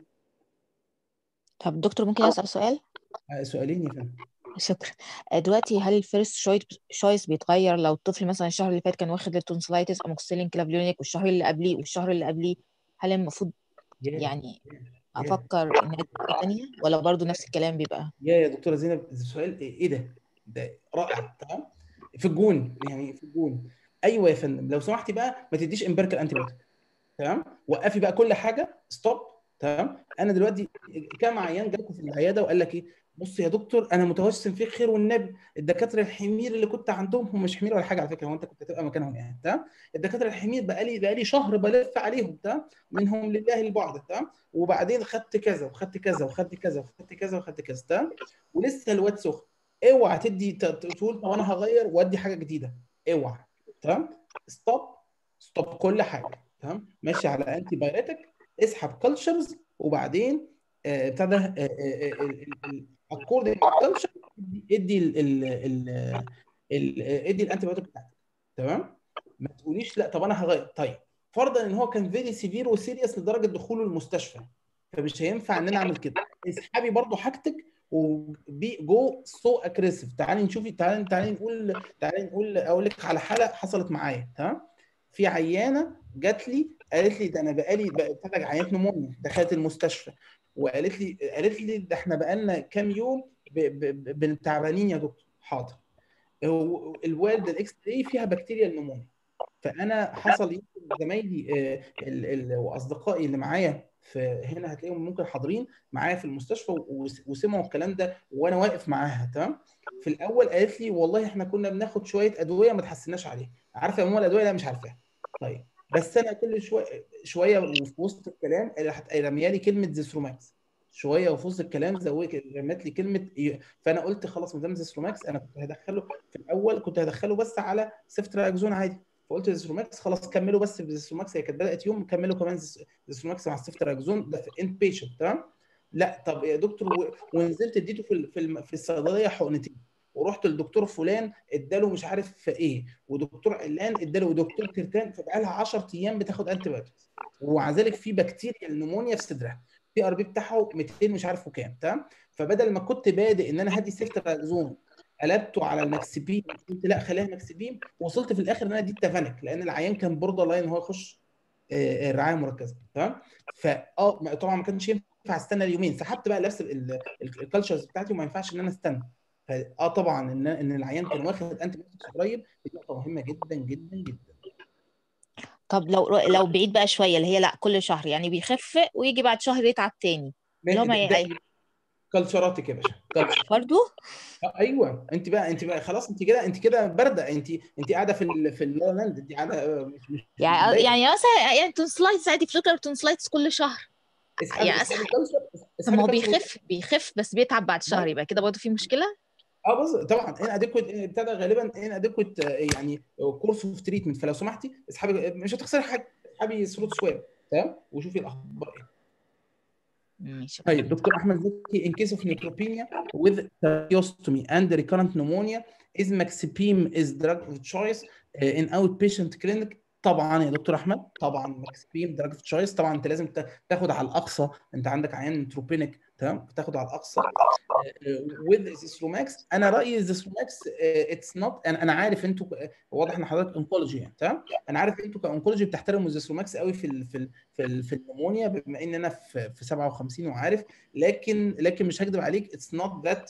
طب دكتور ممكن اسال سؤال آه، سؤالين يا فندم شكرا آه، دلوقتي هل الفيرست شويس بيتغير لو الطفل مثلا الشهر اللي فات كان واخد التونسلايتس اموكسيلين كلافيولينيك والشهر اللي قبليه والشهر اللي قبليه هل المفروض يعني افكر ان هي حاجه تانية ولا برضو نفس الكلام بيبقى يا يا دكتوره زينب السؤال ايه ده؟ ده رائع تمام في الجون يعني في الجون ايوه يا فندم لو سمحتي بقى ما تديش امبيريكال انتي بيوتيك تمام وقفي بقى كل حاجه ستوب تمام انا دلوقتي كام عيان جالكم في العياده وقال لك ايه بص يا دكتور انا متوسم فيك خير والنبي الدكاتره الحمير اللي كنت عندهم هم مش حمير ولا حاجه على فكره هو انت كنت هتبقى مكانهم يعني تمام الدكاتره الحمير بقى لي بقى لي شهر بلف عليهم تمام منهم لله البعد تمام وبعدين خدت كذا وخدت كذا وخدت كذا وخدت كذا وخدت كذا تمام ولسه الواد سخن اوعى تدي ت- تقول طب انا هغير وادي حاجه جديده اوعى تمام ستوب ستوب كل حاجه تمام ماشي على انتي بايوتيك اسحب كلتشرز وبعدين آه، ابتدى اكوردنج كلتشر ادي ال ال ال ال- ادي الانتي بايوتيك بتاعتك تمام ما تقوليش لا طب انا هغير طيب فرضا ان هو كان فيري سيفير وسيريس لدرجه دخوله المستشفى فمش هينفع ان انا اعمل كده اسحبي برضو حاجتك وبي جو سو اجريسيف تعالي نشوفي تعالي تعالي نقول تعالي نقول اقول لك على حاله حصلت معايا تمام في عيانه جات لي قالت لي ده انا بقالي بتابع عيانات نمونيا دخلت المستشفى وقالت لي قالت لي ده احنا بقالنا كام يوم ب- ب- ب- تعبانين يا دكتور حاضر هو الوالده الاكس راي فيها بكتيريا النمونيا فانا حصل يمكن زمايلي آه، ال- ال- واصدقائي اللي معايا في هنا هتلاقيهم ممكن حاضرين معايا في المستشفى وس- وسمعوا الكلام ده وانا واقف معاها تمام في الاول قالت لي والله احنا كنا بناخد شويه ادويه ما تحسناش عليها عارفه يا ماما الادويه لا مش عارفاها طيب بس انا كل شويه شويه وفي وسط الكلام راحت رميه لي كلمه زيثروماكس شويه وفي وسط الكلام زودت رمت لي كلمه فانا قلت خلاص ما دام زيثروماكس انا كنت هدخله في الاول كنت هدخله بس على سيفتراكزون عادي فقلت زيثروماكس خلاص كملوا بس بزيثروماكس هي كانت بدات يوم كملوا كمان زيث- زيثروماكس مع السيفتراكزون ده في انت بيشنت تمام لا طب يا دكتور و... ونزلت اديته في ال- في الم- في الصيدليه حقنتين ورحت للدكتور فلان اداله مش عارف في ايه ودكتور علان اداله ودكتور ترتان فبقى لها 10 ايام بتاخد انتي بايوتكس ومع ذلك في بكتيريا النمونيا في صدرها في ار بي بتاعه 200 مش عارف وكام تمام فبدل ما كنت بادئ ان انا هدي سيفتراكزون قلبته على الماكسبين قلت لا خليها ماكسبين وصلت في الاخر ان انا اديت تافانك لان العيان كان بوردر لاين هو يخش آه، آه، رعايه مركزه تمام فاه ما- طبعا ما كانش ينفع استنى اليومين سحبت بقى نفس الكالتشرز بتاعتي وما ينفعش ان انا استنى فاه طبعا ان ان العيان كان واخد انتي بايوتكس قريب دي نقطه مهمه جدا جدا جدا طب لو لو بعيد بقى شويه اللي هي لا كل شهر يعني بيخف ويجي بعد شهر يتعب تاني اللي ما- هما ده- ده- يعني كلتشراتك يا باشا كلتشر برضو آه، ايوه انت بقى انت بقى خلاص انت كده انت كده بارده انت انت قاعده في ال في اللا لاند انت قاعده آه، مش مش يعني متضايقة. يعني مثلا يعني تونسلايتس عادي افتكر تونسلايتس كل شهر اسحبي يعني اسحبي أسحب كلتشر طب اسحبي ما هو كلتشر بيخف بيخف بس بيتعب بعد شهر يبقى كده برضه في مشكلة اه بص طبعا ان اديكوت ابتدى غالبا ان اديكوت يعني كورس اوف تريتمنت فلو سمحتي اسحبي مش هتخسري حاجه اسحبي ثروت سواب تمام وشوفي الاخبار ايه ماشي طيب دكتور احمد زكي in case of neutropenia with tracheostomy and recurrent pneumonia is maxipim is drug of choice uh, in outpatient clinic طبعا يا دكتور احمد طبعا ماكسبيم دراج اوف تشويس طبعا انت لازم تا- تاخد على الاقصى انت عندك عيان نيوتروبينيك تمام تاخد على الاقصى وذ زيثروماكس انا رايي زيثروماكس اتس نوت انا أنا عارف انتوا واضح ان حضرتك انكولوجي يعني تمام انا عارف انتوا كانكولوجي بتحترموا الزيثروماكس قوي في ال في ال في, ال في النمونيا بما ان انا في في 57 وعارف لكن لكن مش هكذب عليك اتس نوت ذات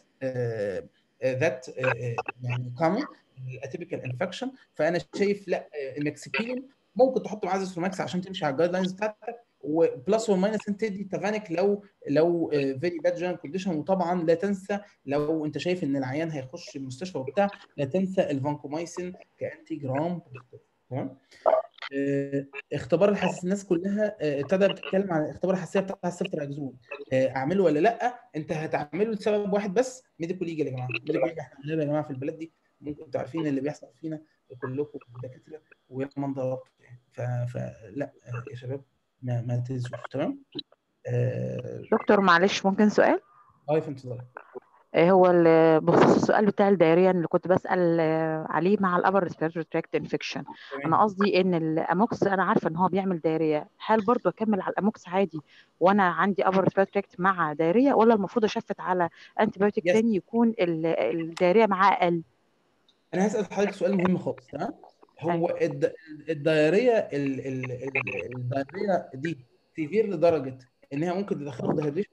ذات يعني كومن الاتيبيكال انفكشن فانا شايف لا المكسبين ممكن تحط معاه زيثروماكس عشان تمشي على الجايد لاينز بتاعتك وبلس وماينس انت تدي تافانيك لو لو فيري باد جنرال كونديشن وطبعا لا تنسى لو انت شايف ان العيان هيخش المستشفى وبتاع لا تنسى الفانكومايسين كانتي جرام بوزيتيف تمام آه، اختبار الحساسيه الناس كلها آه، ابتدى بتتكلم عن اختبار الحساسيه بتاع السيفتراكزون آه، اعمله ولا لا انت هتعمله لسبب واحد بس ميديكو ليجل يا جماعه ميديكو ليجل احنا عندنا يا جماعه في البلد دي ممكن انتوا عارفين اللي بيحصل فينا كلكم دكاتره ويا من ضربتوا يعني ف- فلا آه، يا شباب ما ما تنسوش تمام آه، دكتور معلش ممكن سؤال اه يا فندم اتفضلي. آه، هو ال- بخصوص السؤال بتاع الدايريا اللي كنت بسأل آه، عليه مع الأبر ريسبيرتوري تراكت انفكشن أنا قصدي إن الأموكس أنا عارفة إن هو بيعمل دايريا هل برضو أكمل على الأموكس عادي وأنا عندي أبر ريسبيرتوري تراكت مع دايريا ولا المفروض أشفت على أنتي بايوتيك Yes. تاني يكون ال- الدايريا معاه أقل انا هسال حضرتك سؤال مهم خالص تمام هو الد- الدايريه ال- ال- ال- الدايريه دي سيفير لدرجه انها ممكن تدخله دهيدريشن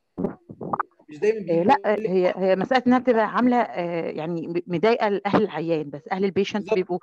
مش دايما آه، بيجي لا آه، هي هي مسألة إنها بتبقى عاملة آه، يعني م- مضايقة أهل العيان بس أهل البيشنت بيبقوا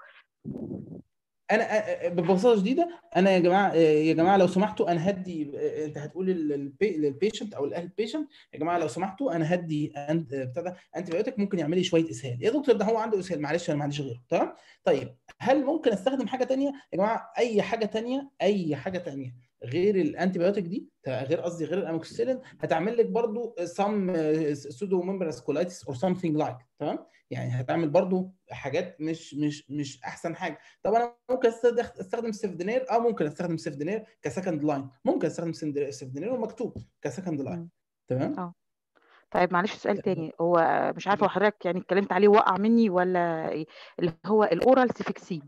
انا أ- أ- ببساطه شديده انا يا جماعه يا جماعه لو سمحتوا انا هدي انت هتقول للبيشنت او الاهل البيشنت يا جماعه لو سمحتوا انا هدي أنت- ابتدى انتي بايوتيك ممكن يعمل لي شويه اسهال يا دكتور ده هو عنده اسهال معلش انا ما عنديش غيره تمام طيب هل ممكن استخدم حاجه تانية يا جماعه اي حاجه تانية اي حاجه تانية غير الانتي بايوتيك دي غير قصدي غير الاموكسيسيلين هتعمل لك برضو سام سودو ممبرس كولايتس اور سامثينج لايك تمام يعني هتعمل برضو حاجات مش مش مش احسن حاجه طب انا ممكن استخدم استخدم سيفدينير اه ممكن استخدم سيفدينير كسكند لاين ممكن استخدم سيفدينير ومكتوب كسكند لاين تمام اه طيب معلش سؤال تاني هو مش عارفة هو حضرتك يعني اتكلمت عليه وقع مني ولا إيه؟ اللي هو الأورال سيفكسين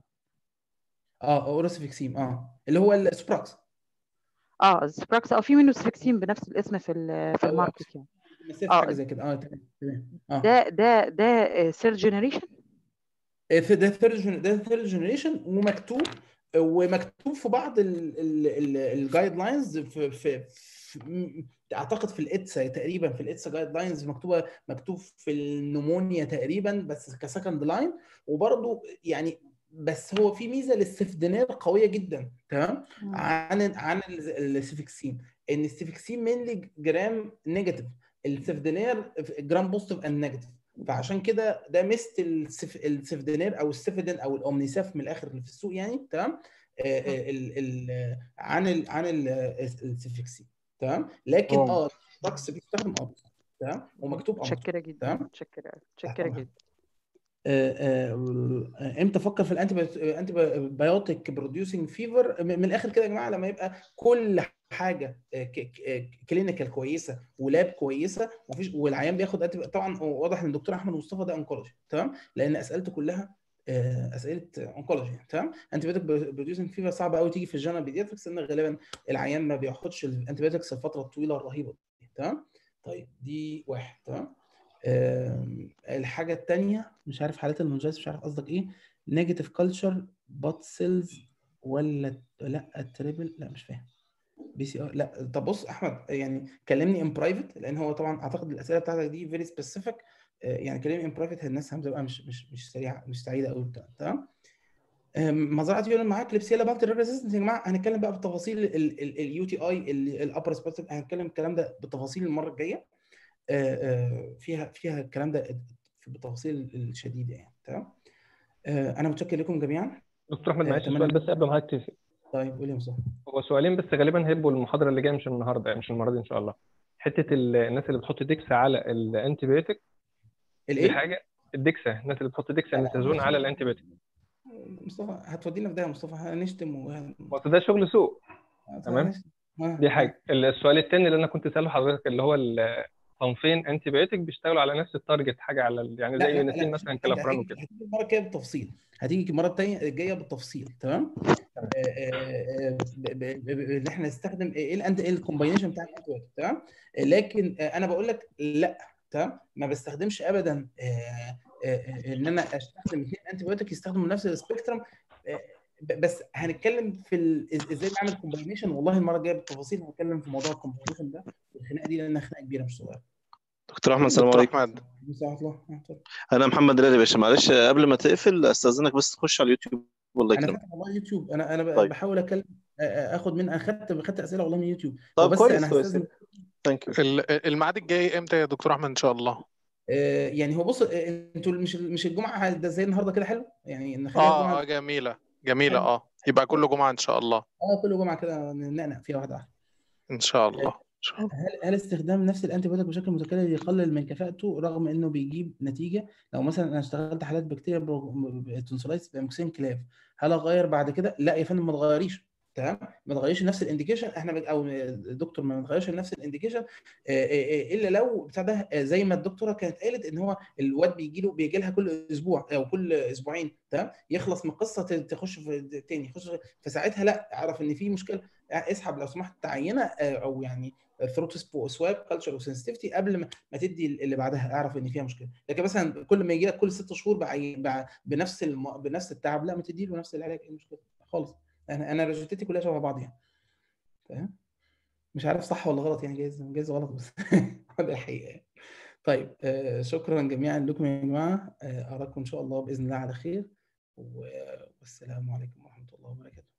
اه اوراسيفيكسيم اه اللي هو السبراكس اه سبراكس اه في منه سيفكسين بنفس الاسم في ال- في أو الماركت يعني مسافه اه حاجه زي كده اه تمام تمام اه ده ده ده ثيرد جنريشن في ده ثيرد ده ثيرد جنريشن ومكتوب ومكتوب في بعض الجايد لاينز في, في, في اعتقد في الاتسا تقريبا في الاتسا جايد لاينز مكتوبه مكتوب في النمونيا تقريبا بس كسكند لاين وبرضه يعني بس هو في ميزه للسفدنير قويه جدا تمام عن عن السيفكسين ان السيفكسين مينلي جرام نيجاتيف السفدنير جرام بوزيتيف اند نيجاتيف فعشان كده ده ميزه السف... السفدنير او السفدن او الاومنيساف من الاخر اللي في السوق يعني تمام آه، آه، ال... ال... عن ال... عن ال... السيفكسين تمام لكن اه. اه الطقس بيستخدم اه تمام ومكتوب اه متشكرة جدا تمام متشكرة متشكرة جدا آه، آه، امتى افكر في الانتي انتي بايوتيك بروديوسنج فيفر من الاخر كده يا جماعه لما يبقى كل حاجه كلينيكال كويسه ولاب كويسه ومفيش والعيان بياخد أنتي طبعا واضح ان الدكتور احمد مصطفى ده انكولوجي تمام لان اسئلته كلها آه، اسئله انكولوجي تمام انتي بايوتيك بروديوسنج فيفر صعب قوي تيجي في الجنرال بيدياتريكس لان غالبا العيان ما بياخدش الانتي بايوتكس الفتره الطويله الرهيبه دي تمام طيب دي واحد تمام آم، الحاجه الثانيه مش عارف حالات المنجز مش عارف قصدك ايه نيجاتيف كلتشر بات سيلز ولا لا التريبل لا مش فاهم بي سي ار لا طب بص احمد يعني كلمني ان برايفت لان هو طبعا اعتقد الاسئله بتاعتك دي فيري سبيسيفيك يعني كلمني ان برايفت الناس هتبقى مش مش مش سريعه مش سعيده قوي تمام أم، مزرعه يقول معاك لبسيلا بالتي ريزيستنس يا جماعه هنتكلم بقى بالتفاصيل اليو تي اي الابر سبيرتيف هنتكلم الكلام ده بالتفاصيل المره الجايه آه، آه، فيها فيها الكلام ده بالتفاصيل الشديده يعني تمام آه، انا متشكر لكم جميعا دكتور احمد آه، معلش أتمنى- سؤال بس قبل ما هتفق طيب قول يا مصطفى هو سؤالين بس غالبا هيبقوا المحاضره اللي جايه مش النهارده يعني مش المره دي ان شاء الله حته ال- الناس اللي بتحط ديكسا على الانتي بيوتيك دي الايه حاجه الديكسا الناس اللي بتحط ديكسا لا، لا، نيتازون على مصطفى. الانتي بيوتيك مصطفى هتودينا في ده يا مصطفى هنشتم وهن... ما أصل ده شغل سوق تمام هنشتم. آه. دي حاجه السؤال الثاني اللي انا كنت ساله حضرتك اللي هو ال- صنفين انتي بيوتيك بيشتغلوا على نفس التارجت حاجه على ال- يعني لا زي لا يونيسين لا مثلا انت كلافران هتيجي وكده هتيجي المره الجايه بالتفصيل هتيجي المره التانيه الجايه بالتفصيل تمام آه، آه، آه، ب- ب- ب- ان احنا نستخدم ايه الانت ايه الكومباينيشن بتاع الانتي تمام آه، لكن آه، انا بقول لك لا تمام ما بستخدمش ابدا آه، آه، آه، ان انا استخدم اثنين انتي بايوتيك يستخدموا نفس السبيكترم آه، ب- بس هنتكلم في ال- إز- ازاي نعمل كومباينيشن والله المره الجايه بالتفاصيل هنتكلم في موضوع الكومباينيشن ده الخناقه دي لانها خناقه كبيره مش صغيره دكتور احمد السلام دكتور عليكم احمد مساء الله آه، اتفضل. انا محمد رادي باشا معلش قبل ما تقفل استاذنك بس تخش على اليوتيوب والله انا يكرمك فاتح والله يوتيوب انا انا ب- طيب. بحاول اتكلم آه، آه، اخد من انا خدت خدت اسئله والله من يوتيوب هو طب بس كويس انا كويس هستاذن ثانك يو ال- الميعاد الجاي امتى يا دكتور احمد ان شاء الله آه، يعني هو بص آه، انتوا مش مش الجمعه ده زي النهارده كده حلو يعني نخليها اه الجمعه اه جميله جميله حلو اه يبقى كل جمعه ان شاء الله اه كل جمعه كده ننقنق فيها واحده واحده ان شاء الله ان شاء الله هل هل استخدام نفس الانتي بايوتيك بشكل متكرر يقلل من كفاءته رغم انه بيجيب نتيجه لو مثلا انا اشتغلت حالات بكتيريا تونسلايتس بامكسين كلاف هل اغير بعد كده؟ لا يا فندم ما تغيريش تمام ما تغيرش نفس الانديكيشن احنا بن- او الدكتور ما تغيرش نفس الانديكيشن الا لو بتاع ده آه، زي ما الدكتوره كانت قالت ان هو الواد بيجي له بيجي لها كل اسبوع او كل اسبوعين تمام يخلص من القصه ت- تخش في تاني يخش في- فساعتها لا اعرف ان في مشكله اسحب لو سمحت تعينه آه، او يعني ثروت سواب كلتشر وسنسيتيفيتي قبل ما ما تدي اللي بعدها اعرف ان فيها مشكله لكن مثلا كل ما يجي لك كل ست شهور بعي- بع- بنفس الم... بنفس التعب لا ما تدي له نفس العلاج ايه المشكله خالص انا انا روجيتتي كلها شبه بعض يعني فاهم مش عارف صح ولا غلط يعني جايز جايز غلط بس ده الحقيقه يعني. طيب آه، شكرا جميعا لكم يا جماعه آه، اراكم ان شاء الله باذن الله على خير و- والسلام عليكم ورحمه الله وبركاته